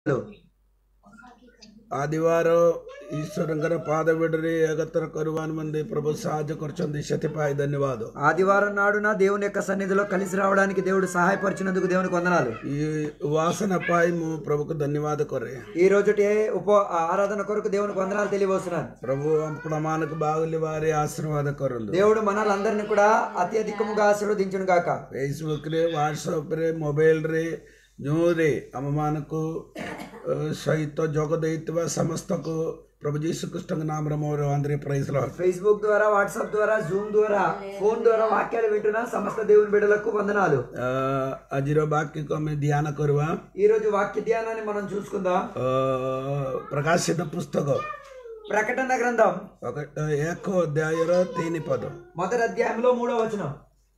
ಆದಿವಾರ ಈಶ್ವರಂಗರ ಪಾದ ಬಿಡ್ರಿ ಏಕತ್ತರ ಕರುವಾನ್ ಮಂದಿ ప్రభు సహాయ కొరచుంది శతిపాయి ధన్యవాదం ఆదివారం నాడున దేవుని యొక్క సన్నిధిలో కలిసి రావడానికి దేవుడు సహాయపరిచినందుకు దేవునికి వందనాలు ఈ వాసన పాయి ము ప్రభుకు ధన్యవాద కొరే ఈ రోజుటి ఉప ఆరాధన కొరకు దేవునికి వందనాలు తెలియవస్తున్నాను ప్రభు అప్పుడమానకు బాగులి వారి ఆశీర్వాద కొరలు దేవుడు మనలందరినీ కూడా అత్యధికముగా ఆశీర్వదించును గాక ಫೇಸ್ಬುಕ್ ರೀ ವಾಟ್ಸಪ್ ರೀ ಮೊಬೈಲ್ ರೀ ನ್ಯೂ ರೀ ಅಮ್ಮಮಾನಕ್ಕೂ ಸಹಿತ ಜೋಗದೈತ್ವ ಸಮಸ್ತಕ್ಕೂ ಪ್ರಭು ಜೀಸು ಕೃಷ್ಣ ನಾಮರ ಮೋರು ಅಂದ್ರೆ ಪ್ರೈಸ್ లార్డ్ ఫేస్బుక్ ద్వారా వాట్సాప్ ద్వారా జూమ్ ద్వారా ఫోన్ ద్వారా వాక్యాలు వింటున్న సమస్త దేవుని బిడ్డలకు వందనాలు ଆଜିର ବାକ୍ୟକୁ ଆମେ ଧ୍ୟାନ କରିବା ఈ రోజు వాక్య ధ్యానాన్ని మనం చూసుకుందాం ଅ, ପ୍ରକାଶିତ ପୁସ୍ତକ ప్రకటన గ్రంథం ఒక ଏକ ଅଧ୍ୟାୟର ତିନି ପଦ మొదటి అధ్యాయంలో మూడో వచనం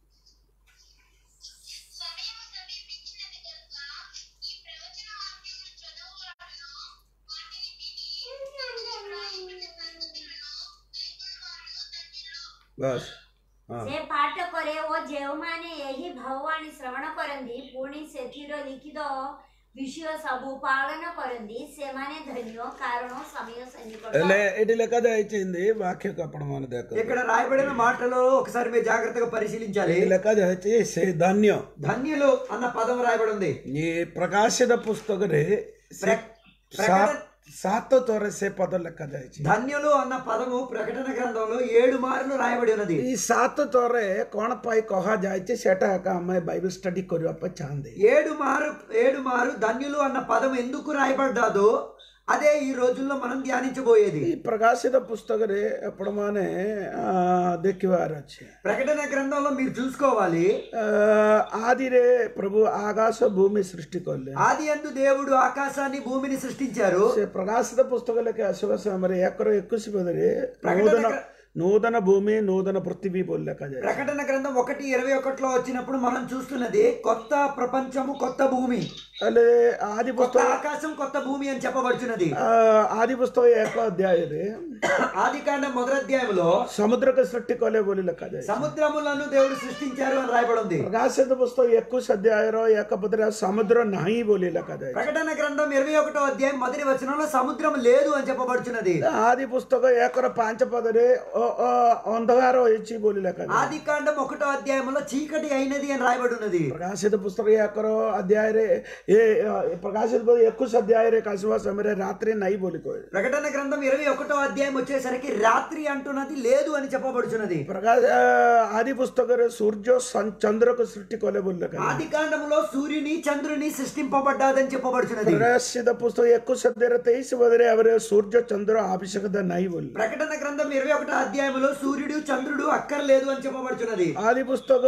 సమయం సమీపించినది కనుక ఈ ప్రవచన వాక్యములు చదువువారును వాటిని విని రాయబడిన సంగతులను కైకొనువారును ధన్యులు ବାସ୍ ହଁ ସେ ପାଠ କରେ ଓ ଯେଉଁମାନେ ଏହି ଭଗବାଣୀ ଶ୍ରବଣ କରନ୍ତି ପୁଣି ସେଥିର ଲିଖିତ ବିଷୟ ସବୁ ପାଳନ କରନ୍ତି ସେମାନେ ଧନ୍ୟ କାରଣ ସମୟ ସନ୍ନିକଟ ହେଲେ ଏଠି ଲେଖାଯାଇଛି ବାକ୍ୟକୁ ଆପଣମାନେ ଦେଖ ఇక్కడ రాయబడిన మాటలు ఒకసారి మీరు జాగ్రత్తగా పరిశీలించాలి ଏଠି ଲେଖାଯାଇଛି ସେ ଧନ୍ୟ ధన్యులు అన్న పదం రాయబడి ఉంది ఈ ప్రకాశిత పుస్తకରେ ప్ర- ସା- ప్రకటన ସାତ ଥର ସେ ପଦ ଲେଖାଯାଇଛି ధన్యులు అన్న పదము ప్రకటన గ్రంథంలో ఏడు మార్లు రాయబడి ఉన్నది ఈ ସାତ ଥରେ କଣ ପାଇଁ କୁହାଯାଇଛି ସେଟା ଏକା ଆମେ ବାଇబଲ ଷ୍ଟଡି କରିବା ପାଇଁ ଚାହାନ୍ତି ఏడు మారు ఏడు మారు ధన్యులు అన్న పదం ఎందుకు రాయబడ్డాదో అదే ఈ రోజుల్లో మనం ధ్యానించబోయేది ఈ ప్రకాశిత పుస్తకରେ ଆପଣମାନେ ଆ, ଦେଖିବାର ଅଛି ప్రకటన గ్రంథంలో మీరు చూసుకోవాలి ଆ, ଆଦିରେ ପ୍ରଭୁ ଆକାଶ ଭୂମି ସୃଷ୍ଟି କଲେ ఆది అందు దేవుడు ఆకాశాన్ని భూమిని సృష్టించారు ସେ ପ୍ରକାଶିତ ପୁସ୍ତକ ଲେଖି ଆସିବା ସମୟରେ ଏକର ଏକୋଇଶ ପଦରେ ప్రకటన ନୂତନ గ్ర- ନୂତନ ଭୂମି ନୂତନ ପୃଥିବୀ ବୋଲି ଲେଖାଯାଏ ప్రకటన గ్రంథం ఒకటి ఇరవై ఒకటిలో వచ్చినప్పుడు మనం చూస్తున్నది కొత్త ప్రపంచము కొత్త భూమి ହେଲେ ଆଦି కొత్త ପୁସ୍ତକ ఆకాశం కొత్త భూమి అని చెప్పబడుచున్నది ଆ, ଆଦି ପୁସ୍ତକ ଏକ ଅଧ୍ୟାୟରେ ఆది కాండం మొదటి అధ్యాయంలో ସମୁଦ୍ରକୁ ସୃଷ୍ଟି କଲେ ବୋଲି ଲେଖାଯାଏ సముద్రములను దేవుడు సృష్టించారు అని రాయబడి ఉంది ପ୍ରକାଶିତ ପୁସ୍ତକ ଏକୋଇଶ ଅଧ୍ୟାୟର ଏକ ପଦରେ ସମୁଦ୍ର ନାହିଁ ବୋଲି ଲେଖାଯାଏ ప్రకటన గ్రంథం ఇరవై ఒకటో అధ్యాయం మొదటి వచనంలో సముద్రం లేదు అని చెప్పబడుచున్నది ଆଦି ପୁସ୍ତକ ଏକର ପାଞ୍ଚ ପଦରେ ଅ- ଅ- ଅନ୍ଧକାର ହୋଇଛି ବୋଲି ଲେଖାଯାଏ ఆది కాండం ఒకటో అధ్యాయంలో చీకటి అయినది అని రాయబడి ఉన్నది ପ୍ରକାଶିତ ପୁସ୍ତକ ଏକର ଅଧ୍ୟାୟରେ ଏ ଏ ପ୍ରକାଶିତ ପୁସ୍ତକ ଏକୋଇଶ ଅଧ୍ୟାୟରେ ଆସିବା ସମୟରେ ରାତ୍ରି ନାହିଁ ବୋଲି କହେ ప్రకటన గ్రంథం ఇరవై ఒకటో అధ్యాయం వచ్చేసరికి రాత్రి అంటున్నది లేదు అని చెప్పబడుచున్నది ପ୍ରକାଶ ଆ, ଆଦି ପୁସ୍ତକରେ ସୂର୍ଯ୍ୟ ସନ୍- ଚନ୍ଦ୍ରକୁ ସୃଷ୍ଟି କଲେ ବୋଲି ଲେଖାଯାଏ ఆది కాండంలో సూర్యుని చంద్రుని సృష్టింపబడ్డాదని చెప్పబడుచున్నది ପ୍ରକାଶିତ ପୁସ୍ତକ ଏକୋଇଶ ଅଧ୍ୟାୟରେ ତେଇଶ ପଦରେ ଭାବରେ ସୂର୍ଯ୍ୟ ଚନ୍ଦ୍ର ଆବଶ୍ୟକତା ନାହିଁ ବୋଲି ప్రకటన గ్రంథం ఇరవై ఒకటో అధ్యాయంలో సూర్యుడు చంద్రుడు అక్కర్లేదు అని చెప్పబడుచున్నది ଆଦି ପୁସ୍ତକ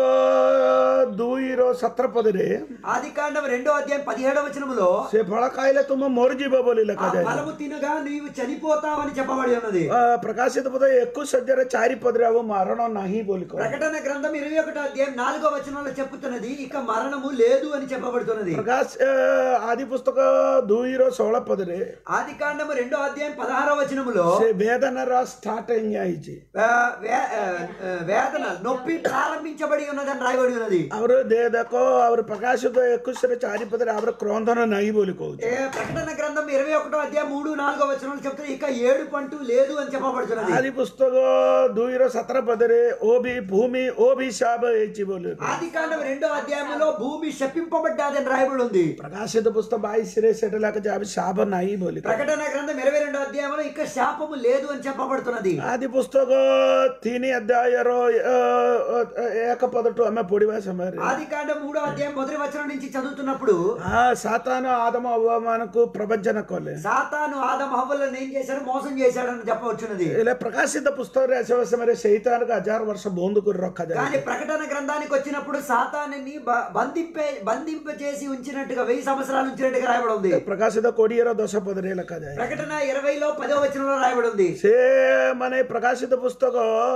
ଦୁଇର ସତର ପଦରେ ఆది కాండం రెండో అధ్యాయం పదిహేడవ వచనములో ସେ ଫଳ ଖାଇଲେ ତୁମ ମରିଯିବ ବୋଲି ఆ ଲେଖାଯାଏ ఫలము తినగా నీవు చనిపోతావని చెప్పబడి ఉన్నది ଆ, ପ୍ରକାଶିତ ପଦ ଏକୋଇଶ ଅଧ୍ୟାୟରେ ଚାରି ପଦରେ ଆଉ ମାରଣ ନାହିଁ ବୋଲି କହେ ప్రకటన గ్రంథం ఇరవై ఒకటో అధ్యాయం నాలుగో వచనంలో చెప్పుతున్నది ఇక మరణము లేదు అని చెప్పబడుతున్నది ପ୍ରକାଶ ଆ, ଆଦି ପୁସ୍ତକ ଦୁଇର ଷୋହଳ ପଦରେ ఆది కాండము రెండో అధ్యాయం పదహారో వచనములో ସେ ବେଦନାର ଷ୍ଟାର୍ଟ ହେଇଯାଇଛି ఆ, వే- ఆ, ఆ, వేదన నొప్పి ప్రారంభించబడి ఉన్నదని రాయబడి ఉన్నది ଆମର ଦେ ଦେଖ ଆମର ପ୍ରକାଶିତ ଏକୋଇଶରେ ଚାରି ପଦରେ ଆମର କ୍ରନ୍ଧନ ନାହିଁ ବୋଲି କହୁଛି ఏ ప్రకటన గ్రంథం ఇరవై ఒకటో అధ్యాయం మూడు నాలుగో వచనాలు చెప్తున్నారు ఇక ఏడు పంటు లేదు అని చెప్పబడుతున్నది ଆଦି ପୁସ୍ତକ ଦୁଇର ସତର ପଦରେ ଓ ବି ଭୂମି ଓ ବି శాప ହେଇଛି ବୋଲି ఆది కాండం రెండో అధ్యాయంలో భూమి శపింపబడ్డాదని రాయబడి ఉంది ପ୍ରକାଶିତ ପୁସ୍ତକ ବାଇଶରେ ସେଟା ଲେଖାଯାଏ ଆବେ శాప ନାହିଁ ବୋଲି ప్రకటన గ్రంథం ఇరవై రెండో అధ్యాయంలో ఇక శాపము లేదు అని చెప్పబడుతున్నది ଆଦି ପୁସ୍ତକ ତିନି ଅଧ୍ୟାୟର ଅ, ଅ, ଏକ ପଦଠୁ ଆମେ ପଢିବା ସମୟରେ ఆది కాండం మూడో అధ్యాయం మొదటి వచనం నుంచి చదువుతున్నప్పుడు ఆ సాతాను ఆదమ అవ్వమానకు ప్రపంచన కଲେ సాతాను ఆదం హవ్వలను ఏం చేశాడు మోసం చేశాడని చెప్పవచ్చున్నది ହେଲେ ପ୍ରକାଶିତ ପୁସ୍ତକରେ ଆସିବା ସମୟରେ ସେଇତାନକୁ ହଜାର ବର୍ଷ ବନ୍ଦ କରି ରଖାଯାଏ కానీ ప్రకటన గ్రంథానికి వచ్చినప్పుడు సాతాన్ని బ- బంధింపే బంధింప చేసి ఉంచినట్టుగా వెయ్యి సంవత్సరాలు ఉంచినట్టుగా రాయబడి ఉంది ପ୍ରକାଶିତ କୋଡ଼ିଏର ଦଶ ପଦରେ ଲେଖାଯାଏ ప్రకటన ఇరవైలో పదో వచనంలో రాయబడి ఉంది ସେ ମାନେ ପ୍ରକାଶିତ ପ୍ରକାଶିତ ପୁସ୍ତକ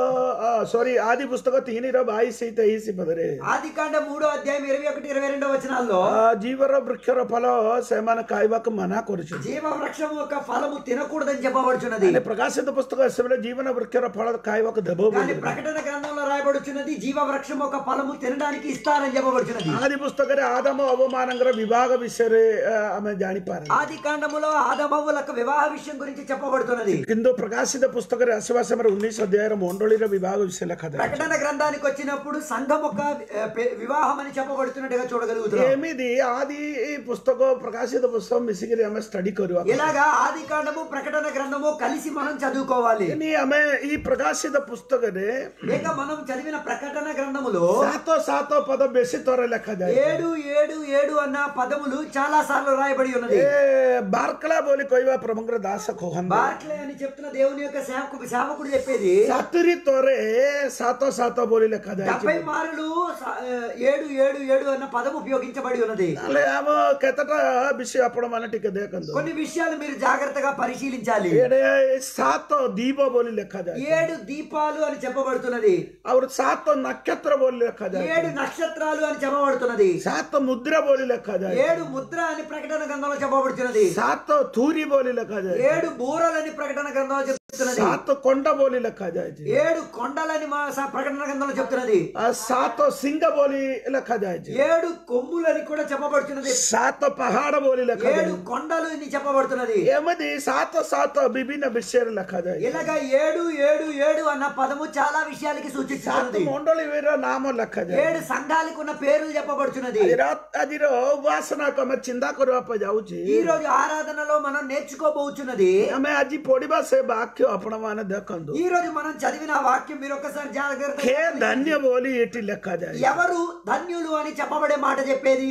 ସରି ଆଦି ପୁସ୍ତକ ତିନିର ବାଇଶ ତେଇଶ ପଦରେ ఆది కాండ మూడో అధ్యాయం ఇరవై ఒకటి ఇరవై రెండో వచనాల్లో ଆ, ଜୀବର ବୃକ୍ଷର ଫଳ ସେମାନେ ଖାଇବାକୁ ମନା କରୁଛନ୍ତି జీవ వృక్షము యొక్క ఫలము తినకూడదని చెప్పబడుచున్నది ହେଲେ ପ୍ରକାଶିତ ପୁସ୍ତକ ସେବେଳେ ଜୀବନ ବୃକ୍ଷର ଫଳ ଖାଇବାକୁ ଦେବ కానీ ବୋଲି ప్రకటన గ్రంథంలో రాయబడుచున్నది జీవ వృక్షం ఒక ఫలము తినడానికి ఇస్తారని చెప్పబడుచున్నది ଆଦି పుస్తକରେ ଆଦମ ଅବମାନଙ୍କର ବିଭାଗ ବିଷୟରେ ଆ, ଆମେ ଜାଣିପାରେ ఆది కాండములో ఆదమవులకు వివాహ విషయం గురించి చెప్పబడుతున్నది କିନ୍ତୁ ପ୍ରକାଶିତ ପୁସ୍ତକରେ ଆସିବା ସମୟରେ ଉଣେଇଶ ଅଧ୍ୟାୟର ମଣ୍ଡଳୀର ବିଭାଗ ବିଷୟ ଲେଖାଯାଏ ప్రకటన గ్రంథానికి వచ్చినప్పుడు సంఘం ఒక ఆ, పె- వివాహం అని చెప్పబడుతున్నట్టుగా చూడగలుగుతున్నాం ଏମିତି ଆଦି ପୁସ୍ତକ ପ୍ରକାଶିତ ପୁସ୍ତକ ମିଶିକିରି ଆମେ ଷ୍ଟଡି କରିବା ఇలాగా ఆది కాండము ప్రకటన గ్రంథము కలిసి మనం చదువుకోవాలి ଏନି ଆମେ ଏଇ ପ୍ରକାଶିତ ପୁସ୍ତକରେ లేక మనం చదివిన ప్రకటన గ్రంథములో ସାତ ସାତ ପଦ ବେଶୀ ଥର ଲେଖାଯାଏ ఏడు ఏడు ఏడు అన్న పదములు చాలా సార్లు రాయబడి ఉన్నది ଏ ବାର୍କଲା ବୋଲି କହିବା ପ୍ରଭୁଙ୍କର ଦାସ କହନ୍ତି బార్క్లే అని చెప్తున్న దేవుని యొక్క సేవకు సేవకుడు చెప్పేది ସାତୁରି ଥରେ ସାତ ସାତ ବୋଲି ଲେଖାଯାଇଛି డెబ్బై మారులు స- ఆ, ఏడు ఏడు ఏడు అన్న పదం ఉపయోగించబడి ఉన్నది ତାହେଲେ ଆମ କେତେଟା ବିଷୟ ଆପଣ ମାନେ ଟିକେ ଦେଖନ୍ତୁ కొన్ని విషయాలు మీరు జాగ్రత్తగా పరిశీలించాలి ଏଇଠି ସାତ ଦୀପ ବୋଲି ଲେଖାଯାଏ ఏడు దీపాలు అని చెప్పబడుతున్నది ଆଉ ସାତ ନକ୍ଷତ୍ର ବୋଲି ଲେଖାଯାଏ ఏడు నక్షత్రాలు అని చెప్పబడుతున్నది ସାତ ମୁଦ୍ରା ବୋଲି ଲେଖାଯାଏ ఏడు ముద్ర అని ప్రకటన గ్రంథంలో చెప్పబడుతున్నది ସାତ ଥୁରି ବୋଲି ଲେଖାଯାଏ ఏడు బూరలని ప్రకటన గ్రంథంలో చెప్తున్నది ସାତ కొండ ବୋଲି ଲେଖାଯାଇଛି ఏడు కొండలని మా స- ప్రకటన గ్రంథంలో చెప్తున్నది ଆଉ ସାତ ସିଂହ ବୋଲି ଲେଖାଯାଇଛି ఏడు కొమ్ములని కూడా చెప్పబడుతున్నది ସାତ ପାହାଡ ବୋଲି ఏడు ଲେଖାଯାଇଛି కొండలు అని చెప్పబడుతున్నది ଏମିତି ସାତ ସାତ ବିଭିନ୍ନ ବିଷୟରେ ଲେଖାଯାଏ ఇలాగా ఏడు ఏడు ఏడు అన్న పదము చాలా విషయాలకి ସାତ సూచిస్తున్నది ମଣ୍ଡଳୀର ନାମ ଲେଖାଯାଏ ఏడు సంఘాలకు ఉన్న పేర్లు చెప్పబడుచున్నది ଆଜିର ଆଜିର ଉପାସନାକୁ ଆମେ ଚିନ୍ତା କରିବା ପାଇଁ ଯାଉଛି ఈ రోజు ఆరాధనలో మనం నేర్చుకోబోచున్నది ଆମେ ଆଜି ପଢିବା ସେ ବାକ୍ୟ ଆପଣ ମାନେ ଦେଖନ୍ତୁ ఈ రోజు మనం చదివిన ఆ వాక్యం మీరు ఒకసారి జాగ్రత్త ଖେ ଧନ୍ୟ ବୋଲି ଏଠି ଲେଖାଯାଏ ఎవరు ధన్యులు అని చెప్పబడే మాట చెప్పేది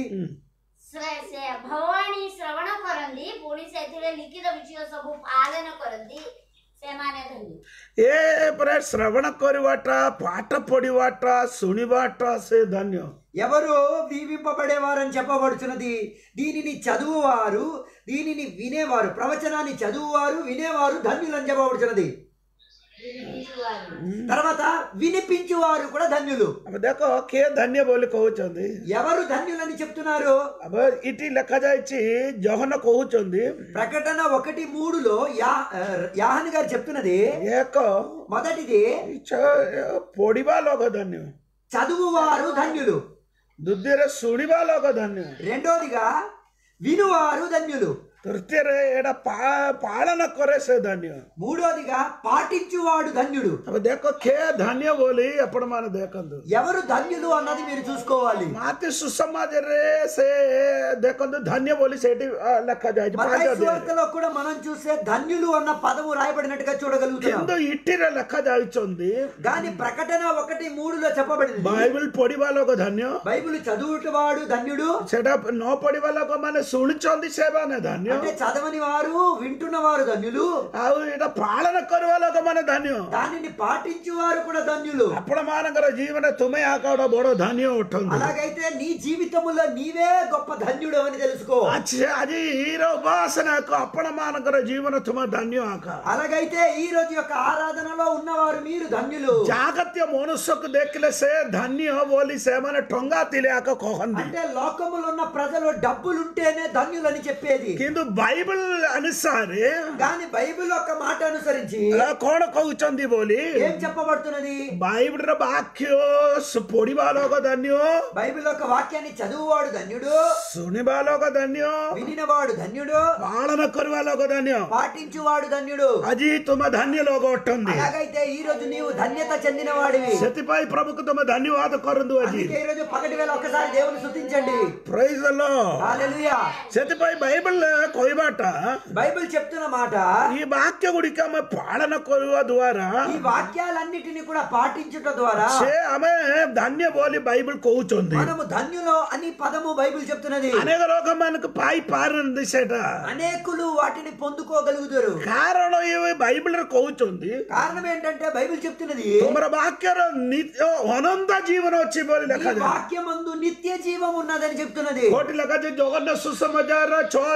ଶ୍ରେ- ସେ ଭଗବାନୀ ଶ୍ରବଣ କରନ୍ତି ପୁଣି ସେଥିରେ ଲିଖିତ ବିଷୟ ସବୁ ପାଳନ କରନ୍ତି ସେମାନେ ଧନ୍ୟ ଏ ପରେ ଶ୍ରବଣ କରିବାଟା ପାଠ ପଢିବାଟା ଶୁଣିବାଟା ସେ ଧନ୍ୟ ఎవరు దీవింపబడేవారని చెప్పబడుచున్నది దీనిని చదువువారు దీనిని వినేవారు ప్రవచనాన్ని చదువువారు వినేవారు ధన్యులు అని చెప్పబడుచున్నది వినిపించువారు. తర్వాత వినిపించువారు కూడా ధన్యులు ଆମେ ଦେଖ କିଏ ଧନ୍ୟ ବୋଲି କହୁଛନ୍ତି ఎవరు ధన్యులని చెప్తున్నారు ଆମେ ଏଠି ଲେଖାଯାଇଛି ଜହନ କହୁଛନ୍ତି ప్రకటన ఒకటి మూడులో యా యాహన్ గారు చెప్తున్నది ଏକ మొదటిది ଇଚ୍ଛା ପଢିବା ଲୋକ ଧନ୍ୟ చదువువారు ధన్యులు ଦ୍ୱିତୀୟରେ ଶୁଣିବା ଲୋକ ଧନ୍ୟ రెండోదిగా వినువారు ధన్యులు ତୃତୀୟରେ ଏଇଟା ପା- ପାଳନ କରେ ସେ ଧନ୍ୟ మూడోదిగా పాటించువాడు ధన్యుడు ଆମେ ଦେଖ କିଏ ଧନ୍ୟ ବୋଲି ଆପଣ ମାନେ ଦେଖନ୍ତୁ ఎవరు ధన్యులు అన్నది మీరు చూసుకోవాలి ମାତି ସୁସମାଜରେ ସେ ଦେଖନ୍ତୁ ଧନ୍ୟ ବୋଲି ସେଇଠି ଆ, ଲେଖାଯାଇଛି ପାଞ୍ଚ మత్తయి ଅଧ୍ୟାୟରେ సువార్తలో కూడా మనం చూస్తే ధన్యులు అన్న పదము రాయబడినట్టుగా చూడగలుగుతున్నాం କିନ୍ତୁ ଇଠିରେ ଲେଖାଯାଉଛନ୍ତି కానీ ప్రకటన ఒకటి మూడులో చెప్పబడింది ବାଇବଲ ପଢିବା ଲୋକ ଧନ୍ୟ బైబిల్ చదువుటవాడు ధన్యుడు ସେଟା ନ ପଢିବା ଲୋକମାନେ ଶୁଣିଛନ୍ତି ସେମାନେ ଧନ୍ୟ అంటే చదవని వారు వింటున్న వారు ధన్యులు ଆଉ ଏଇଟା ପାଳନ କରିବା ଲୋକମାନେ ଧନ୍ୟ దానిని పాటించువారు కూడా ధన్యులు ଆପଣ ମାନଙ୍କର ଜୀବନ ତୁମେ ଆକା ଗୋଟେ ବଡ ଧନ୍ୟ ଉଠନ୍ତୁ అలాగైతే నీ జీవితములో నీవే గొప్ప ధన్యుడు అని తెలుసుకో ଆଜି ଆଜି ଏଇର ଉପାସନାକୁ ଆପଣ ମାନଙ୍କର ଜୀବନ ତୁମେ ଧନ୍ୟ ଆକା అలాగైతే ఈ రోజు యొక్క ఆరాధనలో ఉన్నవారు మీరు ధన్యులు ଜାଗତ୍ୟ ମନୁଷ୍ୟକୁ ଦେଖିଲେ ସେ ଧନ୍ୟ ବୋଲି ସେମାନେ ଟଙ୍ଗା ଥିଲେ ଆକ କହନ୍ତି అంటే లోకములో ఉన్న ప్రజలు డబ్బులుంటేనే ధన్యులని చెప్పేది କିନ୍ତୁ ବାଇବଲ ଅନୁସାରେ కానీ బైబిల్ ఒక మాట అనుసరించి ଆ, କଣ କହୁଛନ୍ତି ବୋଲି ఏం చెప్పబడుతున్నది ବାଇବଲର ବାକ୍ୟ ସୁ- ପଢିବା ଲୋକ ଧନ୍ୟ బైబిల్ యొక్క వాక్యాన్ని చదువువాడు ధన్యుడు ଶୁଣିବା ଲୋକ ଧନ୍ୟ వినినవాడు ధన్యుడు ପାଳନ କରିବା ଲୋକ ଧନ୍ୟ పాటించువాడు ధన్యుడు ଆଜି ତୁମେ ଧାନ୍ୟ ଲୋକ ଅଟନ୍ତି అలాగైతే ఈ రోజు నీవు ధన్యత చెందిన వాడివి ସେଥିପାଇଁ ପ୍ରଭୁକୁ ତୁମେ ଧନ୍ୟବାଦ କରନ୍ତୁ ଆଜି అందుకే ఈ రోజు పగటి వేళ ఒకసారి దేవుని శుద్ధించండి ପ୍రైଜ ଦ Lord. హల్లెలూయా ସେଥିପାଇଁ ବାଇବଲ କହିବାଟା బైబిల్ చెప్తున్న మాట ఈ వాక్య గుଡିକ ଆମେ ପାଳନ କରିବା ଦ୍ୱାରା ఈ వాక్యాలన్నిటిని కూడా పాటించుట ద్వారా ସେ ଆମେ ଧାନ୍ୟ ବୋଲି ବାଇବଲ କହୁଛନ୍ତି మనము ధన్యులో అని పదము బైబిల్ చెప్తున్నది ଅନେକ ଲୋକମାନଙ୍କୁ ପାଇପାରନ୍ତି ସେଟା అనేకులు వాటిని పొందుకోగలుగుతారు କାରଣ ଏ ବାଇବଲରେ କହୁଛନ୍ତି కారణం ఏంటంటే బైబిల్ చెప్తున్నది ତୁମର ବାକ୍ୟର ନିତ୍ୟ ଅନନ୍ତ ଜୀବନ ଅଛି ବୋଲି ఈ ଲେଖାଯାଏ వాక్యమందు నిత్య జీవం ఉన్నదని చెప్తున్నది କୋଉଠି ଲେଖାଯାଏ ଜଗନ୍ନାଥ ସୁସମାଚାର ଛଅ ଅଧ୍ୟାୟର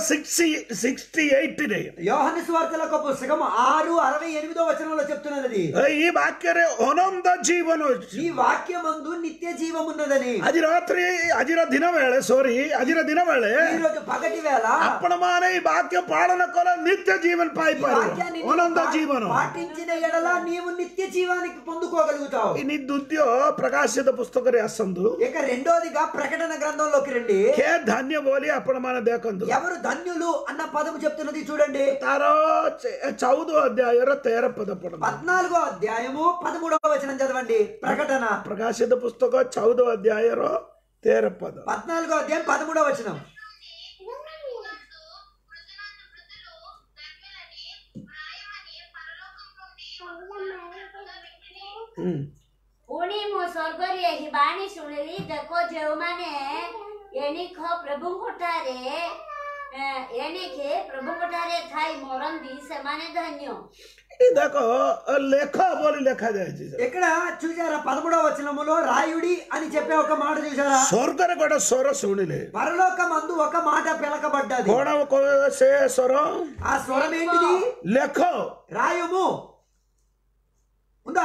సిక్స్టీ సిక్స్టీ ఎయిట్ యోహని స్వార్థల ఒక పుస్తకం ఆరు అరవై ఎనిమిదో వచనంలో చెప్తున్నది ఈ వాక్ୟରେ ଅନନ୍ତ ଜୀବନ ଅଛି ఈ వాక్యమందు నిత్య జీవం ఉన్నదని ଆଜି ରାତ୍ରି ଆଜିର ଦିନ ବେଳେ ସରି ଆଜିର ଦିନ ବେଳେ ఈ రోజు పగటి వేళ ଆପଣ ମାନେ ଏଇ ବାକ୍ୟ ପାଳନ କଲେ ନିତ୍ୟ ଜୀବନ ఈ ପାଇପାରିବ వాక్యాన్ని నీవు ଅନନ୍ତ పా- ଜୀବନ పాటించిన ఎడల నీవు నిత్య జీవానికి పొందుకోగలుగుతావు ଇନି ଦ୍ୱିତୀୟ ପ୍ରକାଶିତ ପୁସ୍ତକରେ ଆସନ୍ତୁ ఇక రెండోదిగా ప్రకటన గ్రంథంలోకి రండి କେ ଧାନ୍ୟ ବୋଲି ଆପଣ ମାନେ ଦେଖନ୍ତୁ ఎవరు ధన్యులు అన్న పదము చెప్తున్నది చూడండి ତାର ଚ- ଚଉଦ ଅଧ୍ୟାୟର ତେର ପଦ ପଢନ୍ତୁ పద్నాలుగో అధ్యాయము పదమూడవ వచనం చదవండి ప్రకటన ପ୍ରକାଶିତ ପୁସ୍ତକ ଚଉଦ ଅଧ୍ୟାୟର ତେର ପଦ పద్నాలుగో అధ్యాయం పదమూడవ వచనం ప్రభువునందు మృదులందు మృదులు ధన్యులని వ్రాయమని పరలోకం నుండి ఒక వ్యక్తిని ହୁଁ। ପୁଣି ମୁଁ ସ୍ୱର୍ଗରେ ଏହି ବାଣୀ ଶୁଣିଲି ଦେଖ ଯେଉଁମାନେ ଏଣିକ ପ୍ରଭୁଙ୍କଠାରେ ଏ, ଏଣିକି ପ୍ରଭୁଙ୍କଠାରେ ଥାଇ ମରନ୍ତି ସେମାନେ ଧନ୍ୟ ଏଠି ଦେଖ ଲେଖ ବୋଲି ଲେଖାଯାଇଛି ఇక్కడ చూసారా పదమూడవ వచనములో రాయుడి అని చెప్పే ఒక మాట చూసారా ସ୍ୱର୍ଗରେ ଗୋଟେ ସ୍ୱର ଶୁଣିଲେ పరలోకమందు ఒక మాట పిలకబడ్డది କଣ କହ- ସେ ସ୍ୱର ఆ స్వరం ఏంటిది ଲେଖ రాయుము ఉందా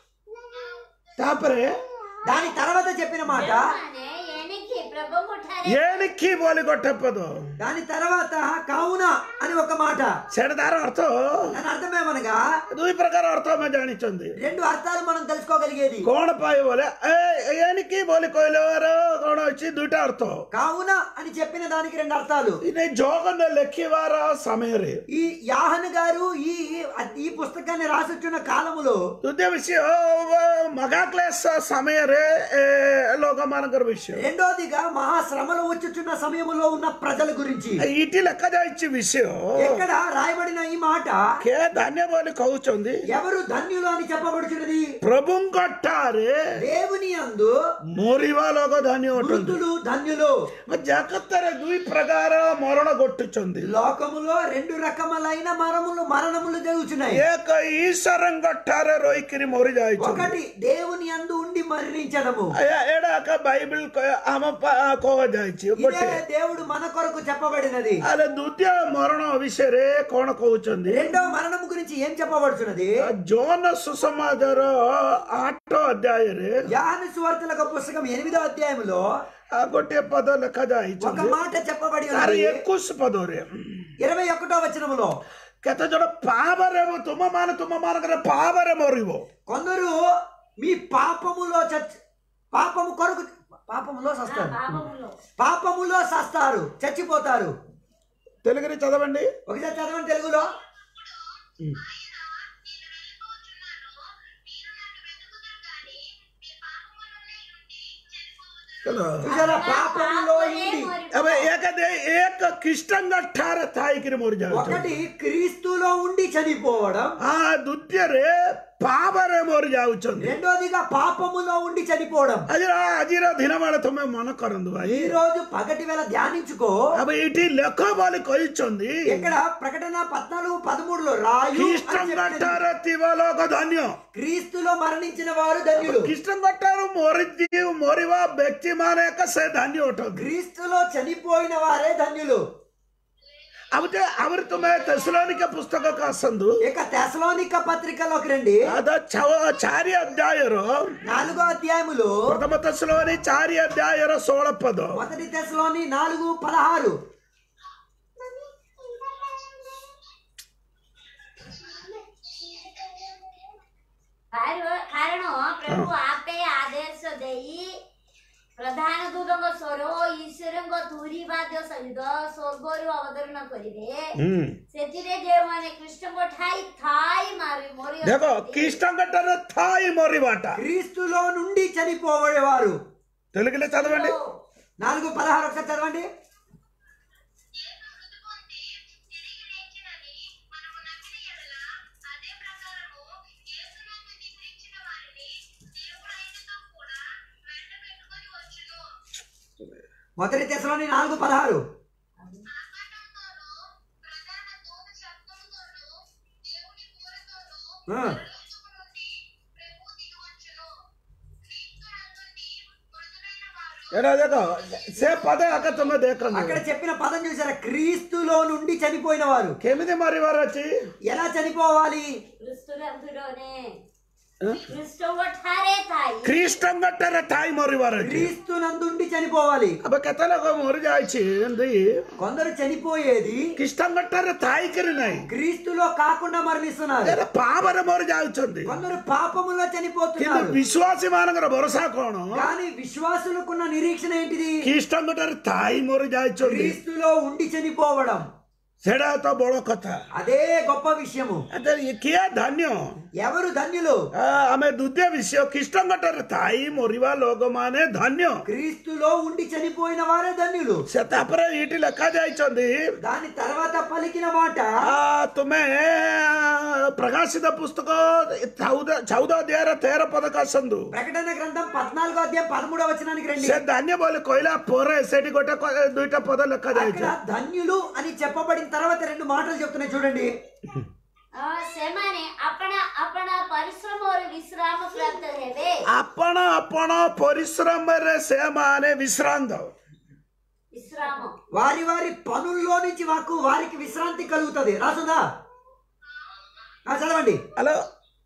ତାପରେ దాని తర్వాత చెప్పిన మాట ଯେଉଁମାନେ ଏଣିକି ପ୍ରଭୁଙ୍କଠାରେ ଏଣିକି ବୋଲି ଗୋଟେ ପଦ దాని తర్వాత కావున అని ఒక మాట ସେଟା ତାର ଅର୍ଥ దాని అర్థమేమనగా ଦୁଇ ପ୍ରକାର ଅର୍ଥ ଆମେ ଜାଣିଛନ୍ତି రెండు అర్థాలు మనం తెలుసుకోగలిగేది କଣ ପାଇଁ ବୋଲେ ଏ ଏଣିକି ବୋଲି କହିବାର କଣ ଅଛି ଦୁଇଟା ଅର୍ଥ కావున అని చెప్పిన దానికి రెండు అర్థాలు ଇନେ ଜଗନ ଲେଖିବାର ସମୟରେ ఈ యాహన్ గారు ఈ ఈ పుస్తకాన్ని రాసొచ్చున్న కాలములో ଦ୍ୱିତୀୟ ବିଷୟ ମଗା କ୍ଲାସ ସମୟରେ ଏ, ଲୋକମାନଙ୍କର ବିଷୟ రెండోదిగా మహాశ్రమలు వచ్చుచున్న సమయములో ఉన్న ప్రజల గురించి ଇଠି ଲେଖାଯାଇଛି ବିଷୟ ఎక్కడ రాయబడిన ఈ మాట କେ ଧାନ୍ୟ ବୋଲି କହୁଛନ୍ତି ఎవరు ధన్యులు అని చెప్పబడుచున్నది ପ୍ରଭୁଙ୍କ ଠାରେ దేవుని అందు ମରିବା ଲୋକ ଧନ୍ୟ ଅଟନ୍ତି వృద్ధులు ధన్యులు ଜଗତରେ ଦୁଇ ପ୍ରକାର ମରଣ ଘଟୁଛନ୍ତି లోకములో రెండు రకములైన మరములు మరణములు జరుగుతున్నాయి ଏକ ଈଶ୍ୱରଙ୍କ ଠାରେ ରହିକିରି ମରି ଯାଇଛନ୍ତି ఒకటి దేవుని అందు ఉండి మరణించడము ଏଇଟା ଏକ ବାଇବଲ କ- ଆମ ପା- କୁହାଯାଇଛି ఇదే ଗୋଟେ దేవుడు మన కొరకు చెప్పబడినది ଆରେ ଦ୍ୱିତୀୟ ମରଣ ବିଷୟରେ କଣ କହୁଛନ୍ତି రెండో మరణము గురించి ఏం చెప్పబడుచున్నది ଜୋନ ସୁସମାଜର ଆଠ ଅଧ୍ୟାୟରେ యాహను సువార్తల పుస్తకం ఎనిమిదో అధ్యాయంలో ଆ ଗୋଟିଏ ପଦ ఒక ଲେଖାଯାଇଛି మాట చెప్పబడి ତାର ఉన్నది ଏକୋଇଶ ପଦରେ ఇరవై ఒకటో వచనములో କେତେ ଜଣ ପାପରେ ତୁମ ମାନେ ତୁମ ମାନଙ୍କର ପାପରେ ମରିବ కొందరు మీ పాపములో చచ్ పాపము కొరకు పాపములో సస్తారు పాపములో పాపములో సస్తారు చచ్చిపోతారు తెలుగుని చదవండి ఒకసారి చదవండి తెలుగులో ఆయన నేను వెళ్ళిపోతున్నాను మీరు నన్ను వెతుకుదురు కానీ మీ పాపములోనే ఉండి చనిపోవదురు కదా చూసారా పాపములో ఇండి ଏବେ ଏକ ଦେ- ଏକ ଖ୍ରୀଷ୍ଟାଙ୍କ ଠାରେ ଥାଇକିରି ମରିଯାଉଛି ఒకటి క్రీస్తులో ఉండి చనిపోవడం ఆ ଦ୍ୱିତୀୟରେ ପାପରେ ମରିଯାଉଛନ୍ତି రెండోదిగా పాపములో ఉండి చనిపోవడం ଆଜିର ଆଜିର ଦିନ ବେଳେ ତମେ ମନେ କରନ୍ତୁ ଭାଇ ఈ రోజు పగటి వేళ ధ్యానించుకో ଏବେ ଏଇଠି ଲେଖ ବୋଲି କହିଛନ୍ତି ఇక్కడ ప్రకటన పద్నాలుగు పదమూడులో రాయు అని ଖ୍ରୀଷ୍ଟଙ୍କ చెప్పినది. ଠାରେ ଥିବା ଲୋକ ଧନ୍ୟ క్రీస్తులో మరణించిన వారు ధన్యులు ଖ୍ରୀଷ୍ଟଙ୍କ ଠାରୁ ମରି ମରିବା ବ୍ୟକ୍ତି ମାନେ ଏକ ସେ ଧନ୍ୟ ଅଟନ୍ତି క్రీస్తులో చనిపోయిన వారే ధన్యులు ଆଉ ଯେ ଆହୁରି ତୁମେ ତେସଲୋନିକ ପୁସ୍ତକକୁ ଆସନ୍ତୁ ఇక తెసలోనిక పత్రికలోకి రండి ଆଦ ଛଅ- ଚାରି ଅଧ୍ୟାୟର నాలుగో అధ్యాయములో ପ୍ରଥମ ତେସଲୋନି ଚାରି ଅଧ୍ୟାୟର ଷୋହଳ పଦ మొదటి తెసలోని నాలుగు పదహారు କାର- କାରଣ ପ୍ରଭୁ ଆପେ ଆଦେଶ ଦେଇ ପ୍ରଧାନ ଦୂତଙ୍କ ସ୍ୱର ଓ ଈଶ୍ୱରଙ୍କ ତୁରୀ ବାଦ୍ୟ ସହିତ ସ୍ୱର୍ଗରୁ ଅବତରଣ କରିବେ ହୁଁ ସେଥିରେ ଯେଉଁମାନେ କୃଷ୍ଣଙ୍କ ଠାଇ ଥାଇ ମାରି ମରି ଦେଖ ଖ୍ରୀଷ୍ଟଙ୍କ ଠାରେ ଥାଇ ମରିବାଟା క్రీస్తులో నుండి చనిపోయేవారు తెలుగులో చదవండి నాలుగు పదహారు ఒకసారి చదవండి యేసు మృతి పొంది తిరిగి లేచినని మనము నమ్మిన ఎడల అదే ప్రకారము యేసునందు నిద్రించిన వారిని దేవుడు ఆయనతో కూడా వెంట పెట్టుకొని వచ్చును మొదటి తెసలోని నాలుగు పదహారు ఆకాశంతోనూ ప్రధాన దూత శబ్దముతోనూ దేవుని కూరతోనూ ఆ. పరలోకము నుండి ప్రభువు దిగి వచ్చును క్రీస్తు నందుండి మృతులైన వారు एना देखो से पदे आका तुम्हें देखो అక్కడ చెప్పిన పదం చూసారా క్రీస్తులో నుండి చనిపోయిన వారు केमिति मरिवार अछि ఎలా చనిపోవాలి క్రిస్తులందులోనే క్రిస్తు ठारे थाई ଖ୍ରୀଷ୍ଟଙ୍କଠାରେ ଥାଇ ମରିବାର ଅଛି క్రీస్తు నందుండి చనిపోవాలి ଏବେ କେତେ ଲୋକ ମରି ଯାଇଛି ଏମିତି కొందరు చనిపోయేది ଖ୍ରୀଷ୍ଟଙ୍କଠାରେ ଥାଇକିରି ନାହିଁ క్రీస్తులో కాకుండా మరణిస్తున్నారు ଏରେ ପାପରେ ମରି ଯାଉଛନ୍ତି కొందరు పాపములో କିନ୍ତୁ చనిపోతున్నారు ବିଶ୍ୱାସୀ ମାନଙ୍କର ଭରସା କଣ కానీ విశ్వాసులకున్న నిరీక్షణ ఏంటిది ଖ୍ରୀଷ୍ଟଙ୍କଠାରେ ଥାଇ ମରି ଯାଇଛନ୍ତି క్రీస్తులో ఉండి చనిపోవడం ସେଇଟା ତ ବଡ କଥା అదే గొప్ప విషయము ଆରେ ଇଏ କିଏ ଧନ୍ୟ ఎవరు ధన్యులు ଆ, ଆମେ ଦ୍ୱିତୀୟ ବିଷୟ ଖ୍ରୀଷ୍ଟଙ୍କଠାରେ ଥାଇ ମରିବା ଲୋକମାନେ ଧନ୍ୟ క్రీస్తులో ఉండి చనిపోయిన వారే ధన్యులు ସେ ତାପରେ ଏଇଠି ଲେଖା ଯାଇଛନ୍ତି దాని తర్వాత పలికిన మాట ଆ, ତୁମେ ଆ, ପ୍ରକାଶିତ ପୁସ୍ତକ ଚଉଦ ଚଉଦ ଅଧ୍ୟାୟର ତେର ପଦକ ଆସନ୍ତୁ ప్రకటన గ్రంథం పద్నాలుగో అధ్యాయం పదమూడవ వచనానికి రండి ସେ ଧାନ୍ୟ ବୋଲି କହିଲା ପରେ ସେଠି ଗୋଟେ କ- ଦୁଇଟା పଦ ଲେଖା ଯାଇଛି అక్కడ ధన్యులు అని చెప్పబడిన తర్వాత రెండు మాటలు చెప్తున్నాయి చూడండి ଅ, ସେମାନେ ଆପଣା ଆପଣା ପରିଶ୍ରମରୁ ବିଶ୍ରାମ ପ୍ରାପ୍ତ ହେବେ ଆପଣ ଆପଣ ପରିଶ୍ରମରେ ସେମାନେ విశ్రాంత విశ్రామ వారి వారి పనుల్లో నుంచి మాకు వారికి విశ్రాంతి కలుగుతుంది రాసుందా ఆ, చదవండి హలో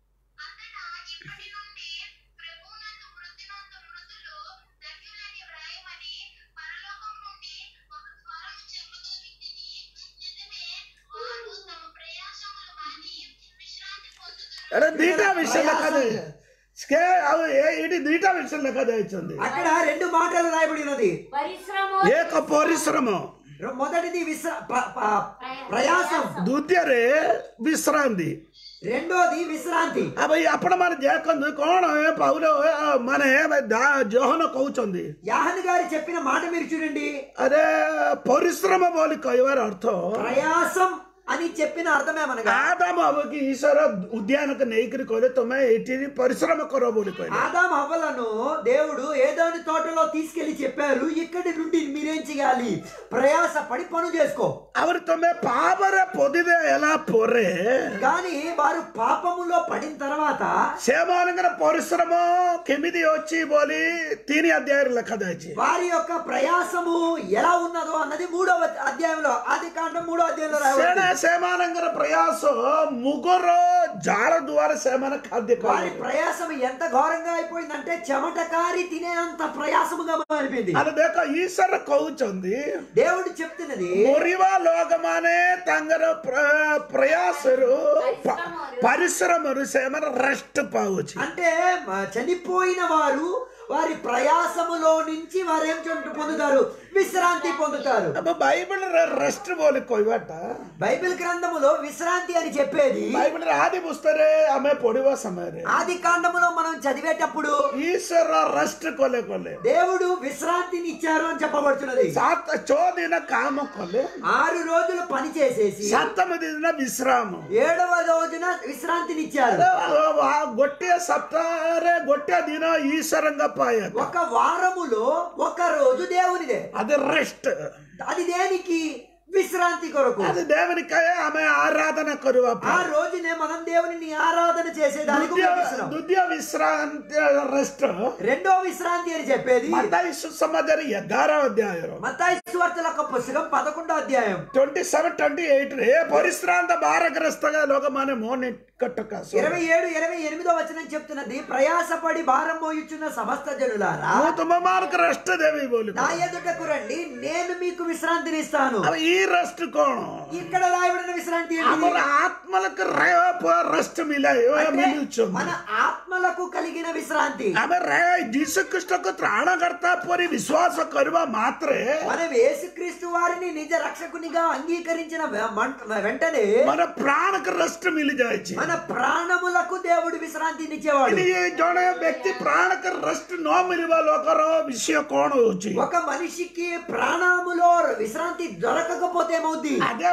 అంతటా ఇప్పటి నుండి ప్రభువునందు మృతి నొందు మృతులు ధన్యులని వ్రాయమని పరలోకం నుండి ఒక స్వరం చెప్పుతూ వింటిని నిజమే వారు తమ ప్రయాసములు మాని విశ్రాంతి పొందుతారు ଏଟା ଦିଟା విషୟ ଲେଖା ଯାଇଛି ସ୍କେ ଆଉ ଏ- ଏଇଠି ଦିଟା విషୟ ଲେଖା ଯାଇଛନ୍ତି అక్కడ రెండు మాటలు రాయబడి ఉన్నది పరిశ్రమ ଏକ ପରିଶ୍ରମ మొదటిది విశ్ర ప- ప- ప్రయాసం ଦ୍ୱିତୀୟରେ ବିଶ୍ରାନ୍ତି రెండోది విశ్రాంతి ଆଉ ଭାଇ ଆପଣମାନେ ଦେଖନ୍ତୁ କଣ ଏ ପାଉଲ ଏ, ମାନେ ଦା- ଜହନ କହୁଛନ୍ତି యాహన్ గారు చెప్పిన మాట మీరు చూడండి ଆରେ ପରିଶ୍ରମ ବୋଲି କହିବାର ଅର୍ଥ ప్రయాసం అని చెప్పిన అర్థమేమనగా ଆଦାମ ହବକି ଈଶ୍ୱର ଉଦ୍ୟାନକୁ ନେଇକରି କହିଲେ ତମେ ଏଇଠି ପରିଶ୍ରମ କର ବୋଲି କହିଲେ ఆదాం అవ్వలను దేవుడు ఏదోని తోటలో తీసుకెళ్లి చెప్పారు ఇక్కడి నుండి మీరేం చేయాలి ప్రయాస పడి పను చేసుకో ଆହୁରି ତମେ ପାପରେ ପଦିଦେ ହେଲା ପରେ కానీ వారు పాపములో పడిన తర్వాత ସେମାନଙ୍କର ପରିଶ୍ରମ କେମିତି ଅଛି ବୋଲି ତିନି ଅଧ୍ୟାୟରେ ଲେଖାଯାଇଛି వారి యొక్క ప్రయాసము ఎలా ఉన్నదో అన్నది మూడవ అధ్యాయంలో ఆది కాండం మూడో అధ్యాయంలో రాయబడింది. ସେଟା ସେମାନଙ୍କର ପ୍ରୟାସ ମୁଗର ଜାଳ ଦ୍ୱାରା ସେମାନେ ଖାଦ୍ୟ వారి ଖାଇଲେ ప్రయాసం ఎంత ఘోరంగా అయిపోయిందంటే చెమటకారి తినేంత ప్రయాసముగా మారిపోయింది ଆରେ ଦେଖ ଈଶ୍ୱର କହୁଛନ୍ତି దేవుడు చెప్తున్నది ମରିବା ଲୋକମାନେ ତାଙ୍କର ପ୍ର- ପ୍ରୟାସରୁ ପା- ପରିଶ୍ରମରୁ ସେମାନେ ରେଷ୍ଟ ପାଉଛି అంటే మ- చనిపోయిన వారు వారి ప్రయాసములో నుంచి వారు ఏం చొంటు పొందుతారు విశ్రాంతి పొందుతారు ଆମ ବାଇବଲରେ ରେଷ୍ଟ ବୋଲି କହିବାଟା బైబిల్ గ్రంథములో విశ్రాంతి అని చెప్పేది ବାଇବଲରେ ଆଦି ପୁସ୍ତକରେ ଆମେ ପଢିବା ସମୟରେ ఆది కాండములో మనం చదివేటప్పుడు ଈଶ୍ୱର ରେଷ୍ଟ କଲେ କଲେ దేవుడు విశ్రాంతిని ఇచ్చారు అని చెప్పబడుతున్నది ସାତ ଛଅ ଦିନ କାମ କଲେ ఆరు రోజులు పని చేసేసి ସାତମ ଦିନ ବିଶ୍ରାମ ఏడవ రోజున విశ్రాంతిని ఇచ్చారు ଗୋଟିଏ ସପ୍ତାହରେ ଗୋଟିଏ ଦିନ ଈଶ୍ୱରଙ୍କ ପାଏ ఒక వారములో ఒక రోజు దేవునిదే అది రెస్ట్ అది దేనికి విశ్రాంతి కొరకు అది దేవునికే ఆమె ఆరాధన କରିବା ఆ ପାଇଁ రోజునే మనం దేవునిని ఆరాధన చేసేదానికి ଦ୍ୱିତୀୟ ఉపయోగిస్తున్నాం ଦ୍ୱିତୀୟ ବିଶ୍ରାନ୍ତି ରେଷ୍ଟ రెండో విశ్రాంతి అని చెప్పేది ମତାయి ସୁସମାଚାର ଏଗାର ଅଧ୍ୟାୟର మత్తాయి సువార్తల యొక్క పుస్తకం పదకొండో అధ్యాయం ట్వంటీ సెవెన్ ట్వంటీ ఎయిట్ ରେ ପରିଶ୍ରାନ୍ତ ବାହାରଗ୍ରସ୍ତగా ଲୋକମାନେ ମୋ ନିକଟକୁ ଆସ ఇరవై ఏడు ఇరవై ఎనిమిదో వచనం చెప్తున్నది ప్రయాసపడి భారం మోయుచున్న సమస్త జనులారా ମୁଁ ତୁମମାନଙ୍କୁ ରେଷ୍ଟ ଦେବି ବୋଲି నా ఎదుటకు రండి నేను మీకు విశ్రాంతిని ఇస్తాను ଆଉ ఈ ରେଷ୍ଟ କଣ ఇక్కడ రాయబడిన విశ్రాంతి ఏంటి? ଆମର ଆତ୍ମలకు ରେଷ୍ଟ ମିଳାଇ అంటే ମିଳୁଛନ୍ତି మన ఆత్మలకు కలిగిన విశ్రాంతి ଆମେ ରେ ଯୀଶୁ ଖ୍ରୀଷ୍ଟକୁ ତ୍ରାଣକର୍ତ୍ତା ପରି ବିଶ୍ୱାସ କରିବା ମାତ୍ରେ మనం యేసుక్రీస్తు వారిని నిజ రక్షకునిగా అంగీకరించిన వె- మంట- వెంటనే మన ప్రాణకు రెస్ట్ మిలిଯାଇଛି మన ప్రాణములకు దేవుడు విశ్రాంతిని ఇచ్చేవాడు ఇది ଜଣେ ବ୍ୟକ୍ତି ପ୍ରାଣକୁ రెస్ట్ ନ ମିଳିବା ଲୋକର ବିଷୟ କଣ ହଉଛି ఒక మనిషికి ప్రాణములో విశ్రాంతి దొరకకపోతే ఏమవుద్ది ଆଗେ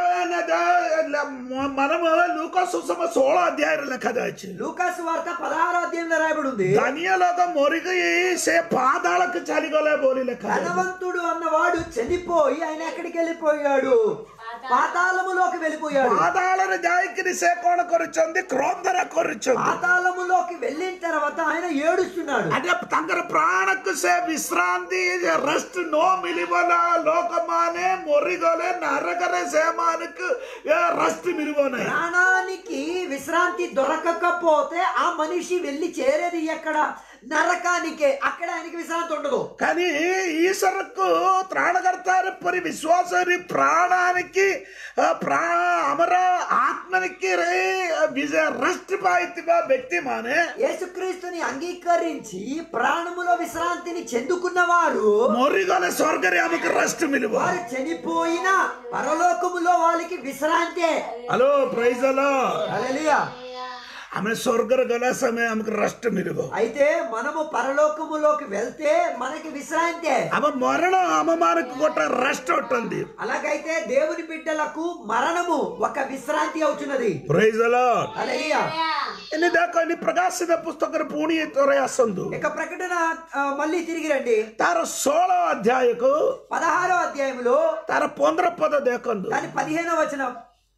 మనం లూక సుసమ ଷୋହଳ ଅଧ୍ୟାୟରେ ଲେଖାଯାଇଛି లూకాసు వార్త పదహారో అధ్యాయంలో రాయబడి ఉంది ଦାନିଆ ଲୋକ ମରିକି ସେ ପାତାଳକୁ ଚାଲିଗଲେ ବୋଲି ଲେଖା ధనవంతుడు అన్నవాడు చనిపోయి ఆయన ఎక్కడికి వెళ్ళిపోయాడు పాతాళములోకి వెళ్ళిపోయాడు పాదాళର ଯାଇକିରି ସେ କଣ କରୁଛନ୍ତି କ୍ରୋଧରେ କରୁଛନ୍ତି పాతాళములోకి వెళ్ళిన తర్వాత ఆయన ఏడుస్తున్నాడు ଆଜି ତାଙ୍କର ପ୍ରାଣକୁ ସେ ବିଶ୍ରାନ୍ତି ରେଷ୍ଟ ନ ମିଳିବ ନା ଲୋକମାନେ ମରିଗଲେ ନରକରେ ସେମାନଙ୍କୁ ରେଷ୍ଟ ମିଳିବ ନାହିଁ ప్రాణానికి విశ్రాంతి దొరకకపోతే ఆ మనిషి వెళ్ళి చేరేది ఎక్కడ నరకానికే అక్కడ ఆయనకి విశ్రాంతి ఉండదు కానీ ఈశ్వరకు త్రాణకర్త పరి విశ్వాసరి ప్రాణానికి ఆ, ప్రా అమర ఆత్మనికి రెస్ట్ పాయితివా వ్యక్తి మానే యేసుక్రీస్తుని అంగీకరించి ప్రాణములో విశ్రాంతిని చెందుకున్న వారు ମରିଗଲେ ସ୍ୱର୍ଗରେ ଆମକୁ ରେଷ୍ଟ ମିଳିବ వారు చనిపోయిన పరలోకములో వాళ్ళకి విశ్రాంతే ହ୍ୟାଲୋ ପ୍రైజ్ ହ୍ୟାଲୋ హల్లెలూయా ଆମେ ସ୍ୱର୍ଗରେ ଗଲା ସମୟ ଆମକୁ ରେଷ୍ଟ ମିଳିବ అయితే మనము పరలోకములోకి వెళ్తే మనకి విశ్రాంతే ଆମ ମରଣ ଆମ ମାନଙ୍କୁ ଗୋଟେ ରେଷ୍ଟ ଅଟନ୍ତି అలాగైతే దేవుని బిడ్డలకు మరణము ఒక విశ్రాంతి అవుతున్నది ପ୍రైజ్ ହ୍ୟାଲୋ హల్లెలూయా ଏନେ ଦେଖ ଏନେ ପ୍ରକାଶିତ ପୁସ୍ତକରେ ପୁଣି ଥରେ ଆସନ୍ତୁ ఇక ప్రకటన ఆ, మళ్ళీ తిరిగి రండి ତାର ଷୋହଳ ଅଧ୍ୟାୟକୁ పదహారో అధ్యాయములో ତାର ପନ୍ଦର పଦ ଦେଖନ୍ତୁ దాని పదిహేనో వచనం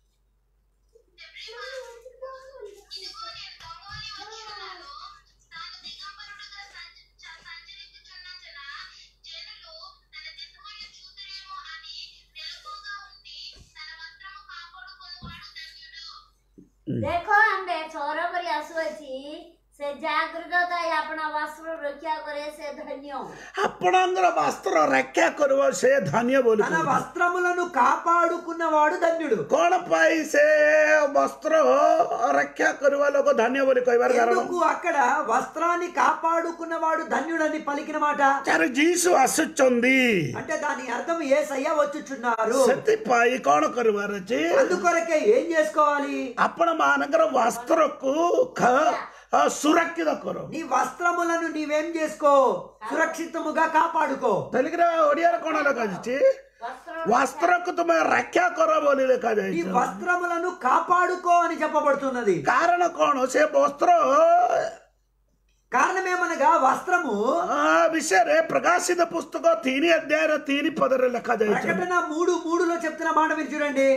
ఇదిగో నేను దొంగని వచ్చి ఉన్నాను తాను దిగంబరుడుగా సంచ- చ- సంచరించుచున్నందున జనులు తన దిశమయ్య చూతురేమో అని మెలకువగా ఉండి తన వస్త్రము కాపాడుకొనువాడు ధన్యుడు ଦେଖ ଆମ୍ଭେ ଚୋର କରି ଆସୁଅଛି ସେ ଜାଗୃତ ଥାଇ ଆପଣା ବସ୍ତ୍ର ରକ୍ଷା କରେ ସେ ଧନ୍ୟ ଆପଣଙ୍କର ବସ୍ତ୍ର ରକ୍ଷା କରିବ ସେ ଧନ୍ୟ ବୋଲି తన వస్త్రములను కాపాడుకున్నవాడు ధన్యుడు କଣ ପାଇଁ ସେ ବସ୍ତ୍ର ରକ୍ଷା କରିବା ଲୋକ ଧନ୍ୟ ବୋଲି କହିବାର କାରଣ ఎందుకు అక్కడ వస్త్రాన్ని కాపాడుకున్నవాడు ధన్యుడని పలికిన మాట ଚାରି ଯୀଶୁ ଆସୁଛନ୍ତି అంటే దాని అర్థం ఏసయ్య వచ్చుచున్నారు ସେଥିପାଇଁ କଣ କରିବାର ଅଛି అందుకొరకే ఏం చేసుకోవాలి ଆପଣ ମାନଙ୍କର ବସ୍ତ୍ରକୁ ଖ- ଅ, ସୁରକ୍ଷିତ କର నీ వస్త్రములను నీవేం చేసుకో సురక్షితముగా కాపాడుకో ତେଲୁଗୁରେ ଓଡିଆରେ କଣ ଲେଖାଯାଇଛି ବସ୍ତ୍ର ବସ୍ତ୍ରକୁ ତୁମେ ରକ୍ଷା କର ବୋଲି నీ ଲେଖାଯାଇଛି వస్త్రములను కాపాడుకో అని చెప్పబడుతున్నది କାରଣ କଣ ସେ ବସ୍ତ୍ର కారణమేమనగా వస్త్రము ଆ, ବିଷୟରେ ପ୍ରକାଶିତ ପୁସ୍ତକ ତିନି ଅଧ୍ୟାୟର ତିନି ପଦରେ ଲେଖାଯାଇଛି ప్రకటన మూడు మూడులో చెప్తున్న మాట మీరు చూడండి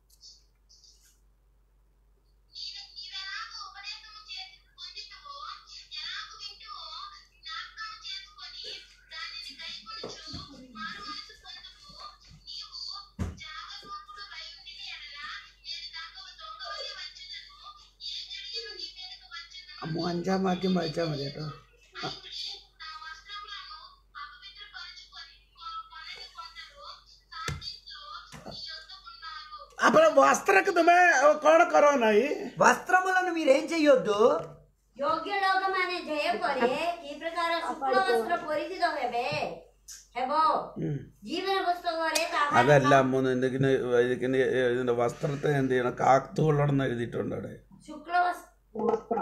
నీవు నీవెలాగో ఉపదేశము చేసి పొందితువో ఎలాగ వింటువో జ్ఞాపకము చేసుకొని దానిని కైకొనుచు మారు మనసు పొందుము నీవు జాగరూకుడు ఉండిన ఎడల నేను దొంగ దొంగవలి వచ్చుదను ఏ జడియను నీ మీదకు వచ్చుదను ମୁଁ అంజా మాకి మచ్చా మరి నా వస్త్రములను అపవిత్రపరచుకొని కొనని కొందరు సాక్షిలో నీ యొద్ద ఉన్నారు ଆପଣ ବସ୍ତ୍ରକୁ ତୁମେ କଣ କର ନାହିଁ వస్త్రములను మీరేం చెయ్యొద్దు ଯୋଗ୍ୟ ଲୋକମାନେ ଜୟ କରି କି ପ୍ରକାର ଶୁକ୍ଳ ବସ୍ତ୍ର ପରିଚିତ ହେବେ ହେବ ജീവന പുസ്തകരെ അതല്ല മൂന്ന് എന്തെങ്കിലും ഇതിന് ഇതിന്റെ വസ്ത്രത്തെ എന്ത് ചെയ്യണം കാത്തുകൊള്ളണം എഴുതിയിട്ടുണ്ട് അവിടെ ଶୁକ୍ଳ ବସ୍ତ୍ର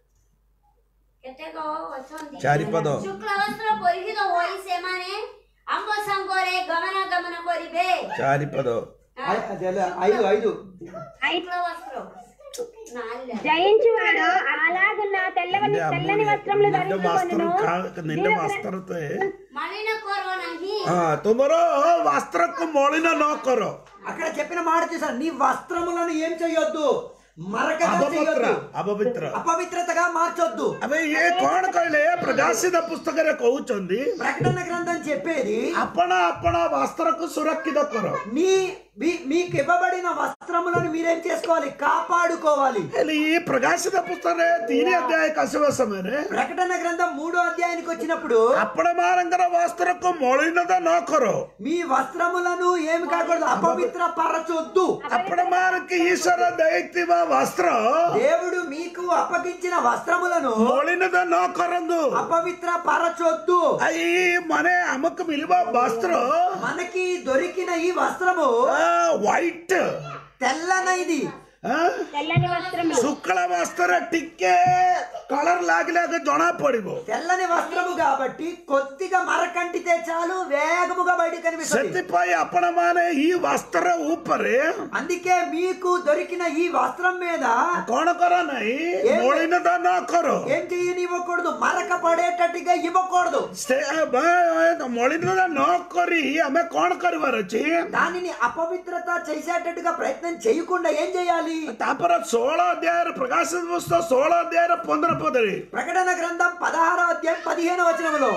କେତେକ ଅଛନ୍ତି ଚାରିପଦ ଶୁକ୍ଳ ବସ୍ତ୍ର ପରିଚିତ ହୋଇ ସେମାନେ ଆମ୍ବ ସାଙ୍ଗରେ ଗମନାଗମନ କରିବେ చారిపద ఐ- అది ఎలా? ఐదు ఐదు ଶୁକ୍ଳ ବସ୍ତ୍ର ନାଲି జయించువాడు అలాగున్న తెల్లవని നിന്റെ അമ്മ తెల్లని వస్త్రములు നിന്റെ വസ്ത്രം ధరించుకొనును കാ- നിന്റെ വസ്ത്രത്തെ మలిన కర ନାହିଁ ఆ తుమర వస్త్రకు మొళిన నోకరు అక్కడ చెప్పిన మాట చూసారు నీ వస్త్రములను ఏం చెయ్యొద్దు మరకగా అపవిత్ర చెయ్యొద్దు అపవిత్ర అపవిత్రతగా మార్చొద్దు అବେ ଇଏ କଣ କହିଲେ ପ୍ରକାଶିତ ପୁସ୍ତକରେ କହୁଛନ୍ତି ప్రకటన గ్రంథం చెప్పేది ଆପଣ ଆପଣ వస్త్రకు సురକ୍ଷିତ କର నీ మీ- మీకు ఇవ్వబడిన వస్త్రములను మీరేం చేసుకోవాలి కాపాడుకోవాలి ହେଲେ ఈ ప్రకాశిత పుస్తକରେ ତିନି ଅଧ୍ୟାୟ ଆସିବା ସମୟରେ ప్రకటన గ్రంథం మూడో అధ్యాయానికి వచ్చినప్పుడు ଆପଣ ମାନଙ୍କର వస్త్రకు ମଳିନତା ନ କର మీ వస్త్రములను ఏమి కాకూడదు అపవిత్ర పరచొద్దు ଆପଣ ମାନଙ୍କୁ ଈଶ୍ୱର ଦେଇଥିବା వస్ତ୍ର దేవుడు మీకు అప్పగించిన వస్త్రములను ମଳିନତା ନ କରନ୍ତୁ అపవిత్ర పరచొద్దు ଏଇ ମାନେ ଆମକୁ ମିଳିବ ବସ୍ତ୍ର మనకి దొరికిన ఈ వస్త్రము ହ୍ୱାଇଟ୍ తెల్లనైది ఆ? తెల్లని వస్త్రములు ଶୁକ୍ଳ ବସ୍ତ୍ର ଟିକେ କଲର ଲାଗିଲାକୁ ଜଣା ପଡିବ తెల్లని వస్త్రము కాబట్టి కొద్దిగా మరకంటితే చాలు వేగముగా బయటకు కనిపిస్తుంది ସେଥିପାଇଁ ଆପଣ ମାନେ ఈ వస్ତ୍ର ଉପରେ అందుకే మీకు దొరికిన ఈ వస్త్రం మీద କଣ କର ନାହିଁ ఏం- ମଳିନତା ନ କର ఏం చేయనివ్వకూడదు మరక పడేటట్టుగా ఇవ్వకూడదు ସେ- ବା- ମଳିନତା ନ କରି ଆମେ କଣ କରିବାର ଅଛି దానిని అపవిత్రత చేసేటట్టుగా ప్రయత్నం చేయకుండా ఏం చేయాలి ତାପରେ ଷୋହଳ ଅଧ୍ୟାୟର ପ୍ରକାଶ ପୁସ୍ତକ ଷୋହଳ ଅଧ୍ୟାୟର ପନ୍ଦର ପଦରେ ప్రకటన గ్రంథం పదహారో అధ్యాయం పదిహేను వచనములో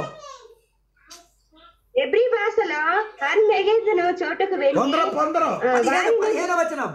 ఎబ్రి భాషలో హర్మెగెజను చోటుకు వెళ్ళి ପନ୍ଦର ପନ୍ଦର ఆ, పదిహేను వారిని- పదిహేను వచనం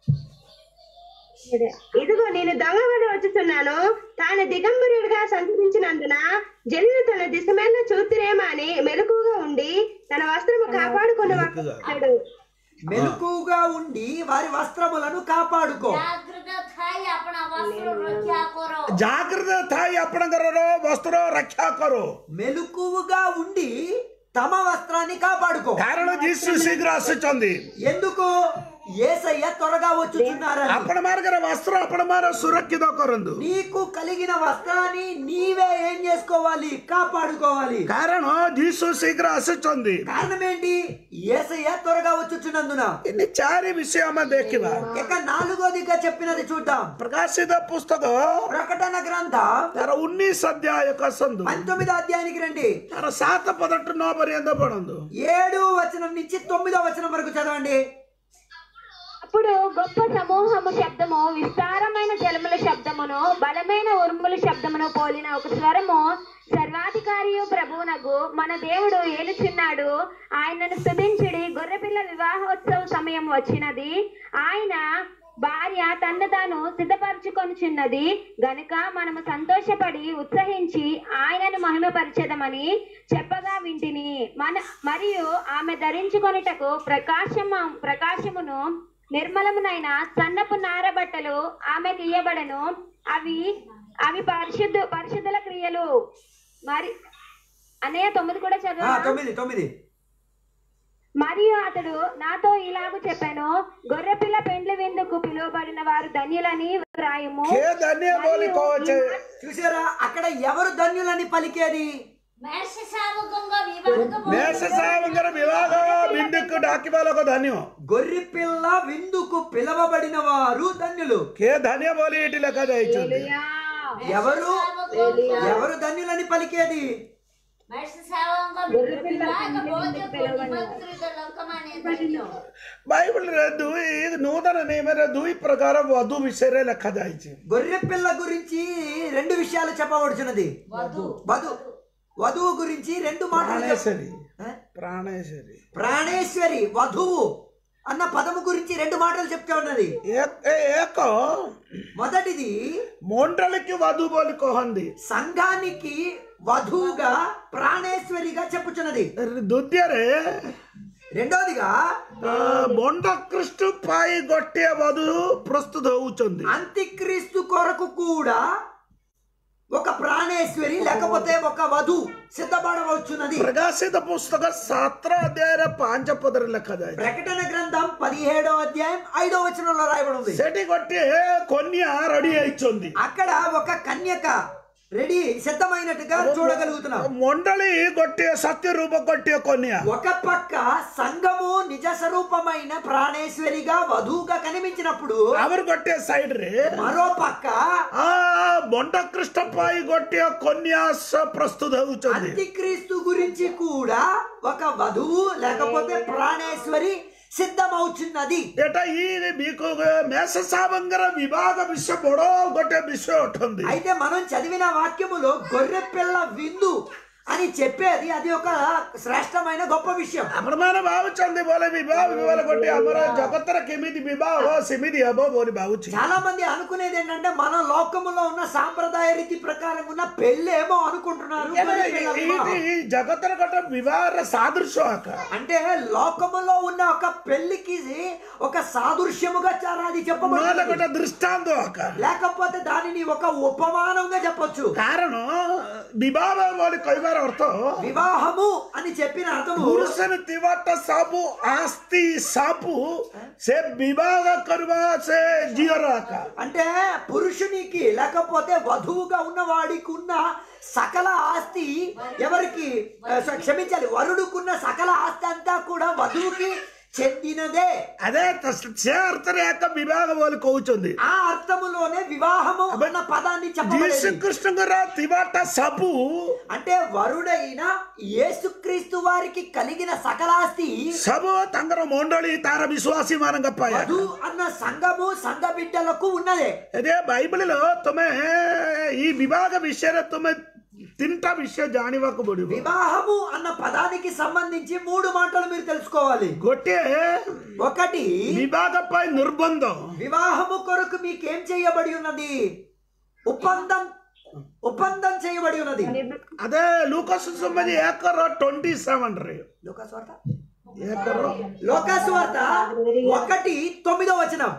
ఇదిగో నేను దొంగవని వచ్చుతున్నాను తాను దిగంబరుడిగా సంచరించినందున జనులు తన దిశమైన చూతురేమో అని మెలకుగా ఉండి తన వస్త్రము కాపాడుకున్నాడు మెలకుగా ఉండి వారి వస్త్రములను కాపాడుకో ଜାଗ୍ରତ ଥାଇ ଆପଣ ବସ୍ତ୍ର ରକ୍ଷା କର ଜାଗ୍ରତ ଥାଇ ଆପଣଙ୍କର ବସ୍ତ୍ର ରକ୍ଷା କର మెలకువగా ఉండి తమ వస్త్రాన్ని కాపాడుకో କାରଣ ଯୀଶୁ ଶୀଘ୍ର ଆସୁଛନ୍ତି ఎందుకు ఏసయ్య త్వరగా వచ్చుచున్నారని ଆପଣ ମାନଙ୍କର ବସ୍ତ୍ର ଆପଣ ମାନ ସୁରକ୍ଷିତ କରନ୍ତୁ నీకు కలిగిన వస్త్రాన్ని నీవే ఏం చేసుకోవాలి కాపాడుకోవాలి କାରଣ ଯୀଶୁ ଶୀଘ୍ର ଆସୁଛନ୍ତି కారణం ఏంటి ఏసయ్య త్వరగా వచ్చుచున్నందున ଇନି ଚାରି ବିଷୟ ଆମେ ଦେଖିବା ఇక నాలుగోదిగా చెప్పినది చూద్దాం ପ୍ରକାଶିତ పుస్తକ ప్రకటన గ్రంథం ତାର ଉଣେଇଶ ଅଧ୍ୟାୟ ଆସନ୍ତୁ పంతొమ్మిదో అధ్యాయానికి రండి ତାର ସାତ ପଦଠୁ ନଅ ପର୍ଯ୍ୟନ୍ତ ପଢନ୍ତୁ ఏడు వచనం నుంచి తొమ్మిదో వచనం వరకు చదవండి అప్పుడు గొప్ప సమూహము శబ్దము విస్తారమైన జలముల శబ్దమును బలమైన ఉరుముల శబ్దమును పోలిన ఒక స్వరము సర్వాధికారియు ప్రభువునగు మన దేవుడు ఏలుచున్నాడు ఆయనను స్తుతించుడి గొర్రెపిల్ల వివాహోత్సవ సమయం వచ్చినది ఆయన భార్య తన్ను తాను సిద్ధపరచుకొనుచున్నది గనుక మనము సంతోషపడి ఉత్సహించి ఆయనను మహిమపరచెదమని చెప్పగా వింటిని మన మరియు ఆమె ధరించుకొనుటకు ప్రకాశము ప్రకాశమును నిర్మలమునైన సన్నపు నారబట్టలు ఆమెకు ఇయ్యబడను అవి అవి పరిశుద్ధ పరిశుద్ధుల క్రియలు మరి అన్నయ్య తొమ్మిది కూడా ఆ, చదువు తొమ్మిది తొమ్మిది మరియు అతడు నాతో ఇలాగూ చెప్పాను గొర్రెపిల్ల పెండ్లి విందుకు పిలువబడిన వారు ధన్యులని వ్రాయుము କେ ଧନ୍ୟ ବୋଲି କହୁଛେ చూసారా అక్కడ ఎవరు ధన్యులని పలికేది ମେଷ ଶାବକଙ୍କ ବିବାହ ମେଷ ସାହେବଙ୍କର ବିବାହ ବିନ୍ଦୁକୁ ଡାକିବା ଲୋକ ଧନ୍ୟ గొర్రె పిల్ల విందుకు పిలవబడిన వారు ధన్యులు କେ ଧନ୍ୟ ବୋଲି ଏଠି ଲେଖାଯାଇଛନ୍ତି ఎవరు ఎవరు ధన్యులని పలికేది ମେଷ ଶାବକଙ୍କ ବିବାହ ବୋଧକୁ ନିମନ୍ତ୍ରିତ ଲୋକମାନେ ଧନ୍ୟ ବାଇବଲରେ ଦୁଇ ନୂତନ ନିୟମରେ ଦୁଇ ପ୍ରକାର ବଧୁ ବିଷୟରେ ଲେଖାଯାଇଛି గొర్రె పిల్ల గురించి రెండు విషయాలు చెప్పబడుచున్నది వధు వధు వధువు గురించి రెండు మాటలు చెప్- ప్రాణేశ్వరి ఆ? ప్రాణేశ్వరి ప్రాణేశ్వరి వధువు అన్న పదము గురించి రెండు మాటలు చెప్తా ఉన్నది ఏ- ఏ- ఏక మొదటిది మండలికి వధు ବୋଲି କହନ୍ତି సంఘానికి వధువుగా ప్రాణేశ్వరిగా చెప్పుచున్నది ଦ୍ୱିତୀୟରେ రెండోదిగా ବଣ୍ଡକୃଷ୍ଟ ପାଇଁ ଗୋଟିଏ ବଧୁ ପ୍ରସ୍ତୁତ ହଉଛନ୍ତି అంత్యక్రీస్తు కొరకు కూడా ఒక ప్రాణేశ్వరి లేకపోతే ఒక వధు సిద్ధపడవచ్చున్నది ପ୍ରକାଶିତ ପୁସ୍ତକ ସାତ ଅଧ୍ୟାୟରେ ପାଞ୍ଚ ପଦରେ ଲେଖାଯାଇଛି ప్రకటన గ్రంథం పదిహేడో అధ్యాయం ఐదో వచనంలో రాయబడి ఉంది ସେଠି ଗୋଟିଏ କନ୍ୟା ରଡି ହେଇଛନ୍ତି అక్కడ ఒక కన్యక రెడీ సిద్ధమైనట్టుగా చూడగలుగుతున్నాం ମଣ୍ଡଳୀ ଗୋଟିଏ ସତ୍ୟ రూప ଗୋଟିଏ କନ୍ୟା ఒక పక్క సంఘము నిజ స్వరూపమైన ప్రాణేశ్వరిగా వధువుగా కనిపించినప్పుడు ଆମର ଗୋଟିଏ ସାଇଡରେ మరో పక్క ఆ ବଣ୍ଡକୃଷ୍ଟ ପାଇଁ ଗୋଟିଏ କନ୍ୟା ସ- ପ୍ରସ୍ତୁତ ହଉଛନ୍ତି అంత్యక్రీస్తు గురించి కూడా ఒక వధువు లేకపోతే ప్రాణేశ్వరి సిద్ధమవుతున్నది ଏଟା ଇ ମେଷ ସାହେବଙ୍କର ବିବାହ ବିଷୟ ବଡ ଗୋଟେ ବିଷୟ ଅଟନ୍ତି అయితే మనం చదివిన వాక్యములో గొర్రె పిల్ల విందు అని చెప్పేది అది ఒక శ్రేష్టమైన గొప్ప విషయం ଆପଣମାନେ ଭାବୁଛନ୍ତି ବୋଲେ ବିବାହ ବିବାହ ଗୋଟେ ଆମର ଜଗତର କେମିତି ବିବାହ ହବ ସେମିତି ହବ ବୋଲି ଭାବୁଛି చాలా మంది అనుకునేది ఏంటంటే మన లోకములో ఉన్న సాంప్రదాయ రీతి ప్రకారం ఉన్న పెళ్ళేమో అనుకుంటున్నారు గొర్రె పిల్ల వివాహం. ఈ జగతର ଗୋଟେ ବିବାହର ସାଦୃଶ୍ୟ ଆକା అంటే లోకములో ఉన్న ఒక పెళ్లికి ఒక సాదృశ్యముగా చాలా అది ନହେଲେ చెప్పబడుతుంది ଗୋଟେ ଦୃଷ୍ଟାନ୍ତ ଆକା లేకపోతే దానిని ఒక ఉపమానంగా చెప్పొచ్చు କାରଣ ବିବାହ ବୋଲି କହିବାର ଅର୍ଥ వివాహము అని చెప్పిన అర్థము ପୁରୁଷର ଥିବାଟା ସବୁ ଆସ୍ତି ସବୁ ସେ ବିବାହ କରିବା ସେ ଝିଅର ଆକା అంటే పురుషునికి లేకపోతే వధువుగా ఉన్న వాడికి ఉన్న సకల ఆస్తి ఎవరికి ఆ, క్షమించాలి వరుడుకున్న సకల ఆస్తి అంతా కూడా వధువుకి చెందినదే అదే త- ସେ ଅର୍ଥରେ ଏକ ବିବାହ ବୋଲି କହୁଛନ୍ତି ఆ అర్థములోనే వివాహము అన్న పదాన్ని ଯୀଶୁ చెప్పబడింది କୃଷ୍ଣଙ୍କର ଥିବାଟା ସବୁ అంటే వరుడైన యేసుక్రీస్తు వారికి కలిగిన సకల ఆస్తి ସବୁ ତାଙ୍କର ମଣ୍ଡଳୀ ତାର ବିଶ୍ୱାସୀ ମାନଙ୍କ ପାଇଁ వధు అన్న సంఘము సంఘ బిడ్డలకు ఉన్నదే అదే బైబిల్లో ତୁମେ ఈ వివాହ విషୟରେ ତୁମେ ତିନିଟା ବିଷୟ ଜାଣିବାକୁ ପଡିବ వివాహము అన్న పదానికి సంబంధించి మూడు మాటలు మీరు తెలుసుకోవాలి ଗୋଟିଏ ఒకటి ବିବାହ ପାଇଁ ନିର୍ବନ୍ଧ వివాహము కొరకు మీకేం చేయబడి ఉన్నది ఒప్పందం ఒప్పందం చేయబడి ఉన్నది అదే లూకస్ సుమ్మది ఏకర ట్వంటీ సెవెన్ రే లోకాస్వార్త ఏకర లోకాస్వార్త ఒకటి తొమ్మిదో వచనం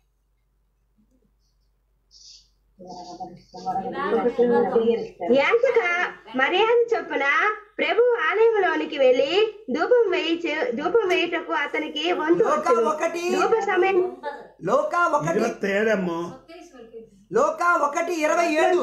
యాచక మర్యాద చొప్పున ప్రభు ఆలయంలోనికి వెళ్లి ధూపం వేయి ధూపం వేయుటకు అతనికి వంతు లోక వచ్చును. ఒకటి ధూప సమయం లోక ఒకటి ఇరవత్తేడమ్మో లోక ఒకటి ఇరవై ఏడు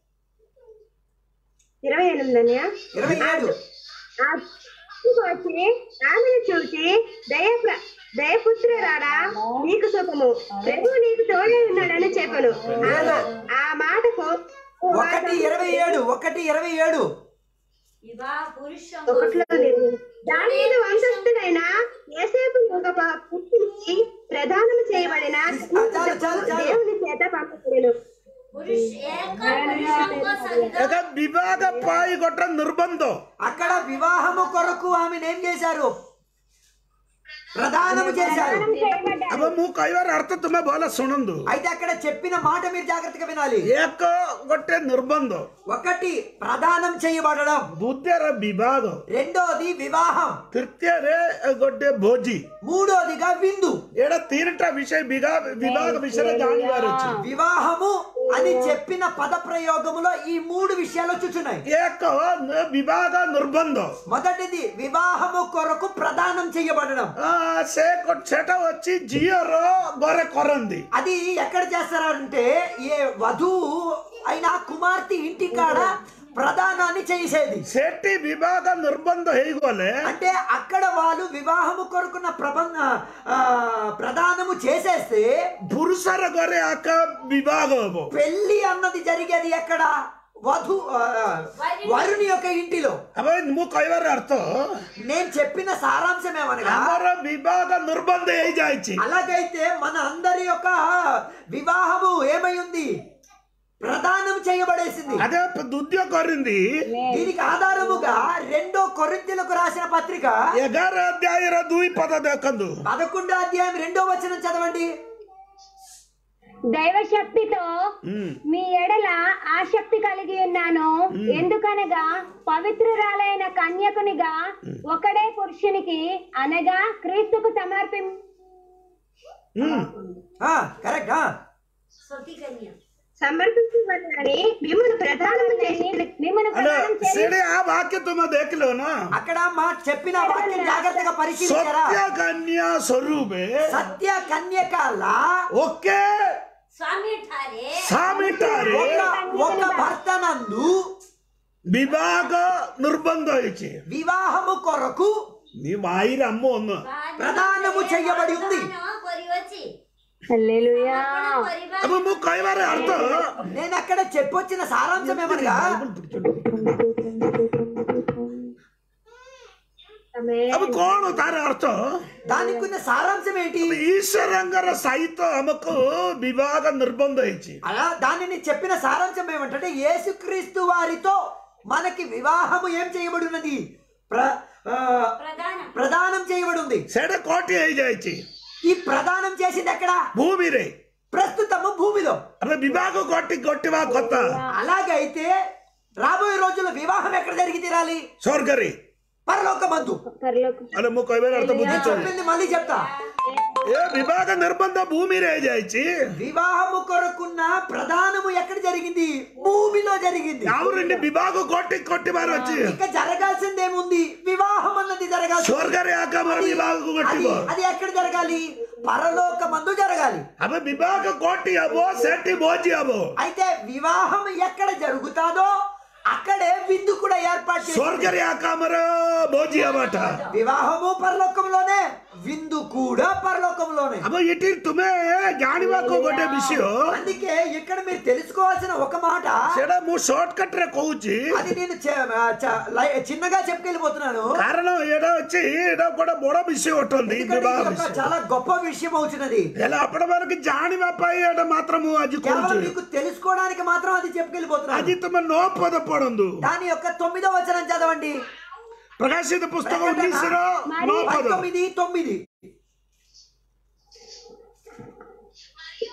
ఇరవై ఎనిమిది అన్నయ్య. ఇరవై ఏడు ఆ ఇంటికి వచ్చి ఆమెను చూసి దయ దయపుత్రురాడా నీకు సుఖము ప్రభు నీకు తోడే ఉన్నాడని చెప్పను ఆమె ఆ మాటకు ఒకటి ఇరవై ఏడు ఒకటి ఇరవై ఏడు వివాహ పురుష ఒకటిలో లేదు దాని మీద వంశస్థుడైన ఏసేపు ఒక ప- పుట్టించి ప్రదానం చేయబడిన చాలు, చాలు, చాలు. దేవుని చేత పంపబడెను పురుష ఏక పురుషంగ సహిత ଏକ ବିବାହ ପାଇଁ ଗୋଟେ ନିର୍ବନ୍ଧ అక్కడ వివాహము కొరకు ఆమెను ఏం చేశారు ప్రదానము చేశారు ଏବେ ମୁଁ କହିବାର ଅର୍ଥ ତୁମେ ଭଲ ଶୁଣନ୍ତୁ అయితే అక్కడ చెప్పిన మాట మీరు జాగ్రత్తగా వినాలి ଏକ ଗୋଟେ ନିର୍ବନ୍ଧ ఒకటి ప్రదానం చేయబడడం ଦ୍ୱିତୀୟରେ ବିବାହ రెండోది వివాహం ତୃତୀୟରେ ଗୋଟେ ଭୋଜି మూడోదిగా విందు ଏଇଟା ତିନିଟା ବିଷୟ ବିବାହ ବିବାହ ବିଷୟରେ ଜାଣିବାର ଅଛି వివాహము అని చెప్పిన పద ప్రయోగములో ఈ మూడు విషయాలు వచ్చుచున్నాయి ଏକ ବିବାହ ନିର୍ବନ୍ଧ మొదటిది వివాహము కొరకు ప్రదానం చేయబడడం ଆ, ସେ କ- ସେଟା ଅଛି ଝିଅର ଘରେ କରନ୍ତି అది ఎక్కడ చేస్తారంటే ఏ వధువు అయిన కుమార్తె ఇంటి కాడ ప్రదానాన్ని చేసేది ସେଠି ବିବାହ ନିର୍ବନ୍ଧ ହେଇଗଲେ అంటే అక్కడ వాళ్ళు వివాహము కొరకున్న ప్రబంధ ఆ, ప్రదానము చేసేస్తే ପୁରୁଷର ଘରେ ଆକା ବିବାହ ହବ పెళ్లి అన్నది జరిగేది ఎక్కడ వధు ఆ, వరుని యొక్క ఇంటిలో ଏବେ ମୁଁ କହିବାର ଅର୍ଥ నేను చెప్పిన సారాంశం ఏమనగా ଆମର ବିବାହ ନିର୍ବନ୍ଧ ହେଇଯାଇଛି అలాగైతే మన అందరి యొక్క వివాహము ఏమై ఉంది ప్రదానం చేయబడేసింది అదే ద్వితీయ కొరింది దీనికి ఆధారముగా రెండో కొరింతలకు రాసిన పత్రిక ఎగార అధ్యాయର ଦୁଇ పద ଦେଖନ୍ତୁ పదకొండో అధ్యాయం రెండో వచనం చదవండి దైవ శక్తితో ହୁଁ మీ ఎడల ఆసక్తి కలిగి ఉన్నాను ఎందుకనగా పవిత్రురాలైన కన్యకునిగా ఒకడే పురుషునికి అనగా క్రీస్తుకు సమర్పి ହୁଁ కరెక్ట్ సతీ కన్య సమర్పించబడాలని మిమ్మల్ని ప్రధానం చేసి మిమ్మల్ని అలా ప్రదానం చేయి ସେଠି ఆ వాక్య ତୁମେ ଦେଖିଲ ନା అక్కడ మా చెప్పిన వాక్యం జాగ్రత్తగా పరిశీలించారా ସତ୍ୟ କନ୍ୟା ସ୍ୱରୂପେ సత్య కన్యకాల ଓକେ స్వామి ఠారే ସ୍ୱାମୀଟାରେ ఒక ఒక భర్త నందు ବିବାହ ନିର୍ବନ୍ଧ ହେଇଛି వివాహము కొరకు నీ మాయిర అమ్మ ഒന്ന് ప్రదానము చెయ్యబడి ఉంది. କରି ଅଛି హల్లెలూయా କରିବା అప్పుడు ମୁଁ କହିବାର ଅର୍ଥ నేను అక్కడ చెప్పొచ్చిన సారాంశం ఏమనగా ఆమె అప్పుడు କଣ ତାର ଅର୍ଥ దానికి ఉన్న సారాంశం ఏంటి ଈଶ୍ୱରଙ୍କର ସହିତ ଆମକୁ ବିବାହ ନିର୍ବନ୍ଧ ହେଇଛି అలా దానిని చెప్పిన సారాంశం ఏమంటే యేసుక్రీస్తు వారితో మనకి వివాహము ఏం చేయబడి ఉన్నది ప్ర ఆ, ప్రధానం ప్రదానం చేయబడి ఉంది ସେଇଟା କୋଟି ହେଇଯାଇଛି ఈ ప్రదానం చేసింది ఎక్కడ ଭୂମିରେ ప్రస్తుతము భూమిలో ଆମେ ବିବାହ କୋଟି ଘଟିବା କଥା అలాగైతే రాబోయే రోజుల్లో వివాహం ఎక్కడ జరిగి తీరాలి ସ୍ୱର୍ଗରେ పరలోక బంధు పరలోక అరే ମୁଁ କହିବାର ଅର୍ଥ నేను ବୁଝୁଛ చెప్పింది మళ్ళీ చెప్తా ఏ విభాగ నిర్బంధ భూమి రేజాయిచి వివాహము కొరకున్న ప్రధానము ఎక్కడ జరిగింది భూమిలో జరిగింది ఎవరండి విభాగ కొట్టి కొట్టి మరి వచ్చి ఇక జరగాల్సిందేముంది వివాహం అన్నది జరగాల్సి స్వర్గరే ఆకామర విభాగ కొట్టి అది అది ఎక్కడ జరగాలి పరలోక మందు జరగాలి అవ విభాగ కొట్టి అబో సెట్టి మోజి అబో అయితే వివాహం ఎక్కడ జరుగుతాదో అక్కడే విందు కూడా ఏర్పాటు చేసి స్వర్గరే ఆకామర మోజి అబట వివాహము పరలోకంలోనే విందు కూడా పరలోకంలోనే అబో ఇటు తుమే జానివాకు కొట్టే విషయం అందుకే ఇక్కడ మీరు తెలుసుకోవాల్సిన ఒక మాట ସେଟା ମୁଁ ସର୍ଟ କଟ୍ ରେ କହୁଛି అది నేను చ- చ- లై- చిన్నగా చెప్పుకెళ్ళిపోతున్నాను କାରଣ ଏଇଟା ଅଛି ଏଇଟା ଗୋଟେ ବଡ ବିଷୟ ଅଟନ୍ତି ఎందుకంటే ବିବାହ ఇది ఒక ବିଷୟ చాలా గొప్ప విషయం అవుతున్నది ହେଲେ ଆପଣ ମାନଙ୍କୁ ଜାଣିବା ପାଇଁ ଏଇଟା ମାତ୍ର ମୁଁ ଆଜି కేవలం କହୁଛି మీకు తెలుసుకోవడానికి మాత్రం అది చెప్పుకెళ్ళిపోతున్నాను ଆଜି ତୁମେ ନଅ ପଦ పడందు దాని యొక్క తొమ్మిదో వచనం చదవండి ପ୍ରକାଶିତ ପୁସ୍ତକ ప్రకటన ଉଣେଇଶର ନଅ ପଦ పంతొమ్మిది తొమ్మిది మరియు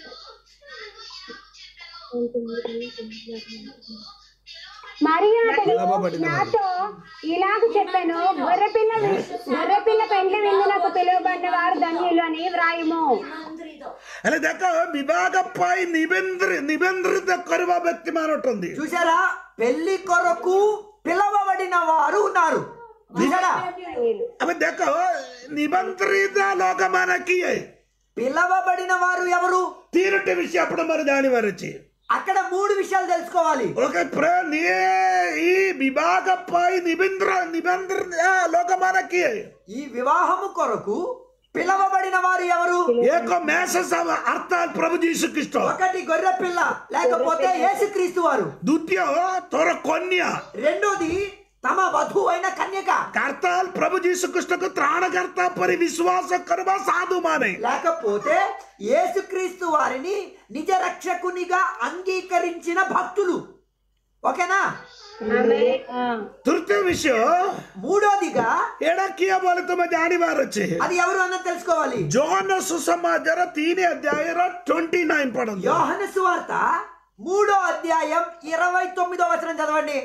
అతడు నాకు ఇలాగ చెప్పెను మరియు అతడు నాతో ఇలాగ చెప్పాను గొర్రెపిల్ల వి- గొర్రెపిల్ల పెండ్లి విందునకు పిలువబడిన వారు ధన్యులు అని వ్రాయుము మంత్రితో ହେଲେ ଦେଖ ବିବାହ ପାଇଁ ନିବେନ୍ଦ୍ର ନିବେନ୍ଦ୍ରିତ କରିବା ବ୍ୟକ୍ତି ମାନ ଅଟନ୍ତି చూసారా పెళ్లి కొరకు పిలవబడిన వారు ఉన్నారు చూసారా ధన్యులు ଆମେ ଦେଖ ନିବନ୍ଧ୍ରିତ ଲୋକମାନେ କିଏ పిలవబడిన వారు ఎవరు ତିନୋଟି ବିଷୟ ଆପଣ ମୋର ଜାଣିବାର ଅଛି అక్కడ మూడు విషయాలు తెలుసుకోవాలి ఓకే ప్రే నిଏ ఈ వివాహ పై నిబింద్ర నిబంధ్ర ଲୋକମାନେ କିଏ ఈ వివాహము కొరకు పిలవబడిన వారు ఎవరు ଏକ మేష సభ అర్థాత్ ప్రభు ଯୀଶୁ ଖ୍ରୀଷ୍ଟ ఒకటి గొర్రె పిల్ల లేకపోతే యేసుక్రీస్తు వారు ଦ୍ୱିତୀୟ ତୋର କନ୍ୟା రెండోది తమ వధువు అయిన కన్యక କର୍ତ୍ତାଲ ప్రభు ଯୀଶୁ ଖ୍ରୀଷ୍ଟକୁ ତ୍ରାଣକର୍ତ୍ତା ପରି ବିଶ୍ୱାସ କରିବା ସାଧୁ ମାନେ లేకపోతే యేసుక్రీస్తు వారిని నిజ రక్షకునిగా అంగీకరించిన భక్తులు ఓకేనా ఆమె ఆ. ତୃତୀୟ ବିଷୟ మూడోదిగా ଏଇଟା କିଏ ବୋଲି ତୁମେ ଜାଣିବାର ଅଛି అది ఎవరు అన్నది తెలుసుకోవాలి ଜଗନ ସୁସମାଜର ତିନି ଅଧ୍ୟାୟର ଟ୍ୱେଣ୍ଟି ନାଇନ୍ ପଢନ୍ତୁ యోహన సువార్త మూడో అధ్యాయం ఇరవై తొమ్మిదో వచనం చదవండి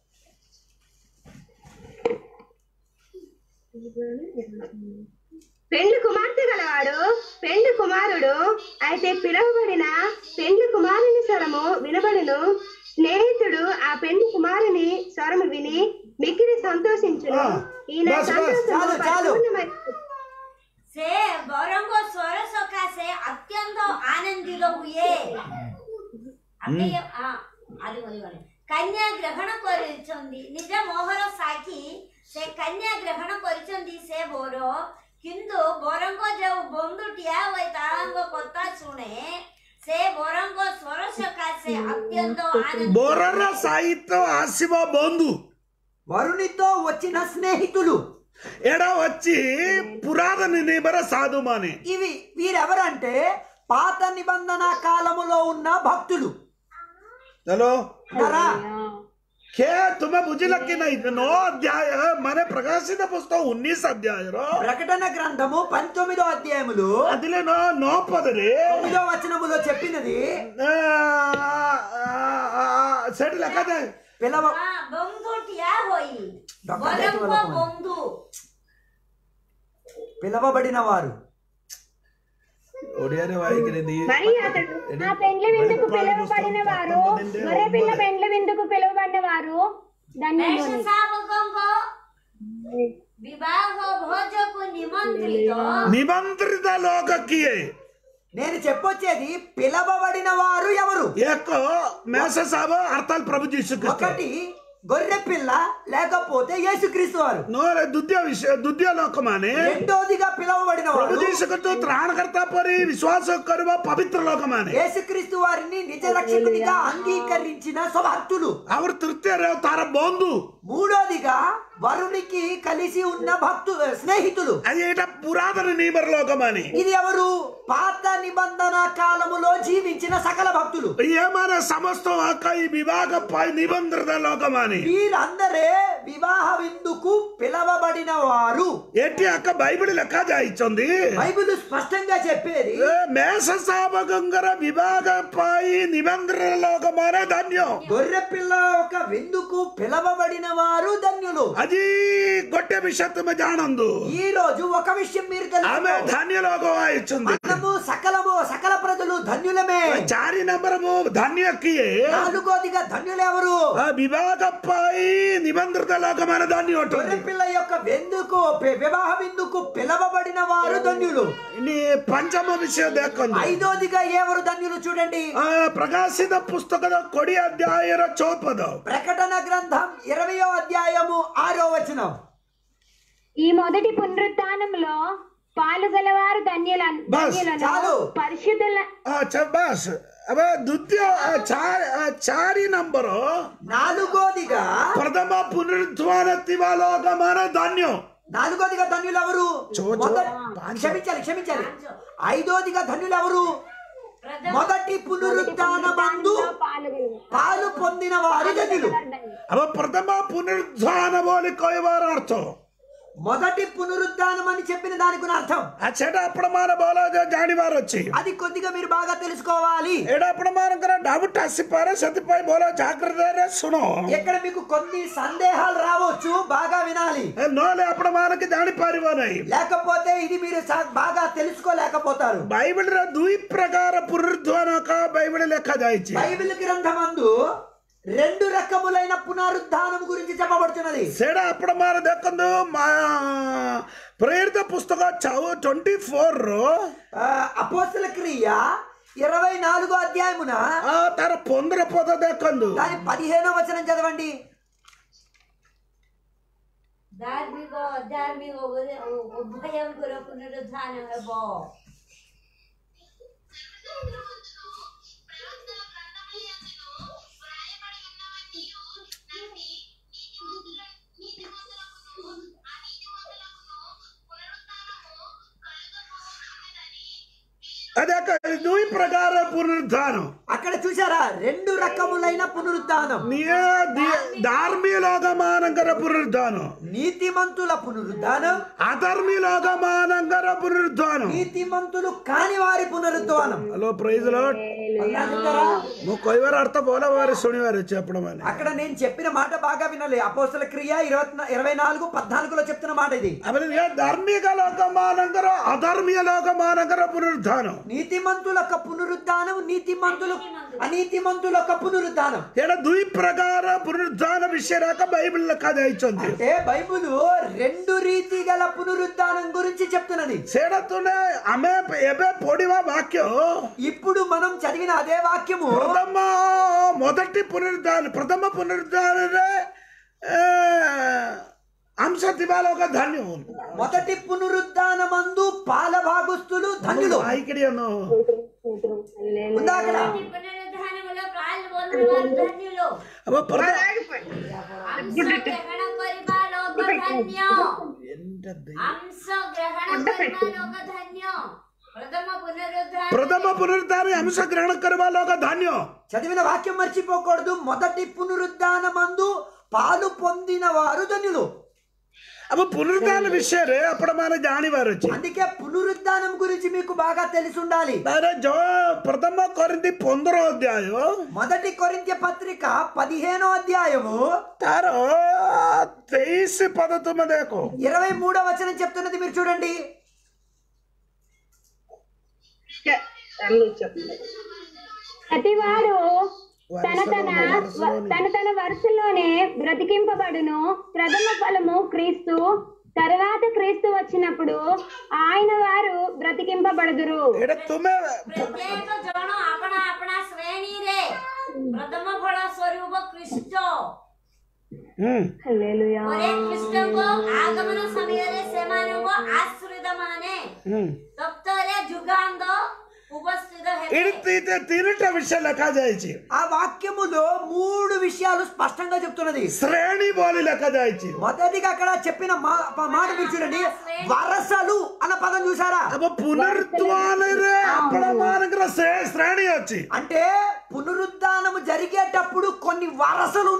పెండ్లి కుమార్తె గలవాడు పెండ్లి కుమారుడు అయితే పిలువబడిన పెండ్లి కుమారుని స్వరము వినబడును స్నేహితుడు ఆ పెండ్లి కుమారుని స్వరము విని మిక్కిలి సంతోషించును ఆ, ఈయన బస్, బస్, సంతోషము చాలు, చాలు. పరిపూర్ణమై- ସେ ବରଙ୍କ ସ୍ୱର ସକାଶେ ଅତ୍ୟନ୍ତ ଆନନ୍ଦିତ ହୁଏ ଆମେ ହଁ, ଆଜି ବୋଲିଗଲେ କନ୍ୟା ଗ୍ରହଣ କରିଛନ୍ତି ନିଜ ମୋହର ସାକ୍ଷୀ ସେ କନ୍ୟା ଗ୍ରହଣ କରିଛନ୍ତି ସେ ବର କିନ୍ତୁ ବରଙ୍କ ଯେଉଁ ବନ୍ଧୁ ଠିଆ ହୋଇ ତାଙ୍କ କଥା ଶୁଣେ ସେ ବରଙ୍କ ସ୍ୱର ସକାଶେ ଅତ୍ୟନ୍ତ ଆନନ୍ଦ ବରର ସହିତ ଆସିବ ବନ୍ଧୁ వరునితో వచ్చిన స్నేహితులు ଏଇଟା ଅଛି ପୁରାତନ ନିୟମର ସାଧୁ ମାନେ ఇవి వీరెవరంటే పాత నిబంధన కాలములో ఉన్న భక్తులు ଚलो ఉన్నారా? କେ ତୁମେ ବୁଝିଲ କି ନାଇଁ ନଅ ଅଧ୍ୟାୟ ମାନେ ପ୍ରକାଶିତ ପୁସ୍ତକ ଉଣେଇଶ ଅଧ୍ୟାୟର ప్రకటన గ్రంథము పంతొమ్మిదో అధ్యాయములు ଆଦିଲେ ନଅ ନଅ ପଦରେ తొమ్మిదో వచనములో చెప్పినది ଆ, ଆ, ଆ, ସେଠି ଲେଖାଯାଏ పిలవ ହଁ, ବନ୍ଧୁ ଠିଆ ହୋଇ ଡକା ବରଙ୍କ ଯାଇଥିବା ଲୋକମାନେ। ବନ୍ଧୁ పిలవబడిన వారు ଓଡ଼ିଆରେ ବାଇକରେ ଦି మరి అతడు ఆ పెండ్లి విందుకు పిలువబడిన వారు గొర్రెపిల్ల పెండ్లి విందుకు పిలువబడిన వారు ధన్యులు ମେଷ ଶାବକଙ୍କ ବିବାହ ଭୋଜକୁ ନିମନ୍ତ୍ରିତ ନିମନ୍ତ୍ରିତ ଲୋକ କିଏ నేను చెప్పొచ్చేది పిలవబడిన వారు ఎవరు ଏକ ମେଷ ସାବ ଅର୍ଥାତ୍ ପ୍ରଭୁ ଯୀଶୁ ଖ୍ରୀଷ୍ଟ ఒకటి గొర్రె పిల్ల లేకపోతే యేసుక్రీస్తు వారు ନହେଲେ ଦ୍ୱିତୀୟ ବିଷୟ ଦ୍ୱିତୀୟ ଲୋକମାନେ రెండోదిగా పిలవబడిన ପ୍ରଭୁ వారు ଯୀଶୁ ଖ୍ରୀଷ୍ଟ ତ୍ରାଣକର୍ତ୍ତା ପରି ବିଶ୍ୱାସ କରିବା ପବିତ୍ର ଲୋକମାନେ యేసుక్రీస్తు వారిని నిజ రక్షకునిగా అంగీకరించిన స్వభక్తులు ଆଉ ତୃତୀୟରେ ତାର ବନ୍ଧୁ మూడోదిగా వరునికి కలిసి ఉన్న భక్తు స్నేహితులు ଆଜି ଏଇଟା ପୁରାତନ ନିୟମର ଲୋକମାନେ ఇది ఎవరు పాత నిబంధన కాలములో జీవించిన సకల భక్తులు ଏମାନେ ସମସ୍ତ ଆକାଇ ବିଭାଗ ପାଇଁ ନିବନ୍ଧିତ ଲୋକମାନେ వీరందరే వివాహ విందుకు పిలవబడిన వారు ଏଠି ଆକ ବାଇబିଲ ଲେଖା ଯାଇଛନ୍ତି బైబిల్ స్పష్టంగా చెప్పేది ଏ ମେଷ ଶାବକଙ୍କର ବିଭାଗ ପାଇଁ ନିବନ୍ଧିତ ଲୋକମାନେ ଧନ୍ୟ గొర్రె పిల్ల ఒక విందుకు పిలవబడిన వారు ధన్యులు ଆଜି ଆଜି ଗୋଟେ ବିଷୟ ତୁମେ ଜାଣନ୍ତୁ ఈ రోజు ఒక విషయం మీరు ଆମେ తెలుసు ଧାନ୍ୟ ଲୋକ ହେଇଛନ୍ତି మనము సకలము సకల ప్రజలు ధన్యులమే ଚାରି ନମ୍ବର ମୁଁ ଧାନ୍ୟ କିଏ నాలుగోదిగా ధన్యులు ఎవరు ఆ, ବିବାହ ପାଇଁ నిబంధృత ଲୋକମାନେ ଧାନ୍ୟ గొర్రె ଅଟନ୍ତି పిల్ల యొక్క వెందుకు పి- వివాహ విందుకు పిలవబడిన వారు ధన్యులు ଇନି ପଞ୍ଚମ ବିଷୟ ଦେଖନ୍ତୁ ఐదోదిగా ఎవరు ధన్యులు చూడండి ಆ, ಪ್ರಕಾಶಿತ ಪುಸ್ತಕದ ಕೊಡಿ ಅಧ್ಯಾಯರ ಚೌಪದ ప్రకటన గ్రంథం ఇరవయో అధ్యాయము ఆరో వచనం ఈ మొదటి పునరుత్థానంలో పాలుగలవారు ధన్యుల బస్, ధన్యులను చాలు. పరిశుద్ధుల ಆ, ಚ- ಬಾಸ್ ಅವ ದ್ವಿತೀಯ ಆ, ಚಾ- ಆ, ಚಾರಿ ನಂಬರು నాలుగోదిగా ಪ್ರಥಮ ಪುನರುತ್ಥಾನ ತಿವಾಲೋಕಮಾನ ಧಾನ್ಯ నాలుగోదిగా ధన్యులు ఎవరు చో, చో. మొదటి క్షమించాలి క్షమించాలి ఐదోదిగా ధన్యులు ఎవరు ప్రథమ మొదటి పునరుత్థానమందు పాలుగలవారు పాలు పొందిన వారి ధన్యులు ಅವ ಪ್ರಥಮ ಪುನರುತ್ಥಾನ ಬೋಲಿ ಕೊಯ್ವಾರ ಅರ್ಥ మొదటి పునరుద్ధానం అని చెప్పిన దానికి ఉన్న అర్థం ಆ ಚಟ ಅಪ್ಪಣಮಾನ ಬೋಲ ಜಾಣಿವಾರ వచ్చి అది కొద్దిగా మీరు బాగా తెలుసుకోవాలి ଏଇଟା ଆପଣମାନଙ୍କର ଡାଉଟ୍ ଆସିପାରେ ସେଥିପାଇଁ ଭଲ ଜାଗ୍ରତରେ ଶୁଣ ఇక్కడ మీకు కొన్ని సందేహాలు రావచ్చు బాగా వినాలి ଏ ନହେଲେ ଆପଣମାନଙ୍କୁ ଜାଣିପାରିବ ନାହିଁ లేకపోతే ఇది మీరు స- బాగా తెలుసుకోలేకపోతారు బైబిల్ରେ ଦୁଇ ପ୍ରକାର ପୁନରୁଦ୍ଧାନ బైబిల్ ଲେଖାଯାଇଛି బైబిల్ గ్రంథమందు రెండు రకములైన పునరుద్ధానం గురించి చెప్పబడుతున్నది ସେଇଟା ଆପଣମାନେ ଦେଖନ୍ତୁ ମା- ପ୍ରେରିତ పుస్తକ ట్వంటీ ఫోర్ ର ఆ, అపోస్తల క్రియ ఇరవై నాలుగో అధ్యాయమున ఆ, ତାର ପନ୍ଦର ପଦ ଦେଖନ୍ତୁ దాని పదిహేనో వచనం చదవండి ଧାର୍ମିକ ଅଧାର୍ମିକ ଉଭୟ- ଉଭୟଙ୍କର ପୁନରୁଦ୍ଧାନ ହେବ అదే ଦୁଇ ପ୍ରକାର ପୁନରୁଦ୍ଧାନ అక్కడ చూసారా రెండు రకములైన పునరుద్ధానం ନିଏ- ଦି- ଧାର୍ମୀ ଲୋକମାନଙ୍କର ପୁନରୁଦ୍ଧାନ నీతిమంతుల పునరుద్ధానం అధర్మీ ଲୋକମାନଙ୍କର పునరుద్ధాନ నీతిమంతులు కాని వారి పునరుద్ధానం హలో ప్రైజ్ లార్డ్ అన్నా చెప్తారా? ମୁଁ କହିବାର ଅର୍ଥ ଭଲ ଭାବରେ ଶୁଣିବାର ଅଛି ଆପଣମାନେ అక్కడ నేను చెప్పిన మాట బాగా వినాలి అపోస్తల క్రియ ఇరవై ఇరవై నాలుగు పద్నాలుగులో చెప్తున్న మాట ఇది ଆମେ ଏ ଧାର୍ମିକ ଲୋକମାନଙ୍କର ଅଧର୍ମୀୟ ଲୋକମାନଙ୍କର పునరుద్ధాନ నీతిమంతుల యొక్క పునరుద్ధానం నీతిమంతులు అనీతిమంతుల యొక్క పునరుద్ధానం ଏଇଟା ଦୁଇ ପ୍ରକାର ପୁନରୁଦ୍ଧାନ ବିଷୟରେ ଏକ బైబిల్ ଲେଖାଯାଇଛନ୍ତି అంటే బైబుల్ రెండు రీతి గల పునరుద్ధానం గురించి చెప్తున్నది ସେଇଟା ତୁମେ ଆମେ ଏବେ ପଢିବା ବାକ୍ୟ ఇప్పుడు మనం చదివిన అదే వాక్యము ପ୍ରଥମ మొదటి పునరుద్ధాନ ప్రథమ పునరుద్ధాନରେ ఏ, అంశ ଥିବା ଲୋକ ଧାନ୍ୟ మొదటి పునరుద్ధానమందు పాల భాగస్తులు ధన్యులు ଆଇକିରି అను ఉందా అక్కడ ఈ పునరుద్ధానములో పాలు పొందినవారు ధన్యులు అమ్మ ప్రథమ అంశ గ్రహణ କରିବା ଲୋକ ଧନ୍ୟ అంశ గ్రహణ କରିବା ଲୋକ ଧନ୍ୟ ପ୍ରଥମ ପୁନରୁଦ୍ଧାନ ప్రథమ పునరుద్ధాన అంశ గ్రహణ କରିବା ଲୋକ ధాన్ୟ చదివిన వాక్యం మర్చిపోకూడదు మొదటి పునరుద్ధానమందు పాలు పొందిన వారు ధన్యులు అమ్మ పునరుద్ధాన విషୟରେ ଆପଣମାନେ ଜାଣିବାର ଅଛି అందుకే పునరుద్ధానం గురించి మీకు బాగా తెలిసి ఉండాలి ତାର ଯ ପ୍ରଥମ କରିନ୍ତି ପନ୍ଦର ଅଧ୍ୟାୟ మొదటి కొరింథ్య పత్రిక పదిహేనో అధ్యాయము ତାର ତେଇଶ ପଦ ତୁମେ ଦେଖ ఇరవై మూడో వచనం చెప్తున్నది మీరు చూడండి ప్రతివాడు తన తన తన తన వరుసలోనే బ్రతికింపబడును ప్రథమ ఫలము క్రీస్తు తర్వాత క్రీస్తు వచ్చినప్పుడు ఆయన వారు బ్రతికింపబడుదురు ଏଇଟା ତୁମେ ପ୍ରତ୍ୟେକ ଜଣ ଆପଣା ଆପଣା ଶ୍ରେଣୀରେ ପ୍ରଥମ ଫଳ ସ୍ୱରୂପ ଖ୍ରୀଷ୍ଟ ହୁଁ హల్లెలూయా ପରେ ଖ୍ରୀଷ୍ଟଙ୍କ ଆଗମନ ସମୟରେ ସେମାନଙ୍କ ଆଶ୍ରିତ ମାନେ ହୁଁ ତତ୍ତ୍ୱରେ ଯୁଗାନ୍ତ ଉପସ୍ଥିତ ହେବେ ଏଠି ତି- ତି- ତିନିଟା ବିଷୟ ଲେଖାଯାଇଛି ఆ వాక్యములో మూడు విషయాలు స్పష్టంగా చెప్తున్నది ଶ୍ରେଣୀ ବୋଲି ଲେଖାଯାଇଛି మొదటిగా అక్కడ చెప్పిన మా- ప- మాట మీరు చూడండి వరసలు అన్న పదం చూసారా ଆମ పునరుద్ధాନରେ ଆପଣମାନଙ୍କର ଶ୍ରେ- ଶ୍ରେଣୀ ଅଛି అంటే పునరుద్ధానము జరిగేటప్పుడు కొన్ని వరసలు ఉన్నాయి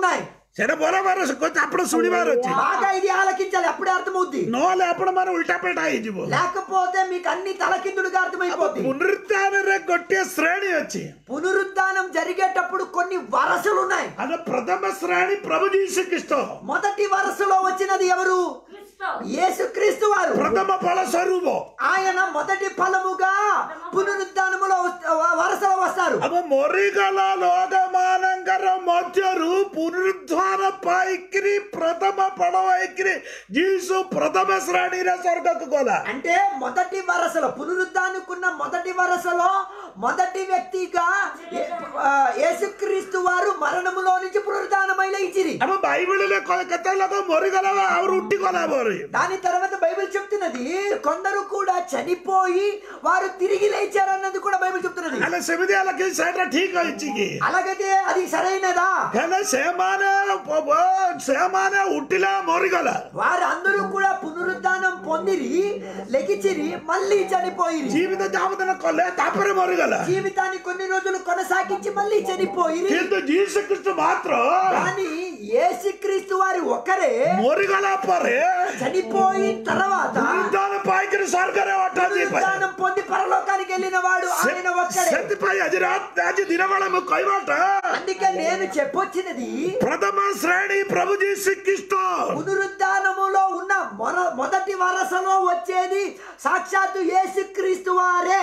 ସେଟା ବରାବର ଆପଣ ଶୁଣିବାର ଅଛି బాగా ఇది ఆలకించాలి అప్పుడే అర్థమవుద్ది ନହେଲେ ଆପଣ ମାନେ ଉଲ୍ଟା ପେଟା ହେଇଯିବ లేకపోతే మీకు అన్ని తలకిందుడుగా అర్థమైపోద్ది ପୁନରୁତ୍ଥାନରେ ଗୋଟିଏ ଶ୍ରେଣୀ ଅଛି పునరుద్ధానం జరిగేటప్పుడు కొన్ని వరసలు ఉన్నాయి అది ప్రథమ శ్రేణి ప్రభు శ్రీకృష్ణ మొదటి వరసలో వచ్చినది ఎవరు క్రిస్తో యేసుక్రీస్తు వారు ప్రథమ ఫల స్వరూప ఆయన మొదటి ఫలముగా పునరుద్ధానములో వస్త- వరసలో వస్తారు అవ మొరిగల లోకమానంగర మధ్యରୁ పునరుద్ధాన పాయికిరి ప్రథమ ఫଳ ହେଇକିରି జీసు ప్రథమ శ్రేణిରେ స్వర్గకు గଲା అంటే మొదటి వరసలో పునరుద్ధానుకున్న మొదటి వరసలో మొదటి వ్యక్తిగా ఏ- ఆ, యేసుక్రీస్తు వారు మరణములో నుంచి పునరుద్ధానమై లేచిరి ଆମ ବାଇబିଲରେ କ- କେତେ ଲୋକ ମରିଗଲା ଆହୁରି ଉଠିଗଲା ପରେ దాని తర్వాత బైబిల్ చెప్తున్నది కొందరు కూడా చనిపోయి వారు తిరిగి లేచారన్నది కూడా బైబిల్ చెప్తున్నది ହେଲେ ସେମିତି ହେଲା କି ସେଇଟା ଠିକ ହେଇଛି କି అలాగైతే అది సరైనదా ହେଲେ ସେମାନେ ପ- ପ- ସେମାନେ ଉଠିଲା ମରିଗଲା వారందరూ కూడా పునరుద్ధానం పొందిరి లెగిచిరి మళ్ళీ చనిపోయిరి ଜୀବିତ ଯାବତନ କଲେ ତାପରେ ମରିଗଲା జీవితాన్ని కొన్ని రోజులు కొనసాగించి మళ్ళీ చనిపోయిరి କିନ୍ତୁ ଯୀଶୁ ଖ୍ରୀଷ୍ଟ ମାତ୍ର కానీ యేసుక్రీస్తు వారి ఒక్కరే ମରିଗଲା ପରେ చనిపోయిన తర్వాత ପୁନରୁଦ୍ଧାନ ପାଇକିରି ସ୍ୱର୍ଗରେ ଅଟନ୍ତି పునరుద్ధానం పొంది పరలోకానికి వెళ్ళిన వాడు ఆయన ఒక్కడే ସେଥିପାଇଁ ଆଜି ରାତ ଆଜି ଦିନ ବେଳେ ମୁଁ କହିବାଟା అందుకే నేను చెప్పొచ్చినది ପ୍ରଥମ ଶ୍ରେଣୀ ପ୍ରଭୁ ଯୀଶୁ ଖ୍ରୀଷ୍ଟ పునరుద్ధానములో ఉన్న మొర మొదటి వరసలో వచ్చేది సాక్షాత్తు యేసుక్రీస్తు వారే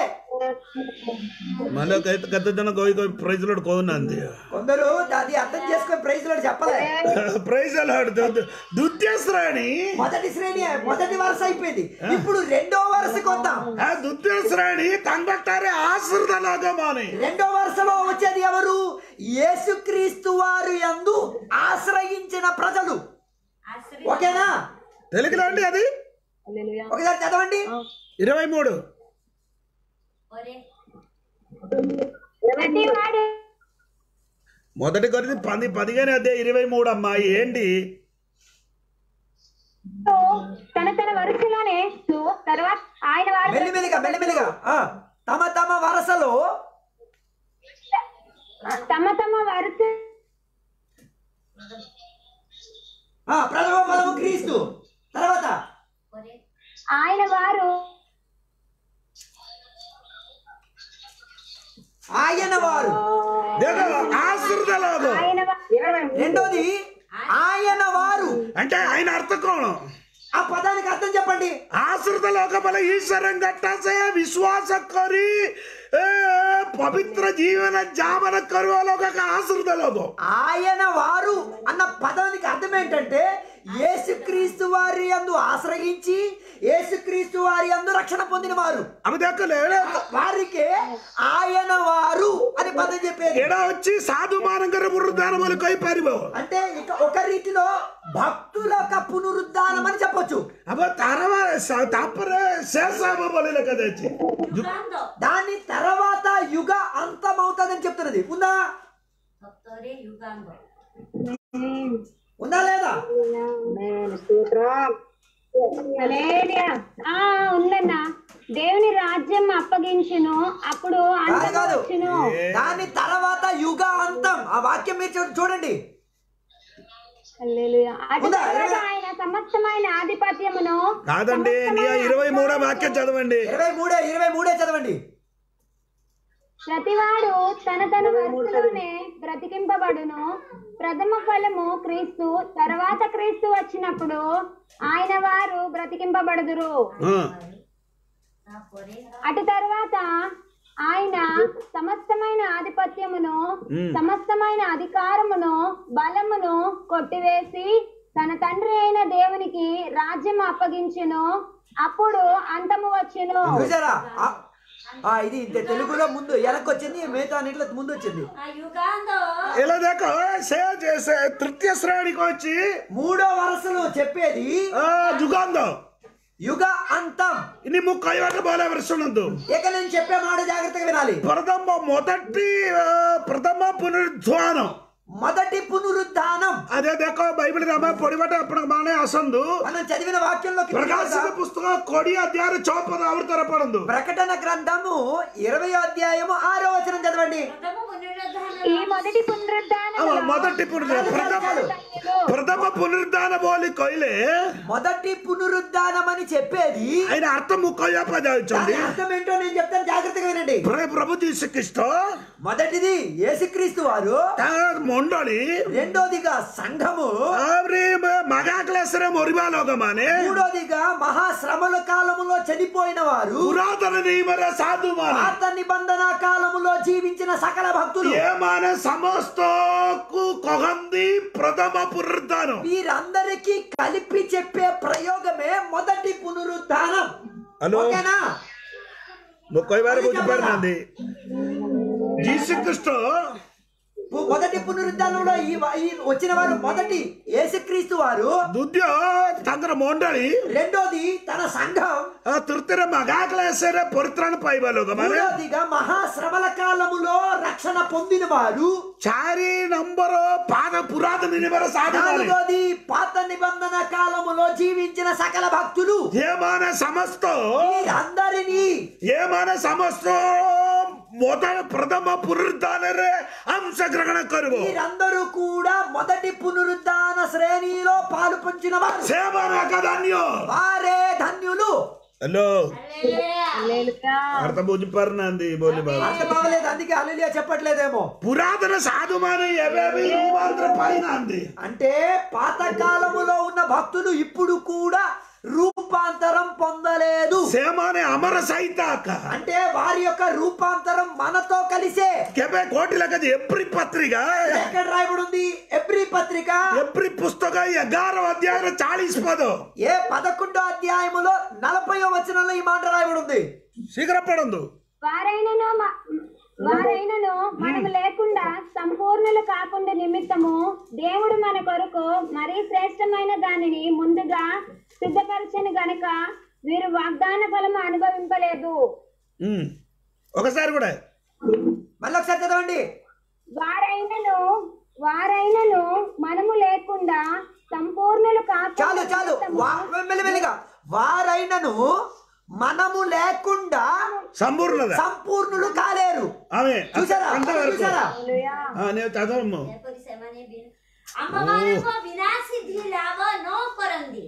ମାନେ କେତେ ଜଣ କହି କହି ପ୍రైజ్ ଲୋడ్ କହୁନାହାନ୍ତି కొందరు అది అర్థం చేసుకొని ప్రైజ్ లో చెప్పలే ప్రైజ్ లోడ్ ଦ୍ୱିତୀୟ ଶ୍ରେଣୀ మొదటి శ్రేణి మొదటి వరుస అయిపోయింది ఇప్పుడు రెండో వరుసకు వద్దాం ఆ ଦ୍ୱିତୀୟ ଶ୍ରେଣୀ ତାଙ୍କଠାରେ ఆశ్రిత లోకమాని రెండో వరుసలో వచ్చేది ఎవరు యేసుక్రీస్తు వారు యందు ఆశ్రయించిన ప్రజలు ఆశ్రయ ఓకేనా తెలుగులో అండి అది ఒకసారి చదవండి ఇరవై మూడు ఒరే ప్రతి వాడు మొదటి కొరిది పది పదిహేను అదే ఇరవై మూడు అమ్మాయి ఏంటి తన తన వరుసలోనే తర్వాత ఆయన వారు మెల్లిమెల్లిగా మెల్లిమెల్లిగా ఆ, తమ తమ వరసలో తమ తమ వరుస ఆ, ప్రథమ పదము క్రీస్తు తర్వాత ఒరే ఆయన వారు ఆయన వారు దేగో, ఆశ్రిత లోకం ఆయన వా- రెండోది ఆయన వారు అంటే ఆయన అర్థం కోణం ఆ పదానికి అర్థం చెప్పండి ఆశ్రిత లోకమల ఈశ్వరం గట్టాసే విశ్వాಸ କରି ଏ, ପବିତ୍ର ଜୀବନ ଯାପନ କରିବା ଲୋକ ఆశ్రిత లోకం ఆయన వారు అన్న పదానికి అర్థం ఏంటంటే యేసుక్రీస్తు వారి యందు ఆశ్రయించి యేసుక్రీస్తు వారి యందు రక్షణ పొందిన వారు అవి దక్కలే వారికి ఆయన వారు అని పదం చెప్పేది ఎడ వచ్చి సాధు మానంగర వృద్ధానములు କହିପାରିବ అంటే ఇక ఒక రీతిలో భక్తుల యొక్క పునరుద్ధానం అని చెప్పొచ్చు అవ తర్వాత ତାପରେ ଶେଷ ହବ ବୋଲି ଲେଖା ଯାଇଛି యుగాంత దాని తర్వాత యుగ అంతమవుతుందని చెప్తున్నది ఉందా సప్తరే యుగాంత ఉందా లేదా హల్లెలూయా. ఆ ఉందన్నా దేవుని రాజ్యం అప్పగించును అప్పుడు కాదు అంతం కాదు వచ్చును దాని తర్వాత యుగ అంతం ఆ వాక్యం మీరు చూ- చూడండి హల్లెలూయా. అటు ఉందా? తర్వాత ఆయన సమస్తమైన ఆధిపత్యమును కాదండి నీ ఇరవై మూడో వాక్యం చదవండి ఇరవై మూడే ఇరవై మూడే చదవండి ప్రతివాడు తన తన వరుసలోనే బ్రతికింపబడును ప్రథమ ఫలము క్రీస్తు తర్వాత క్రీస్తు వచ్చినప్పుడు ఆయన వారు బ్రతికింపబడుదురు ఆ, తాపరే అటు తర్వాత ఆయన సమస్తమైన ఆధిపత్యమును సమస్తమైన అధికారమును బలమును కొట్టివేసి తన తండ్రి అయిన దేవునికి రాజ్యం అప్పగించును అప్పుడు అంతము వచ్చును చూసారా ఆ- ఆ, ఇది తె- తెలుగులో ముందు వెనక్కి వచ్చింది మిగతా అన్నిట్లో ముందు వచ్చింది ఆ యుగాంత ఇలా దేకో సే చేసే తృతీయ శ్రేణికి వచ్చి మూడో వరుసలో చెప్పేది ఆ, జుగాంధం యుగ అంతం ఇని ము కైవట బాల వరుసనందు ఇక నేను చెప్పే మాట జాగ్రత్తగా వినాలి ప్రథమ మొదటి ఆ, ప్రథమ పునరుద్ధానం మొదటి పునరుద్ధానం అదే దేకో బైబిల్ రామ పొడిబట అప్పుడు బాగానే అసందు మనం చదివిన వాక్యంలోకి ప్రకాశిత తీసుకెళ్దాం. పుస్తకం కొడి అధ్యాయ చౌపద ఆవర్తన పడందు ప్రకటన గ్రంథము ఇరవై అధ్యాయము ఆరో వచనం చదవండి ప్రథమ పునరుద్ధాన ఈ మొదటి పునరుద్ధానం మొదటి పునరుద్ధానం ప్రథమ ప్రథమ పునరుద్ధాన బోలి కొయిలే మొదటి పునరుద్ధానం అని చెప్పేది ఆయన అర్థం ముక్కయ్య పదాయించండి దాని అర్థం ఏంటో నేను చెప్తాను జాగ్రత్తగా వినండి ప్రభు జీసుక్రీస్తు మొదటిది యేసుక్రీస్తు వారు ତା ମଣ୍ଡଳୀ రెండోదిగా సంఘము ଆହୁରି ମଗା କ୍ଲାସରେ ମରିବା ଲୋକମାନେ మూడోదిగా మహాశ్రమల కాలములో చనిపోయిన వారు ପୁରାତନ ନିୟମର ସାଧୁମାନେ పాత నిబంధన కాలములో జీవించిన సకల భక్తులు ଏମାନେ ସମସ୍ତକୁ କହନ୍ତି ପ୍ରଥମ ପୁନରୁଦ୍ଧାନ వీరందరికీ కలిపి చెప్పే ప్రయోగమే మొదటి పునరుద్ధానం హలో. ఓకేనా ମୁଁ କହିବାରେ ବୁଝିପାରୁନାହାନ୍ତି ଯୀଶୁଖ୍ରୀଷ୍ଟ పు- మొదటి పునరుద్ధానంలో ఈ వ- ఈ వచ్చిన వారు మొదటి యేసుక్రీస్తు వారు ଦ୍ୱିତୀୟ ତାଙ୍କର ମଣ୍ଡଳୀ రెండోది తన సంఘం ଆଉ ତୃତୀୟରେ ମଗା କ୍ଲାସରେ ପରିତ୍ରାଣ ପାଇବା ଲୋକମାନେ మూడోదిగా మహాశ్రమల కాలములో రక్షణ పొందిన వారు ଚାରି ନମ୍ବର ପାଦ ପୁରାତନ ନିୟମର ସାଧୁମାନେ నాలుగోది పాత నిబంధన కాలములో జీవించిన సకల భక్తులు ଏମାନେ ସମସ୍ତ వీరందరినీ ଏମାନେ ସମସ୍ତ మొదటి ప్రథమ పునరుద్ధాନରେ అంశగ్రహణ କରିବ వీరందరూ కూడా మొదటి పునరుద్ధాన శ్రేణిలో పాలు పంచిన వారు ସେମାନେ ଏକା ଧାନ୍ୟ వారే ధన్యులు ହ୍ୟାଲୋ హల్లెలూయా. ଅର୍ଥ ବୁଝିପାରୁନାହାନ୍ତି ବୋଲି ବାବୁ అర్థం అవ్వలేదు అందుకే అలలియా చెప్పట్లేదేమో ପୁରାତନ ସାଧୁମାନେ ଏବେ ବି ରୂପାନ୍ତର ପାଇନାହାନ୍ତି అంటే పాత కాలములో ఉన్న భక్తులు ఇప్పుడు కూడా రూపాంతరం పొందలేదు ସେମାନେ ଆମର ସହିତ ଏକା అంటే వారి యొక్క రూపాంతరం మనతో కలిసే କେବେ କୋଉଠି ଲେଖାଛି ଏପ୍ରି ପତ୍ରିକା ఎక్కడ రాయబడి ఉంది ఎబ్రి పత్రిక ଏପ୍ରି ପୁସ୍ତକ ଏଗାର ଅଧ୍ୟାୟର ଚାଳିଶ ପଦ ఏ పదకొండో అధ్యాయములో నలభైవ వచనంలో ఈ మాట రాయబడి ఉంది ଶୀଘ୍ର ପଢନ୍ତୁ వారైనను మ- వారైనను మనము లేకుండా సంపూర్ణులు కాకుండా నిమిత్తము దేవుడు మన కొరకు మరీ శ్రేష్టమైన దానిని ముందుగా సిద్ధపరచని గనుక వీరు వాగ్దాన ఫలము అనుభవింపలేదు ఉమ్. ఒకసారి కూడా మళ్ళీ ఒకసారి చదవండి వారైనను వారైనను మనము లేకుండా సంపూర్ణులు చాలు కాకుండా చాలు వా- మెల్లిమెల్లిగా వారైనను మనము లేకుండా సంపూర్ణత సంపూర్ణులు కాలేరు ఆమె చూసారా అంతవరకు చూసారా ఆ, నేను చదవము ଯେପରି ସେମାନେ ବି- ଆମମାନଙ୍କ ବିନା ସିଦ୍ଧି ଲାଭ ନ କରନ୍ତି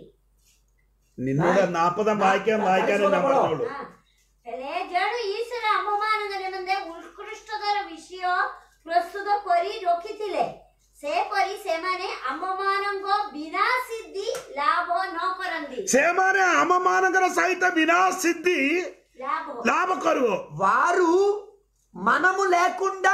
నిన్నుడ నాపద వాక్యం వాక్యాన్ని నమ్మడు ହଁ। ହେଲେ ଜଣେ ଈଶ୍ୱର ଆମମାନଙ୍କ ନିମନ୍ତେ ଉତ୍କୃଷ୍ଟତର ବିଷୟ ପ୍ରସ୍ତୁତ କରି ରଖିଥିଲେ ସେପରି ସେମାନେ ଆମମାନଙ୍କ ବିନା ସିଦ୍ଧି ଲାଭ ନ କରନ୍ତି ସେମାନେ ଆମ ମାନଙ୍କର ସହିତ ବିନା ସିଦ୍ଧି ଲାଭ ଲାଭ କରିବ వారు మనము లేకుండా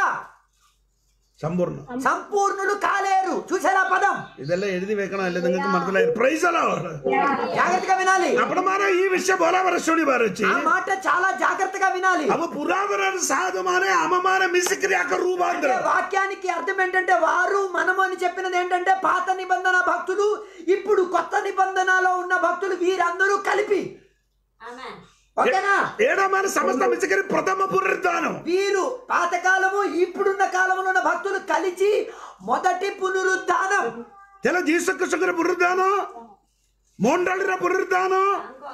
ಸಂಪೂರ್ಣ సంపూర్ణులు కాలేరు చూసారా పదం ಇದೆಲ್ಲ ಎഴുದಿಬೇಕಣ ಅಲ್ಲ നിങ്ങൾക്ക് മനസ്സിലായി ಪ್ರೈಸ್ ಅಲ್ಲ జాగ్రత్తగా వినాలి ಅಪ್ಪಣ ಮಾರ ಈ ವಿಷಯ ಬೋಲಾವರ ಸುಳಿ ಬಾರಚ್ಚಿ ఆ మాట చాలా జాగ్రత్తగా వినాలి ಅವ ಪುರಾತನ ಸಾಧು ಮಾನೆ ಅಮಮಾನ ಮಿಸಿಕ್ರಿ ಯಾಕ ರೂಪಾಂತರ అంటే వాక్యానికి అర్థం ఏంటంటే వారు మనము అని చెప్పినది ఏంటంటే పాత నిబంధన భక్తులు ఇప్పుడు కొత్త నిబంధనలో ఉన్న భక్తులు వీరందరూ కలిపి ଆମେନ୍ ఓకేనా ఏడమాన సమస్త మిసిక్రి ప్రథమ పునరుద్ధానం వీరు పాతకాలము ఇప్పుడున్న కాలంలో ఉన్న భక్తులు కలిసి మొదటి పునరుద్ధానం తెల జీసకృష్ణ పునరుద్ధానం మొండళిర పునరుద్ధానం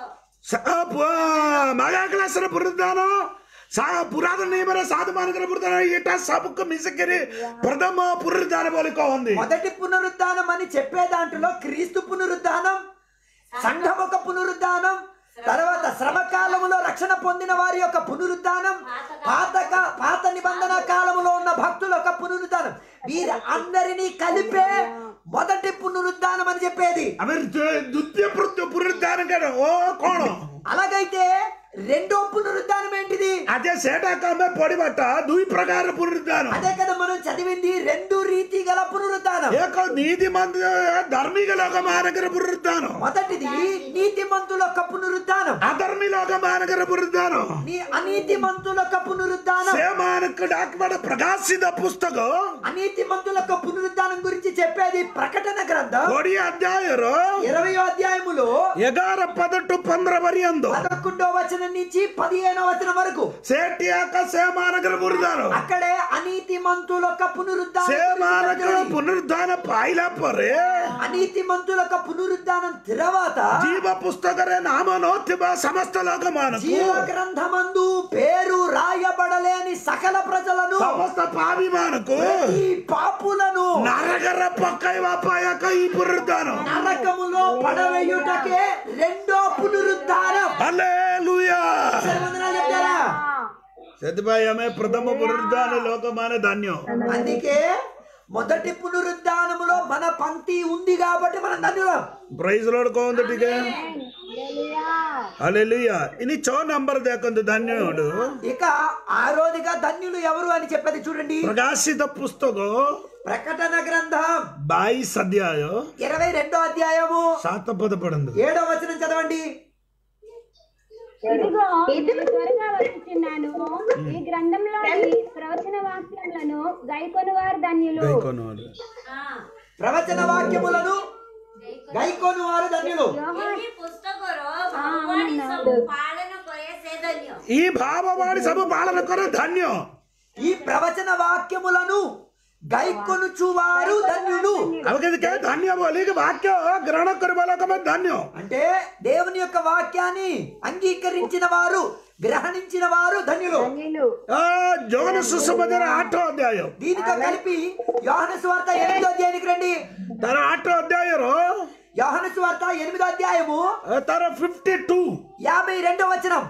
ಮಗಾ ಕ್ಲಾಸರ ಪುನರುದ್ಧಾನ ಸಾ ಪುರಾತನ ನಿಯಮರ ಸಾಧು ಮಾನಕರ ಪುನರುದ್ಧಾನ ಇಟ ಸಬಕ್ ಮಿಸಕಿರಿ ಪ್ರಥಮ ಪುನರುದ್ಧಾನ ಬೋಲಿಕ ఉంది మొదటి పునరుద్ధానం అని చెప్పే దాంట్లో క్రీస్తు పునరుద్ధానం సంఘం ఒక పునరుద్ధానం తర్వాత శ్రమ కాలములో రక్షణ పొందిన వారి యొక్క పునరుద్ధానం పాత కా- పాత నిబంధన కాలములో ఉన్న భక్తుల యొక్క పునరుద్ధానం వీరి అందరినీ కలిపే మొదటి పునరుద్ధానం అని చెప్పేది ಆಮೇಲೆ ದ್ವಿತೀಯ ಪುನರು ಪುನರುದ್ಧಾನ ಕಣ ಓ ಕೋಣ అలాగైతే రెండో పునరుద్ధానం ఏంటిది ಅದೇ ಸೇಟಾಕಮ್ಮೆ పొడిబట్ట దుయి ప్రకార పునరుద్ధానం అదే కదా మనం చదివింది రెండు రీతి గల పునరుద్ధానం ఏక నీతి మంది ధర్మిక లోక మానకర పునరుద్ధానం మొదటిది నీతిమంతుల యొక్క పునరుద్ధానం అధర్మి లోక మానకర పునరుద్ధానం నీ అనీతిమంతుల యొక్క పునరుద్ధానం సేమానకు డాక్యుమెంట్ ప్రకాశిత పుస్తకం అనీతిమంతుల యొక్క పునరుద్ధానం గురించి చెప్పేది ప్రకటన గ్రంథం కోడి అధ్యాయరు ఇరవయో అధ్యాయములో ఎగార పదట్టు పంద్ర వరియందు పదకొండో వచనం నుంచి పదిహేనో వచనం వరకు సేటి యొక్క సేమానకర పునరుద్ధానం అక్కడే అనీతిమంతుల యొక్క పునరుద్ధానం గురించి సేమానకర చెప్పేది. పునరుద్ధాన పాయిల పరే అనీతిమంతుల యొక్క పునరుద్ధానం తర్వాత జీవ పుస్తకరే నామనోత్యమ సమస్త లోకమానకు జీవ గ్రంథమందు పేరు రాయబడలేని సకల ప్రజలను సమస్త పాభిమానకు ఈ పాపులను నరగర పక్కై వాపాయక ఈ పునరుద్ధానం నరకములో పడవేయుటకే రెండో పునరుద్ధానం హల్లెలూయా వందనాలు చెప్తారా ସେଥିପାଇଁ ଆମେ ପ୍ରଥମ ପୁନରୁଦ୍ଧାନ ଲୋକମାନେ ଧନ୍ୟ అందుకే మొదటి పునరుద్ధానములో మన పంక్తి ఉంది కాబట్టి మనం ధన్యులం ପ୍రైଜ ଲୋଡ କହନ୍ତୁ ଟିକେ హల్లెలూయా ఇని ଛଅ ନମ୍ବର ଦେଖନ୍ତୁ ଧନ୍ୟడు ఇక ఆరోదిగా ధన్యులు ఎవరు అని చెప్పేది చూడండి ପ୍ରକାଶିତ ପୁସ୍ତକ ప్రకటన గ్రంథం ବାଇଶ ଅଧ୍ୟାୟ ఇరవై రెండో అధ్యాయము ସାତ ପଦ ପଢନ୍ତୁ ఏడో వచనం చదవండి ఇదిగో నేను త్వరగా వచ్చుచున్నాను ఈ గ్రంథంలోని ప్రవచన వాక్యములను గైకొని వారు ధన్యులు గైకొనువాడు. ప్రవచన వాక్యములను గైకోను వారు ధన్యులు ଏହି ପୁସ୍ତକର ଭଗବାନୀ ସବୁ ପାଳନ କରେ ସେ ଧନ୍ୟ ఈ భావవాణి సభ పాలన కొర ధన్య ఈ ప్రవచన వాక్యములను గైకొనుచు వారు ధన్యులు అవకదికే ధన్య బోలి వాక్య గ్రహణ కరిబలకమ ధన్య అంటే దేవుని యొక్క వాక్యాన్ని అంగీకరించిన వారు గ్రహణించిన వారు ధన్యులు ధన్యులు ఆ జోగన సుసమధర ఆఠో అధ్యాయం దీనితో కలిపి యోహన స్వార్త ఎనిమిదో అధ్యాయానికి రండి ତାର ଆଠ ଅଧ୍ୟାୟର యోహన స్వార్త ఎనిమిదో అధ్యాయము ଆ, ତାର ଫିଫ୍ଟି ଟୁ యాభై రెండో వచనం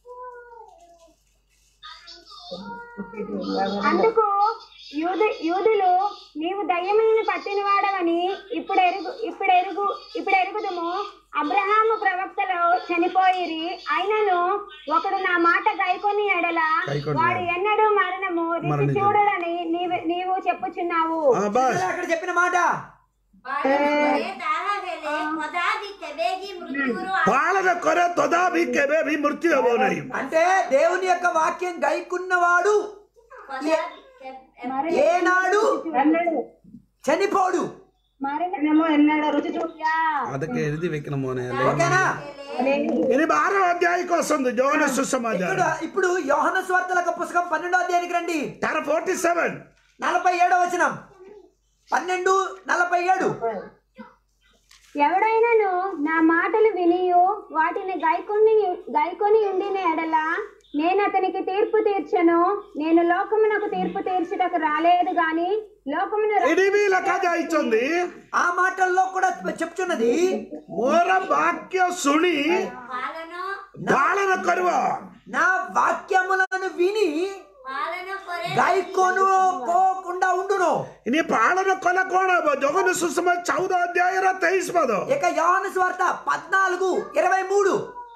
అందుకు యూద యూదులు నీవు దయ్యములను పట్టిన వాడవని ఇప్పుడు ఎరుగు ఇప్పుడు ఎరుగు ఇప్పుడు ఎరుగుదుము అబ్రహాము ప్రవక్తలు చనిపోయిరి అయినను ఒకడు నా మాట గైకొని ఎడల గైకొని వాడు ఎన్నడూ మరణము రుచి మరణించడు. చూడడని నీవు నీవు చెప్పుచున్నావు ఆ, బస్ అక్కడ చెప్పిన మాట ପାଳନ କରେ ତାହା ହେଲେ କଦାପି କେବେ କି ମୃତ୍ୟୁରୁ పాలన కొర తదాభి కెబే భీ మృత్యు హబో నహీ అంటే దేవుని యొక్క వాక్యం గైకున్నవాడు କଦାପି କେବେ- ఏనాడు చనిపోడు మరణము ఎన్నడూ రుచి చూడయా ಅದಕ್ಕೆ ಎഴുതി వెక్కిన మోనే ఓకేనా ఇది బారో అధ్యాయకు వస్తుంది జోగన ఇక్కడ సుసమాచారం ఇప్పుడు యోహన స్వార్తల యొక్క పుస్తకం పన్నెండో అధ్యాయానికి రండి ତାର ఫోర్టీ సెవెన్ నలభై ఏడో వచనం పన్నెండు నలభై ఏడు ఎవడైనాను నా మాటలు వినియు వాటిని గైకొని గైకొని ఉండిన ఎడల నేను అతనికి తీర్పు తీర్చను నేను లోకమునకు తీర్పు తీర్చుటకు రాలేదు గాని లోకమును ర- ఇది వీళ్ళక జాయిస్తుంది ఆ మాటల్లో కూడా చెప్తున్నది మోర వాక్య సుని ପାଳନ పాలన కరువ నా వాక్యములను విని ପାଳନ କରେ గైకోను పోకుండా ఉండును ఇని పాలన కొల కోణ హబ జోగన సుసమ చౌద అధ్యాయర తెయిస్ పద ఇక యోహన స్వార్త పద్నాలుగు ఇరవై మూడు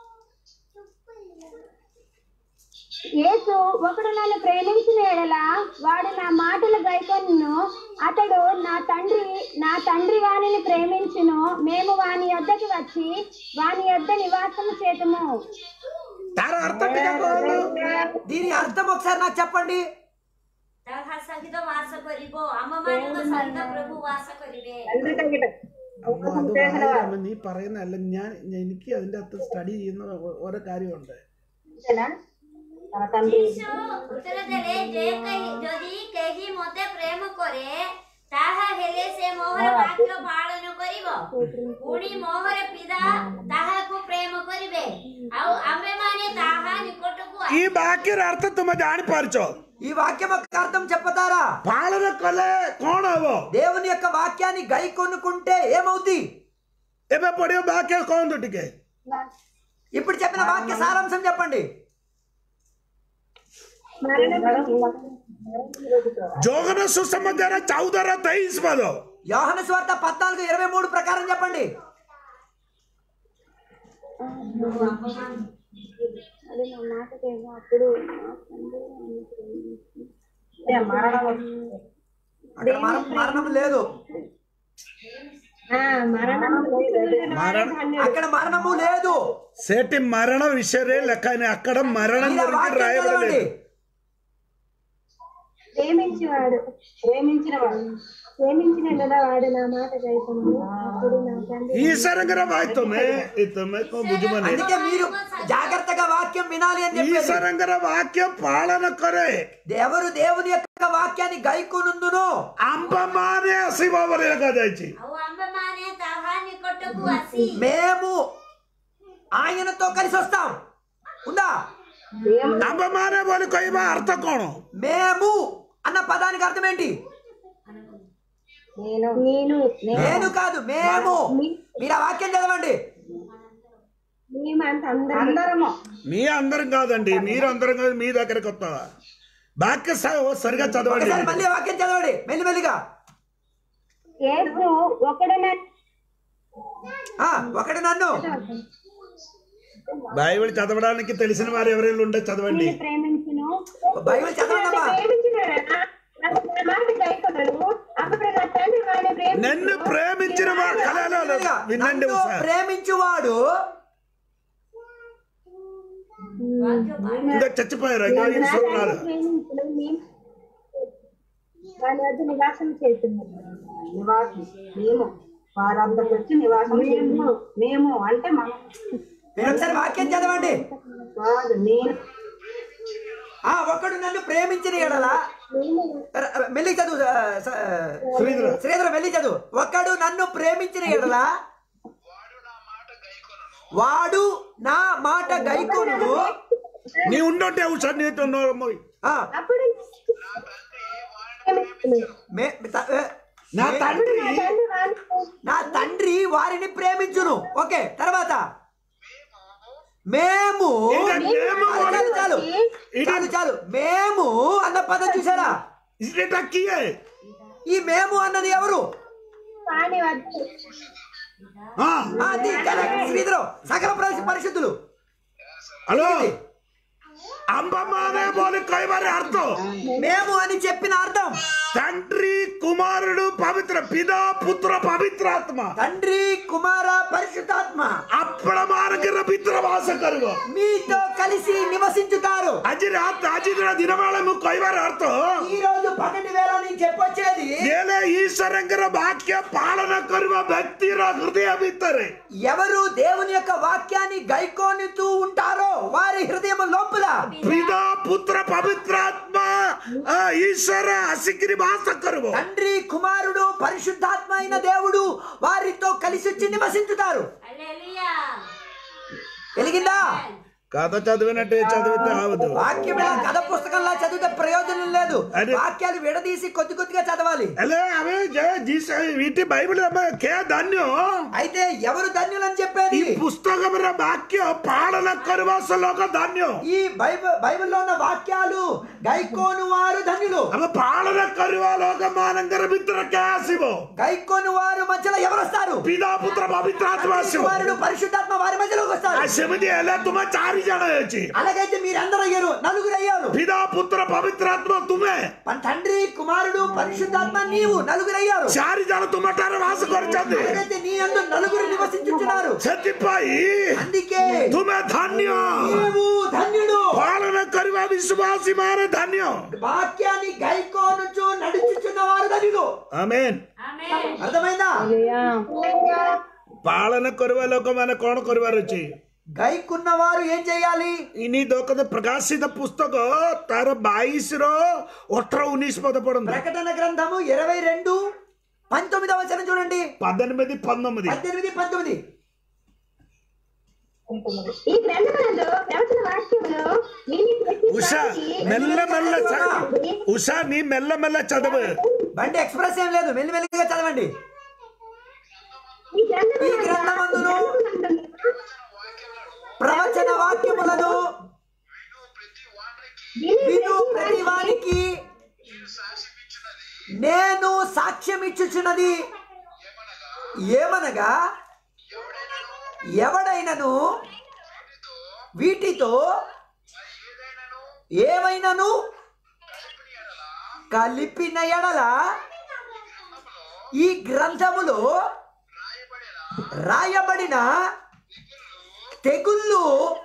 యేసు ఒకడు నన్ను ప్రేమించిన ఎడల వాడు నా మాటలు గైకొను అతడు నా తండ్రి నా తండ్రి వానిని ప్రేమించును మేము వాని యొద్దకి వచ్చి వాని యొద్ద నివాసము చేతుము ତାର ଅର୍ଥ ଟିକେ କହନ୍ତୁ దీని అర్థం ఒకసారి నాకు చెప్పండి ତାହା ସହିତ ବାସ କରିବ ଆମମାନଙ୍କ ସହିତ ପ୍ରଭୁ ବାସ କରିବେ അപ്പൊ അത് വായിക്കുമ്പോ നീ പറയുന്നതല്ല ഞാൻ എനിക്ക് അതിന്റെ അകത്ത് സ്റ്റഡി ചെയ്യുന്ന ഓ- ഓരോ കാര്യമുണ്ട് ଯୀଶୁ ଉତ୍ତର ଦେଲେ ଯେ କେହି ଯଦି କେହି ମତେ ପ୍ରେମ କରେ ତାହା ହେଲେ ସେ ମୋହର ବାକ୍ୟ ପାଳନ କରିବ ପୁଣି ମୋହର ପିତା ତାହାକୁ ପ୍ରେମ କରିବେ ଆଉ ଆମେମାନେ ତାହା ନିକଟକୁ ఈ వాక్యର ଅର୍ଥ ତୁମେ ଜାଣିପାରୁଛ ఈ వాక్యం యొక్క అర్థం చెప్పతారా ପାଳନ କଲେ କଣ ହବ దేవుని యొక్క వాక్యాన్ని గై కొనుక్కుంటే ఏమవుద్ది ଏବେ ପଢିବ ବାକ୍ୟ କହନ୍ତୁ ଟିକେ ఇప్పుడు చెప్పిన వాక్య సారాంశం చెప్పండి ଯୋଗନ ସୁସମାଚାର ଚଉଦର ତେଇଶ ପଦ యోహన స్వార్త పద్నాలుగు ఇరవై మూడు ప్రకారం చెప్పండి అది నా మాటకేమో అప్పుడు అక్కడ మరణం మరణం లేదు మరణం మరణ అక్కడ మరణము లేదు సేటి మరణ విషయరే లెక్క అక్కడ మరణం మీరు ఆ గురించి వాక్యం చదవండి. రాయబడలేదు ప్రేమించేవాడు ప్రేమించినవాడు ప్రేమించిన వాడు నా మాట గైకొను అప్పుడు నా తండ్రి ఈశ్వరంగర వాక్యమే ఇతమే బుజుమని అందుకే మీరు జాగ్రత్తగా వాక్యం వినాలి అని చెప్పేది ఈశ్వరంగర వాక్య పాలన కరే ఎవరు దేవుని యొక్క వాక్యాన్ని గైకొనుందును అంబమానే అసిబాబరి ଯାଇଛି ଆଉ ଆମେମାନେ ତାହା ନିକଟକୁ ଆସି మేము ఆయనతో కలిసి వస్తాం ఉందా అంబమానే ବୋଲି କହିବା ଅର୍ଥ କଣ మేము అన్న పదానికి అనడానికి అర్థం ఏంటి నేను నేను నేను కాదు మేము మీరు ఆ వాక్యం చదవండి మేమంత అందరం అందరము మీ అందరం కాదండి మీరు అందరం కాదు మీ దగ్గరకు వస్తావా వాక్య స- సరిగా చదవండి ఒకసారి మళ్ళీ ఆ వాక్యం చదవండి మెల్లి మెల్లిగా యేసు ఒకడనే ఆ, ఒకటి నన్ను బైబిల్ చదవడానికి తెలిసిన వారు ఎవరైనా ఉంటే చదవండి ప్రేమించును బైబిల్ చదవండమ్మా ప్రేమించినాడనా నాకు నా మాట కైకొనను అప్పుడు నా తండ్రి వాడిని ప్రేమ నన్ను ప్రేమించిన వారు హలో, హలో, హలో. వినండి నన్ను ఒకసారి. ప్రేమించువాడు ఇంకా చచ్చిపోయారు ఇంకా ఈ సూత్రాలు. ప్రేమించను మేము వాని వద్ద నివాసం చేస్తున్నాం నివాసం మేము వారందరికి వచ్చి నివాసం మేము మేము అంటే మనం మీరు ఒకసారి వాక్యం చదవండి కాదు నేను ఆ ఒకడు నన్ను ప్రేమించిన ఎడల మెల్లి చదువు ఆ, స- శ్రీధర. శ్రీధర మెల్లి చదువు ఒకడు నన్ను ప్రేమించిన ఎడల వాడు నా మాట గైకొను నీ ఉండంటే ఉషా నీతో నోరు ఆ, అప్పుడు మే- త- ఏ, నా తండ్రి తండ్రి వాని నా తండ్రి వారిని ప్రేమించును ఓకే తర్వాత మేము ఏంటంటే మేము చాలు, చాలు చాలు ఇది- చాలు చాలు మేము అన్న పదం చూసారా ఇదే టక్కీయే ఈ మేము అన్నది ఎవరు వాని వద్ద ఆ, ఆ, అది correct. శ్రీధరు సకల పరిశు- పరిశుద్ధులు హలో అంబమ్మానే బోలి కైవారి అర్థం మేము అని చెప్పిన అర్థం తండ్రి కుమారుడు పవిత్ర పిదా పుత్ర పవిత్రాత్మ తండ్రి కుమార పరిశుద్ధాత్మ అప్పడ మానగిర పిత్ర వాస కరువు మీతో కలిసి నివసించుతారు అజి రాತ್ అజిర దినమాళము కైవారి అర్థం ఈ రోజు పన్నెండు వేల నుంచి చెప్పొచ్చేది ಏನೇ ಈಶ್ವರಂಗರ ವಾಕ್ಯ ಪಾಲನ ಕರುವ ವ್ಯಕ್ತಿರ ಹೃದಯ ಬಿತ್ತರೆ ఎవరు దేవుని యొక్క వాక్యాన్ని గైకోనితూ ఉంటారో వారి హృదయం లోపల ಪಿತಾ ಪುತ್ರ ಪವಿತ್ರಾತ್ಮ ಆ, ಈಶ್ವರ ಹಸಿಗಿರಿ ವಾಸ ಕರುವ తండ్రి కుమారుడు పరిశుద్ధాత్మ అయిన దేవుడు వారితో కలిసి వచ్చి నివసించుతారు హల్లెలూయా వెలిగిందా కథ చదివినట్టే చదివితే అవదు వాక్యం ఇలా కథ పుస్తకంలా చదివితే ప్రయోజనం లేదు అదే. వాక్యాలు విడదీసి కొద్ది కొద్దిగా చదవాలి అలే అవే జ- జీస వీటి బైబిల్ అమ్మ కే ధన్యం అయితే ఎవరు ధన్యులని ఈ చెప్పేది పుస్తకముల వాక్య పాలన కರುವ శ్లోక ధన్యం ఈ బైబిల్ బైబిల్లో ఉన్న వాక్యాలు గైకోను వారు ధన్యులు అవ పాలన కರುವ లోకమానంగర మిత్ర క్యాసివో గైకోను వారు మధ్యలో ఎవరు వస్తారు పితా పుత్ర పవిత్రాత్మ తండ్రి, శివ కుమారుడు పరిశుద్ధాత్మ వారి మధ్యలోకి ఆ వస్తారు శివది ఎలా తుమ చారి జన వచ్చి అలాగైతే మీరందరూ అయ్యారు నలుగురు అయ్యారు పితా పుత్ర పవిత్రాత్మ తుమే పన్- తండ్రి కుమారుడు పరిశుద్ధాత్మ నీవు నలుగురు అయ్యారు చారి జన తుమటార వాస కొరచంది అలాగైతే నీ అందు నలుగురు నివసించుచున్నారు ସେଥିପାଇଁ అందుకే ତୁମେ ଧନ୍ୟ నీవు ధన్యుడు ପାଳନ କରିବା ବିଶ୍ୱାସୀ ମାନେ ଧନ୍ୟ వాక్యాన్ని గైకోనుచు నడుచుచున్న వారు ధన్యులు ଆମେନ୍ ఆమేన్ అర్థమైందా ପାଳନ କରିବା ଲୋକମାନେ କଣ କରିବାର ଅଛି గైకున్న వారు ఏం చేయాలి ଇନି ଦୋକାନ ପ୍ରକାଶିତ ପୁସ୍ତକ ତାର ବାଇଶ ର ଅଠର ଉଣେଇଶ ପଦ ପଢନ୍ତୁ ప్రకటన గ్రంథము ఇరవై రెండు పంతొమ్మిదవ వచనం చూడండి పద్దెనిమిది పంతొమ్మిది పద్దెనిమిది పంతొమ్మిది ఈ గ్రంథములందు ప్రవచన వాక్యములు విని ప్రతి ఉషా వారికి మెల్ల మెల్ల చ- ఉషా నీ మెల్ల మెల్ల చదువు బండి ఎక్స్ప్రెస్ ఏం లేదు మెల్లి మెల్లిగా చదవండి ఈ గ్రంథములందు ఈ గ్రంథమందును ప్రవచన వాక్యములను విను ప్రతి వారికి నేను సాక్ష్యం ఇచ్చుచున్నది ఏమనగా ఎవడైనను వీటితో ఏమైనను కలిపిన ఎడల ఈ గ్రంథములో రాయబడిన తెగుళ్ళు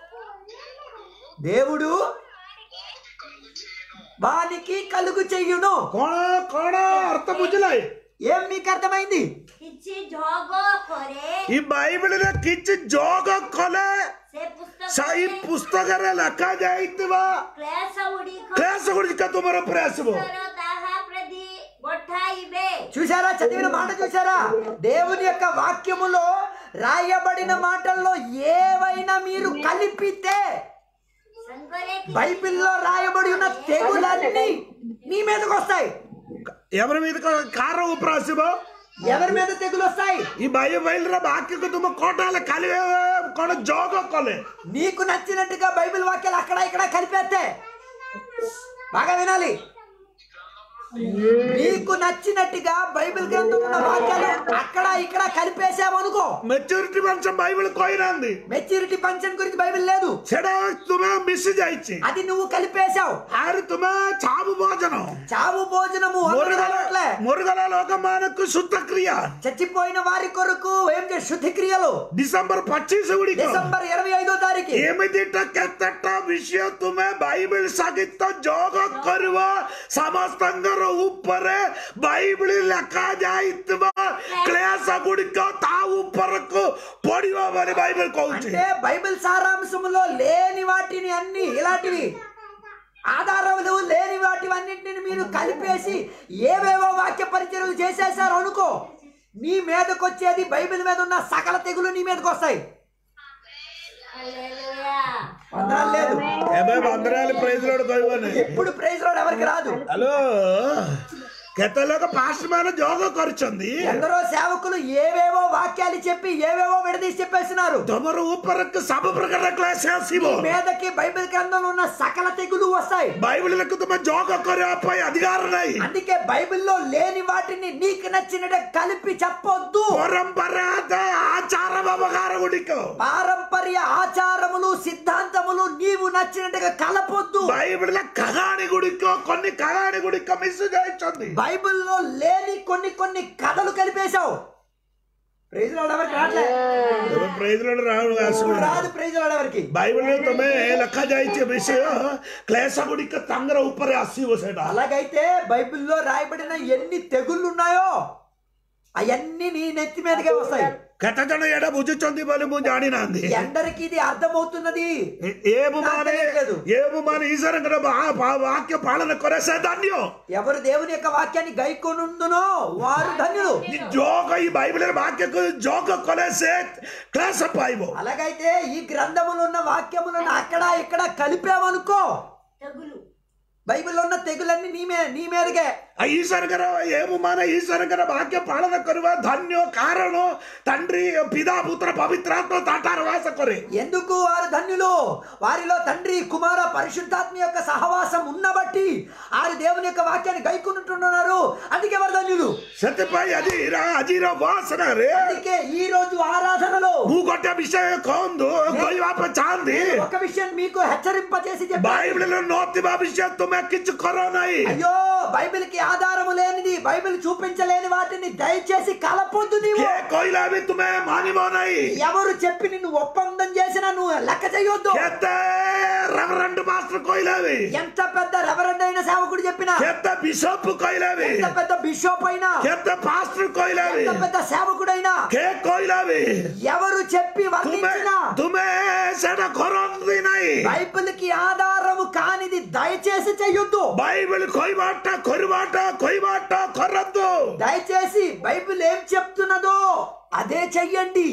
దేవుడు వానికి కలుగు చెయ్యును କଣ କଣ ଅର୍ଥ ବୁଝିଲେ ఏం మీకు అర్థమైంది କିଛି ଝଗ କରେ ఈ బైబిଲରେ କିଛି ଯୋଗ କଲେ ସେ ସେଇ ପୁସ୍ତକରେ ପୁସ୍ତକରେ ଲେଖା ଯାଇଥିବା କ୍ଲେଶ ଗୁଡ଼ିକ କ୍ଲେଶ ଗୁଡ଼ିକ ତୁମର ଉପରେ ଆସିବ ଈଶ୍ୱର ତାହା ପ୍ରତି ପଠାଇବେ చూసారా చదివిన మాట చూసారా దేవుని యొక్క వాక్యములో రాయబడిన మాటల్లో ఏవైనా మీరు కలిపితే ଶଙ୍କର କି బైబిల్లో రాయబడి ఉన్న తెగులన్నీ మీ మీదకి వస్తాయి ఎవరి మీద కారం ఉపరాసిబ ఎవరి మీద తెగులు వస్తాయి ఈ బైబిల్ వాక్యకు తుమ్మ కోటాల కలివే కొన జోగ కొలే నీకు నచ్చినట్టుగా బైబిల్ వాక్యాలు అక్కడ ఇక్కడ కలిపేస్తే బాగా వినాలి నీకు నచ్చినట్టుగా బైబిల్ గ్రంథం ఉన్న వాక్యాలు అక్కడ ఇక్కడ కలిపేసామనుకో మెచ్యూరిటీ మంచం బైబిల్ కోయినంది మెచ్యూరిటీ ఫంక్షన్ గురించి బైబిల్ లేదు సెడ తుమ్మ మిస్ జాయిచి అది నువ్వు కలిపేశావు ఆరు తుమ్మ చావు భోజనం చావు భోజనము అందరూ మురుగల కలవట్లే. మురుగల లోకమానకు శుద్ధ క్రియ చచ్చిపోయిన వారి కొరకు ఏం చే శుద్ధి క్రియలు డిసెంబర్ పచ్చీస్ గుడికి డిసెంబర్ ఇరవై ఐదో తారీఖు ଏମିତିଟା କେତେଟା ବିଷୟ ତୁମେ ବାଇବେଲ ସହିତ ଯୋଗ କରିବ ସମସ୍ତଙ୍କର ଉପରେ ବାଇବେଲ ଲେଖା ଯାଇଥିବା କ୍ଲେଶ ଗୁଡିକ ତା ଉପରକୁ ପଡିବ ବୋଲି ବାଇବେଲ କହୁଛି అంటే బైబిల్ సారాంశములో లేని వాటిని అన్ని ఇలాంటివి ఆధారములు లేని వాటివన్నింటిని మీరు కలిపేసి ఏవేవో వాక్య పరిచయలు చేసేసారు అనుకో నీ మీదకి వచ్చేది బైబిల్ మీద ఉన్న సకల తెగులు నీ మీదకి వస్తాయి హల్లెలూయా వందనాలు లేదు ଏବେ ବନ୍ଦରାలు ପ୍రైజ్లోడు କହିବନି ఎప్పుడు ప్రైజ్ రోడ్ ఎవరికి రాదు ହ୍ୟାଲୋ କେତେ ଲୋକ ପାଷ୍ଟ ମାନେ ଯୋଗ କରିଛନ୍ତି ఎందరో సేవకులు ఏవేవో వాక్యాలు చెప్పి ఏవేవో విడదీసి చెప్పేస్తున్నారు ତମର ଉପରକୁ ସବୁ ପ୍ରକାର କ୍ଲେଶ ଆସିବ మీదకి బైబిల్ గ్రంథంలో ఉన్న సకల తెగులు వస్తాయి ବାଇବେଲକୁ ତୁମେ ଯୋଗ କରିବା ପାଇଁ ଅଧିକାର ନାହିଁ అందుకే బైబిల్లో లేని వాటిని నీకు నచ్చినట్టు కలిపి చెప్పొద్దు ପରମ୍ପରାଗତ ଆଚାର ବ୍ୟବହାର ଗୁଡ଼ିକ పారంపర్య ఆచారములు సిద్ధాంతములు నీవు నచ్చినట్టుగా కలపొద్దు ବାଇବେଲରେ କାହାଣୀ ଗୁଡ଼ିକ కొన్ని କାହାଣୀ ଗୁଡ଼ିକ ମିଶି ଯାଇଛନ୍ତି బైబిల్లో లేని కొన్ని కొన్ని కథలు కలిపేశావు ప్రైజ్ లాడ్ ఎవరికి రావట్లే ଏବେ ପ୍రైଜ୍ ଲୋଡ୍ ରାହୁଲ ଆସିବ ఇప్పుడు రాదు ప్రైజ్ లాడ్ ఎవరికి ବାଇବେଲରେ ତମେ ଲେଖାଯାଇଛି ବିଷୟ କ୍ଲେଶ ଗୁଡ଼ିକ ତାଙ୍କର ଉପରେ ଆସିବ ସେଇଟା అలాగైతే బైబిల్లో రాయబడిన ఎన్ని తెగుళ్ళు ఉన్నాయో అవన్నీ నీ నెత్తి మీదకే వస్తాయి କେତେ ଜଣ ଏଇଟା ବୁଝୁଛନ୍ତି ବୋଲି ମୁଁ ଜାଣିନାହାନ୍ତି ఎందరికి ఇది అర్థమవుతున్నది ఏబు మానే తెలియట్లేదు. ఏబు మానే ఈశ్వరంగా వాక్య పాలన కొరే సే ధన్యం ఎవరు దేవుని యొక్క వాక్యాన్ని గైకొనుందునో వారు ధన్యులు ଯୋଗ ఈ బైబిల్ వాక్యకు ଯୋଗ କଲେ ସେ କ୍ଲାସ ପାଇବ అలాగైతే ఈ గ్రంథములో ఉన్న వాక్యములను అక్కడ ఇక్కడ కలిపామనుకో తెగులు బైబిల్లో ఉన్న తెగులన్నీ నీ మే నీ మీదకే ఈశ్వరకర ఏము మన ఈశ్వరకర వాక్య పాలన కరువ ధన్య కారణ తండ్రి పితా పుత్ర పవిత్రాత్మ తాటార వాస కొరే ఎందుకు వారు ధన్యులు వారిలో తండ్రి కుమార పరిశుద్ధాత్మ యొక్క సహవాసం ఉన్నబట్టి వారు దేవుని యొక్క వాక్యాన్ని గైకుంటున్నారు అందుకే వారు ధన్యులు ସେଥିପାଇଁ ଆଜି ଆଜିର ବାସନାରେ అందుకే ఈ రోజు ఆరాధనలో ମୁଁ ଗୋଟେ ବିଷୟ କହନ୍ତୁ କହିବା ପାଇଁ ଚାହାନ୍ତି ఒక విషయం మీకు హెచ్చరింపజేసి చెప్పాను ବାଇବଲରେ ନଥିବା ବିଷୟ ତୁମେ କିଛି କର ନାହିଁ అయ్యో బైబిల్ కి ఆధారము లేనిది బైబిల్ చూపించలేని వాటిని దయచేసి కలపొద్దు నీవు କିଏ କହିଲା ବି ତୁମେ ମାନିବ ନାହିଁ ఎవరు చెప్పి నిన్ను ఒప్పందం చేసినా నువ్వు లెక్క చేయొద్దు କେତେ ରେଭରେଣ୍ଡ ମାଷ୍ଟର କହିଲା ବି ఎంత పెద్ద రెవరెండ్ అయిన సేవకుడు చెప్పినా କେତେ ବିଶପ କହିଲା ବି ఎంత పెద్ద బిషప్ అయినా କେତେ ପାଷ୍ଟର କହିଲା ବି ఎంత పెద్ద సేవకుడైనా କେ କହିଲା ବି ఎవరు చెప్పి ତୁମେ వర్ణించినా ତୁମେ ସେଟା କରନ୍ତି ନାହିଁ బైబిల్ కి ఆధారము కానిది దయచేసి చెయ్యొద్దు ବାଇବେଲ କହିବାଟା କରିବାଟା କହିବାଟା କରନ୍ତୁ దయచేసి బైబిల్ ఏం చెప్తున్నదో అదే చెయ్యండి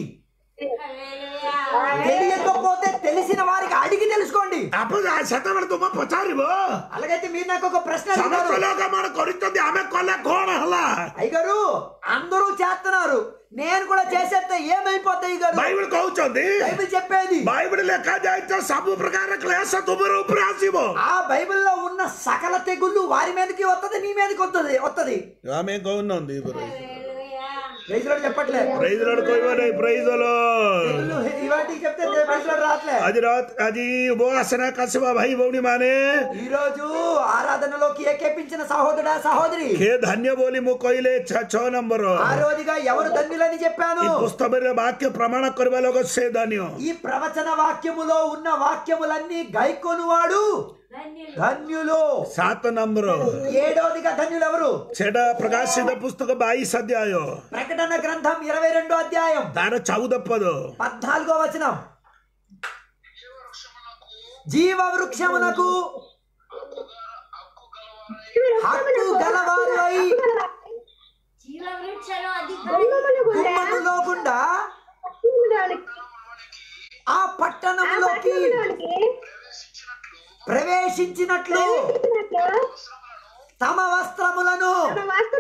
హల్లెలూయా తెలియకపోతే తెలిసిన వారికి అడిగి తెలుసుకోండి ଆପଣ ସେତେବେଳେ ତୁମେ ପଚାରିବ అలాగైతే మీరు నాకు ఒక ప్రశ్న ସମସ୍ତ అడుగుతారు ଲୋକମାନେ କରିଛନ୍ତି ଆମେ କଲେ କଣ ହେଲା అయ్యగారు అందరూ చేస్తున్నారు నేను కూడా చేసేస్తే ఏమైపోతాయి గారు ବାଇବେଲ କହୁଛନ୍ତି బైబిల్ చెప్పేది ବାଇବେଲ ଲେଖା ଯାଇଥିବ ସବୁ ପ୍ରକାର କ୍ଲେଶ ତୁମର ଉପରେ ଆସିବ ఆ బైబిల్లో ఉన్న సకల తెగుళ్ళు వారి మీదకి వస్తుంది నీ మీదకి వస్తుంది వస్తుంది ଆମେ କହୁନାହାନ୍ତି హల్లెలూయా ప్రైజ్ లోడ్ చెప్పట్లే ପ୍రైଜ ଲର୍ଡ କହିବ ନାହିଁ ପ୍రైଜ తెగుళ్ళు ఇవాటికి చెప్తే ప్రైజ్ లోడ్ రావట్లే ଆଜି ରାତ ଆଜି ଉପବାସନା କାଶିବା ଭାଇ ଭଉଣୀ ମାନେ ఈ రోజు ఆరాధనలోకి ఏకేపించిన సహోదరుడా సహోదరి ଖେ ଧାନ୍ୟ ବୋଲି ମୁଁ କହିଲେ ଛ- ଛଅ ନମ୍ବର ఆ రోజుగా ఎవరు ధన్యులని చెప్పాను ఈ పుస్తకରେ వాక్య ప్రమాణ କରିବା ଲୋକ ସେ ଧାନ୍ୟ ఈ ప్రవచన వాక్యములో ఉన్న వాక్యములన్నీ గైకొనువాడు ధన్యులు ధన్యులు ସାତ ନମ୍ବର ఏడవదిగా ధన్యులు ఎవరు ସେଟା ପ୍ରକାଶିତ పుస్తକ ବାଇଶ ଅଧ୍ୟାୟ ప్రకటన గ్రంథం ఇరవై రెండో అధ్యాయం ତାର ଚଉଦ పଦ పద్నాలుగో వచనం జీవ వృక్షమునకు హక్కు గలవారు అయి జీవ వృక్షలో అధికారి గుమ్మములు గుండా గుమ్మములో గుండా పట్టణంలోనికి ఆ పట్టణములోకి పట్టణంలోనికి ప్రవేశించినట్లు ప్రవేశించినట్లు తమ వస్త్రములను తమ వస్త్రములను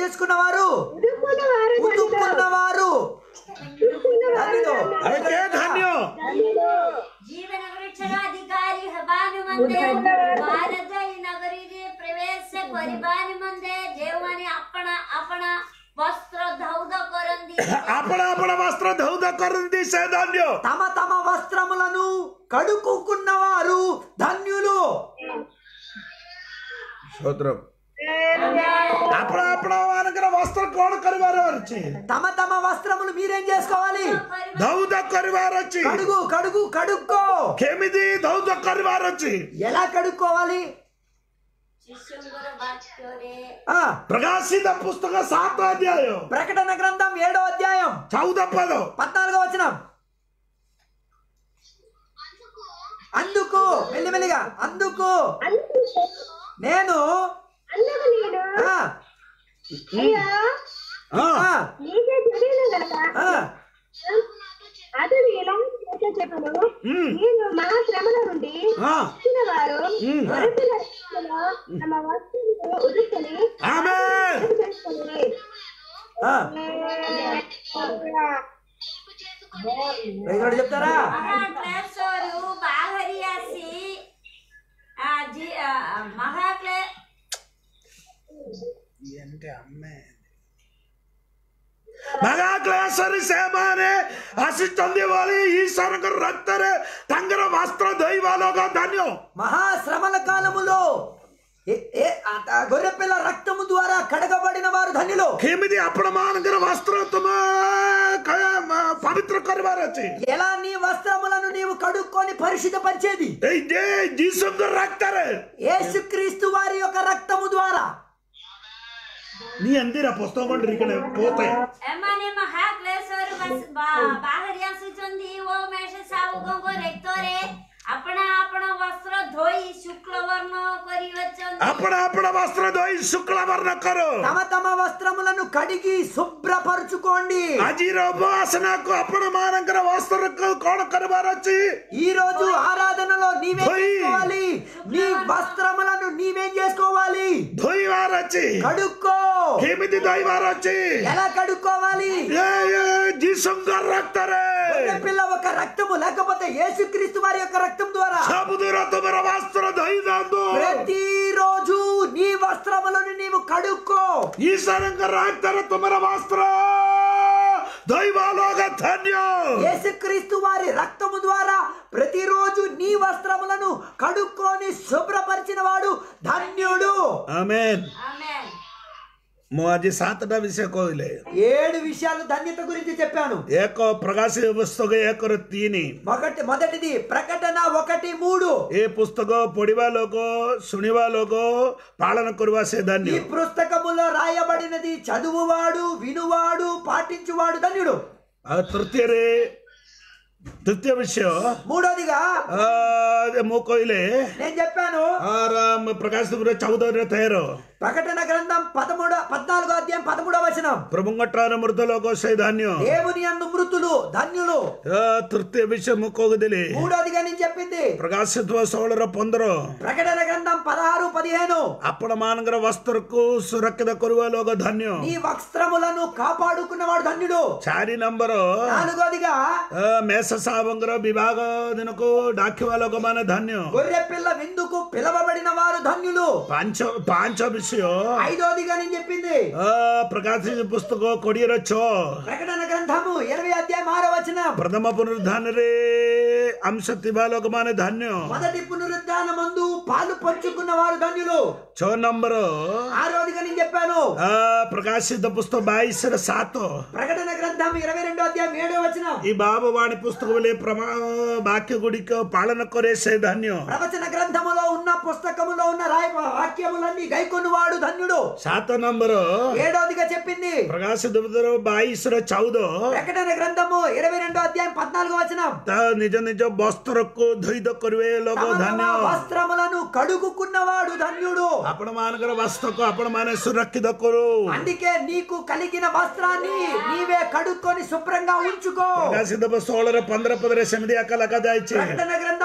చేసుకున్నవారు ఉదుక్కున్న వారు ఉతుక్కున్నవారు ధన్యులు. అయితే ధన్యం ಜೀವನ ವೃಕ್ಷದ ಅಧಿಕಾರಿ ಹಬಾನು ಮಂದೆ ಭಾರತ ಈ ನಗರಿಗೆ ಪ್ರವೇಶ ಪರಿಬಾನಿ ಮಂದೆ ದೇವಮನೆ ಅಪ್ಪಣ ಅಪ್ಪಣ ವಸ್ತ್ರ ಧೌದ ಕೊರಂದಿ అప్పుడు అప్పుడు వస్త్ర ధౌత కరుంది ధన్యం తమ తమ వస్త్రములను కడుక్కున్నవారు ధన్యులు స్తోత్రం అప్పుడు అప్పుడు మనకి వస్త్ర కోణ కరివారు వచ్చి తమ తమ వస్త్రములు మీరేం చేసుకోవాలి ధౌత కరివారు వచ్చి కడుగు కడుగు కడుక్కో కెమిది ధౌత కరివారు వచ్చి ఎలా కడుక్కోవాలి ಶಿಷ್ಯಂಗರ ಬಾಕ್ಯೋರೆ ఆ ప్రకాశిత పుస్తక సాత అధ్యాయం ప్రకటన గ్రంథం ఏడో అధ్యాయం చౌద పదం పద్నాలుగో వచనం అందుకు మెల్లిమెల్లిగా అందుకు నేను అందుకు నేను ఆ, అయ్యా ఆ, ఆ, నీకే తెలియను గనక ఆ, అతడు ఇలా చేసే చెప్పను ఉమ్, నేను మహా శ్రమల నుండి ఆ, వచ్చిన వారు ఉమ్. వరపిన రీతిలో తమ వస్తువులు ఉదుక్కుని ఆమేన్. చేసుకుని ఆ. రైతుడు చెప్తారా ಮಹಾಕ್ಲೇಶರು ಬಾಹರಿಯಾಸಿ ಆ ಜಿ ಆ, ಮಹಾಕ್ಲೇ ಮಗಾಕ್ಲೇಸರಿ ಸೇಮಾನೆ ಹಸಿತಂದಿ ವಾಲಿ ಈಶ್ವರಕ ರಕ್ತರೆ ತಂಗರ ವಸ್ತ್ರ ದೈವಾಲೋಗ ಧನ್ಯ మహాశ్రమల కాలములో ఏ- ఏ ఆ గొర్రెపిల్ల రక్తము ద్వారా కడగబడిన వారు ధన్యులు కేమిది అప్పుడు మానగర వస్త్ర తుమ క- మ- పవిత్ర కరివారు వచ్చి ఎలా నీ వస్త్రములను నీవు కడుక్కొని పరిశుద్ధపరిచేది ఏయ్ జే జీసుకు రక్తరే యేసుక్రీస్తు వారి యొక్క రక్తము ద్వారా ನೀ ಅಂದಿರ ಪುಸ್ತಕ ಕೊಂಡ್ರಿ ಈ ಕಡೆ పోతాయి એମାନେ મહાક્લેશર બસ- બા- બાહરિયાસુଛନ୍ତି ଓ મેષ સાવકો રેક્તોરે આપણા આપણા વસ્ત્ર ધોઈ શુક્લ વર્ણ કરી વચન అప్పుడు అప్పుడు వస్త్ర దోయి శుక్లవర్ణ కరు తమ తమ వస్త్రములను కడిగి శుభ్రపరచుకోండి అజీర ఉపవాసనకు అప్పుడు మానగర వస్త్రకు కోణ కరివారు వచ్చి ఈ రోజు ఆరాధనలో నీవేం ధోయి. చేసుకోవాలి నీ వస్త్రములను నీవేం చేసుకోవాలి దోయి వారు వచ్చి కడుక్కో కేమిది దోయి వారు వచ్చి ఎలా కడుక్కోవాలి ఏ ఏ జీసుకు రక్తరే గొర్రె పిల్ల ఒక రక్తము లేకపోతే యేసుక్రీస్తు వారి యొక్క రక్తం ద్వారా సముద్ర తుమర వస్త్ర దోయి దందు ప్రతిరోజు నీ వస్త్రములను నీవు కడుక్కో ఈశ్వరంగ రాక్తర తుమర వస్త్ర దైవాలోక ధన్యం యేసుక్రీస్తు వారి రక్తము ద్వారా ప్రతిరోజు నీ వస్త్రములను కడుక్కొని శుభ్రపరిచిన వాడు ధన్యుడు ఆమెన్ આમેન ମୁଁ ଆଜି ସାତଟା ବିଷୟ କହିଲେ ఏడు విషయాలు ధన్యత గురించి చెప్పాను ଏକ ପ୍ରକାଶ ପୁସ୍ତକ ଏକର ତିନି ఒకటి మొదటిది ప్రకటన ఒకటి మూడు ଏ ପୁସ୍ତକ ପଢିବା ଲୋକ ଶୁଣିବା ଲୋକ ପାଳନ କରିବା ସେ ఈ ଧାନ୍ୟ పుస్తకములో రాయబడినది చదువువాడు వినువాడు పాటించువాడు ధన్యుడు ଆଉ ତୃତୀୟରେ ତୃତୀୟ ବିଷୟ మూడోదిగా ଆ, ମୁଁ କହିଲେ నేను చెప్పాను ଆର ପ୍ରକାଶ ପୁର ଚଉଦରେ ତେର ప్రకటన గ్రంథం పదమూడో పద్నాలుగో అధ్యాయం పదమూడో వచనం ପ୍ରଭୁଙ୍କଠାରୁ ମୃତ ଲୋକ ସେ ଧାନ୍ୟ దేవుని యందు మృతులు ధన్యులు ଆ, ତୃତୀୟ ବିଷୟ ମୁଁ କହୁଥିଲି మూడోదిగా నేను చెప్పింది ପ୍ରକାଶିତ ଷୋହଳର ପନ୍ଦର ప్రకటన గ్రంథం పదహారు పదిహేను ଆପଣ ମାନଙ୍କର ବସ୍ତ୍ରକୁ ସୁରକ୍ଷିତ କରିବା ଲୋକ ଧନ୍ୟ నీ వస్త్రములను కాపాడుకున్నవాడు ధన్యుడు ଚାରି ନମ୍ବର నాలుగోదిగా ଆ, ମେଷ ସାହବଙ୍କର ବିଭାଗ ଦିନକୁ ଡାକିବା ଲୋକମାନେ ଧନ୍ୟ గొర్రె పిల్ల విందుకు పిలవబడిన వారు ధన్యులు ପାଞ୍ଚ ପାଞ୍ଚ ବିଷୟ ఐదోదిగా నేను చెప్పింది ଆ, ପ୍ରକାଶିତ ପୁସ୍ତକ କୋଡ଼ିଏର ଛଅ ప్రకటన గ్రంథము ఇరవై అధ్యాయం ఆరో వచనం ପ୍ରଥମ ପୁନରୁଦ୍ଧାନରେ అంశ ଥିବା ଲୋକମାନେ ଧନ୍ୟ మొదటి పునరుద్ధాన మందు పాలు పంచుకున్న వారు ధన్యులు ଛଅ ନମ୍ବର ఆరోదిగా నేను చెప్పాను ଆ, ప్రకాశిత పుస్తକ ବାଇଶର ସାତ ప్రకటన గ్రంథం ఇరవై రెండో అధ్యాయం ఏడో వచనం ఈ బాబవాణి పుస్తక వలె ప్రమా వాక్య గుడిక పాలన కొరే సే ధన్య ప్రవచన గ్రంథములో ఉన్న పుస్తకములో ఉన్న రాయ వాక్యములన్నీ గైకొనువాడు ధన్యుడు ସାତ ନମ୍ବର ఏడోదిగా చెప్పింది ପ୍ରକାଶିତ ପୁସ୍ତକ ବାଇଶର ଚଉଦ ప్రకటన గ్రంథము ఇరవై రెండో అధ్యాయం పద్నాలుగో వచనం ତା ନିଜ ନିଜ ବସ୍ତ୍ରକୁ ଧୋଇଦ କରିବେ ଲୋକ తమ తమ ଧନ୍ୟ వస్త్రములను కడుగుకున్నవాడు ధన్యుడు ଆପଣ ମାନଙ୍କର ବସ୍ତ୍ରକୁ ଆପଣ ମାନେ ସୁରକ୍ଷିତ କରୁ అందుకే నీకు కలిగిన వస్త్రాన్ని నీవే కడుక్కొని శుభ్రంగా ఉంచుకో ପ୍ରକାଶିତ ଷୋହଳର ପନ୍ଦର ପଦରେ ସେମିତି ଏକା ଲେଖା ଯାଇଛି ప్రకటన గ్రంథం పదహారు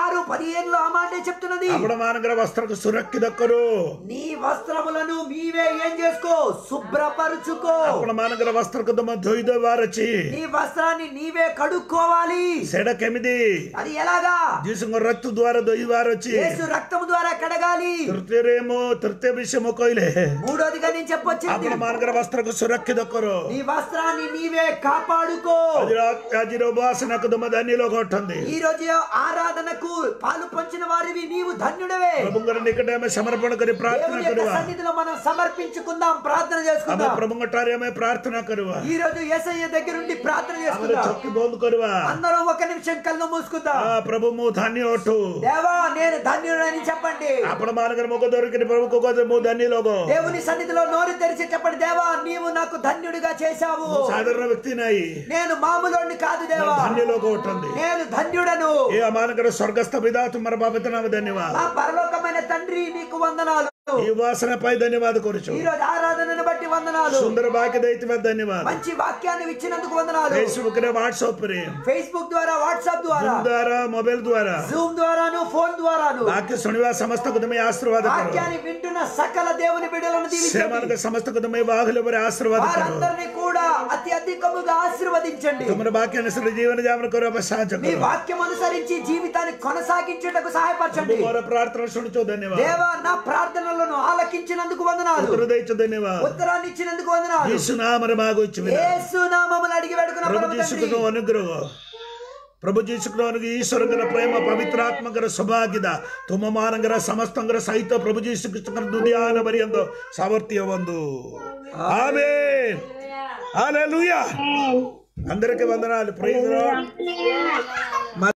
ఆరు పదిహేనులో ఆ మాటే చెప్తున్నది అప్పుడు మానగర వస్త్రకు సురక్షితక్కరు నీ వస్త్రములను నీవే ఏం చేసుకో శుభ్రపరుచుకో అప్పుడు మానగర వస్త్రకు తుమ్మ దొయ్యి వారచి నీ వస్త్రాన్ని నీవే కడుక్కోవాలి సెడ కెమిది అది ఎలాగా జీసుంగ రక్తు ద్వారా దొయ్యి వారొచ్చి యేసు రక్తము ద్వారా కడగాలి తృతీయరేమో తృతీయ విషయము కొయిలే మూడోదిగా నేను చెప్పొచ్చింది అప్పుడు మానగర వస్త్రకు సురక్షితక్కరు నీ వస్త్రాన్ని నీవే కాపాడుకో అజిరో ఉపాసనకు దుమ్మ ధన్యలో కొట్టండి ఈ రోజు ఆరాధనకు పాలు పంచిన వారివి నీవు ధన్యుడవే ప్రభుంగర నికటమే సమర్పణ కరి ప్రార్థన దేవుని యొక్క కరువా సన్నిధిలో మనం సమర్పించుకుందాం ప్రార్థన ఆమె చేసుకుందాం ప్రభుంగటార్యమే ప్రార్థన కరువా ఈ రోజు యేసయ్య దగ్గర నుండి ప్రార్థన ఆమె చేసుకుందాం చొక్కి బోందు కరువా అందరం ఒక నిమిషం కళ్ళు మూసుకుందాం ఆ ప్రభుము ధాన్య ఒట్టు దేవా నేను ధన్యుడని చెప్పండి అప్పుడు మానగర మొగ దొరికిన ప్రభుకు కోసము ధన్యలోగో దేవుని సన్నిధిలో నోరు తెరిచి చెప్పండి దేవా నీవు నాకు ధన్యుడిగా చేశావు సాధారణ వ్యక్తి నాయి నేను మామూలుడిని కాదు దేవా ధన్యలోకి ఉంటుంది నేను ధన్యుడను ఏ మానగర స్వర్గస్థ పిదా తుమ్మర బాబతనామ ధన్యవాద మా పరలోకమైన తండ్రి నీకు వందనాలు ఈ వాసనపై ధన్యవాద కొరచు ఈ రోజు ఆరాధనను బట్టి వందనాలు సుందర బాకి దైత్య ధన్యవాద మంచి వాక్యాన్ని ఇచ్చినందుకు వందనాలు ఫేస్బుక్ రే వాట్సాప్ రే ఫేస్బుక్ ద్వారా వాట్సాప్ ద్వారా Zoom ద్వారా మొబైల్ ద్వారా జూమ్ ద్వారాను ఫోన్ ద్వారాను వాక్య శునివా సమస్త కుదమే ఆశీర్వాద కరు వాక్యాన్ని వింటున్న సకల దేవుని బిడ్డలను దీవించండి సేవనక సమస్త కుదమే వాహుల వరే ఆశీర్వాద కరు వారందరినీ కూడా అతి అధికముగా ఆశీర్వదించండి తుమ్మర బాక్య అనుసరి జీవన జామన కరు అపసాచ మీ కరు వాక్యం అనుసరించి జీవితాన్ని కొనసాగించుటకు సహాయపరచండి మోర ప్రార్థన శుణుచు ధన్యవాద దేవా నా ప్రార్థనలను ఆలకించినందుకు వందనాలు హృదయ ధన్యవాద ఉత్తరాన్ని ఇచ్చినందుకు వందనాలు యేసునామర మాగొచ్చు యేసు నామములు అడిగి వేడుకున్న ప్రభు పరమ తండ్రి. జీసుకును అనుగ్రಹ ಪ್ರಭು ಜೀಸುಕ್ರವನಿಗೆ ಈಶ್ವರಂಗರ ಪ್ರೇಮ ಪವಿತ್ರಾತ್ಮಕರ ಸೌಭಾಗ್ಯದ ತುಮಮಾನಂಗರ ಸಮಸ್ತಂಗರ ಸಹಿತ ಪ್ರಭು ಜೀಸುಕ್ರಿಸ್ತಂಗರ ದುದಿಯಾನ ಬರಿಯಂದು ಸಾಮರ್ಥ್ಯ ಒಂದು ಆಮೇನ್ హల్లెలూయా అందరికీ వందనాలు ప్రైజ్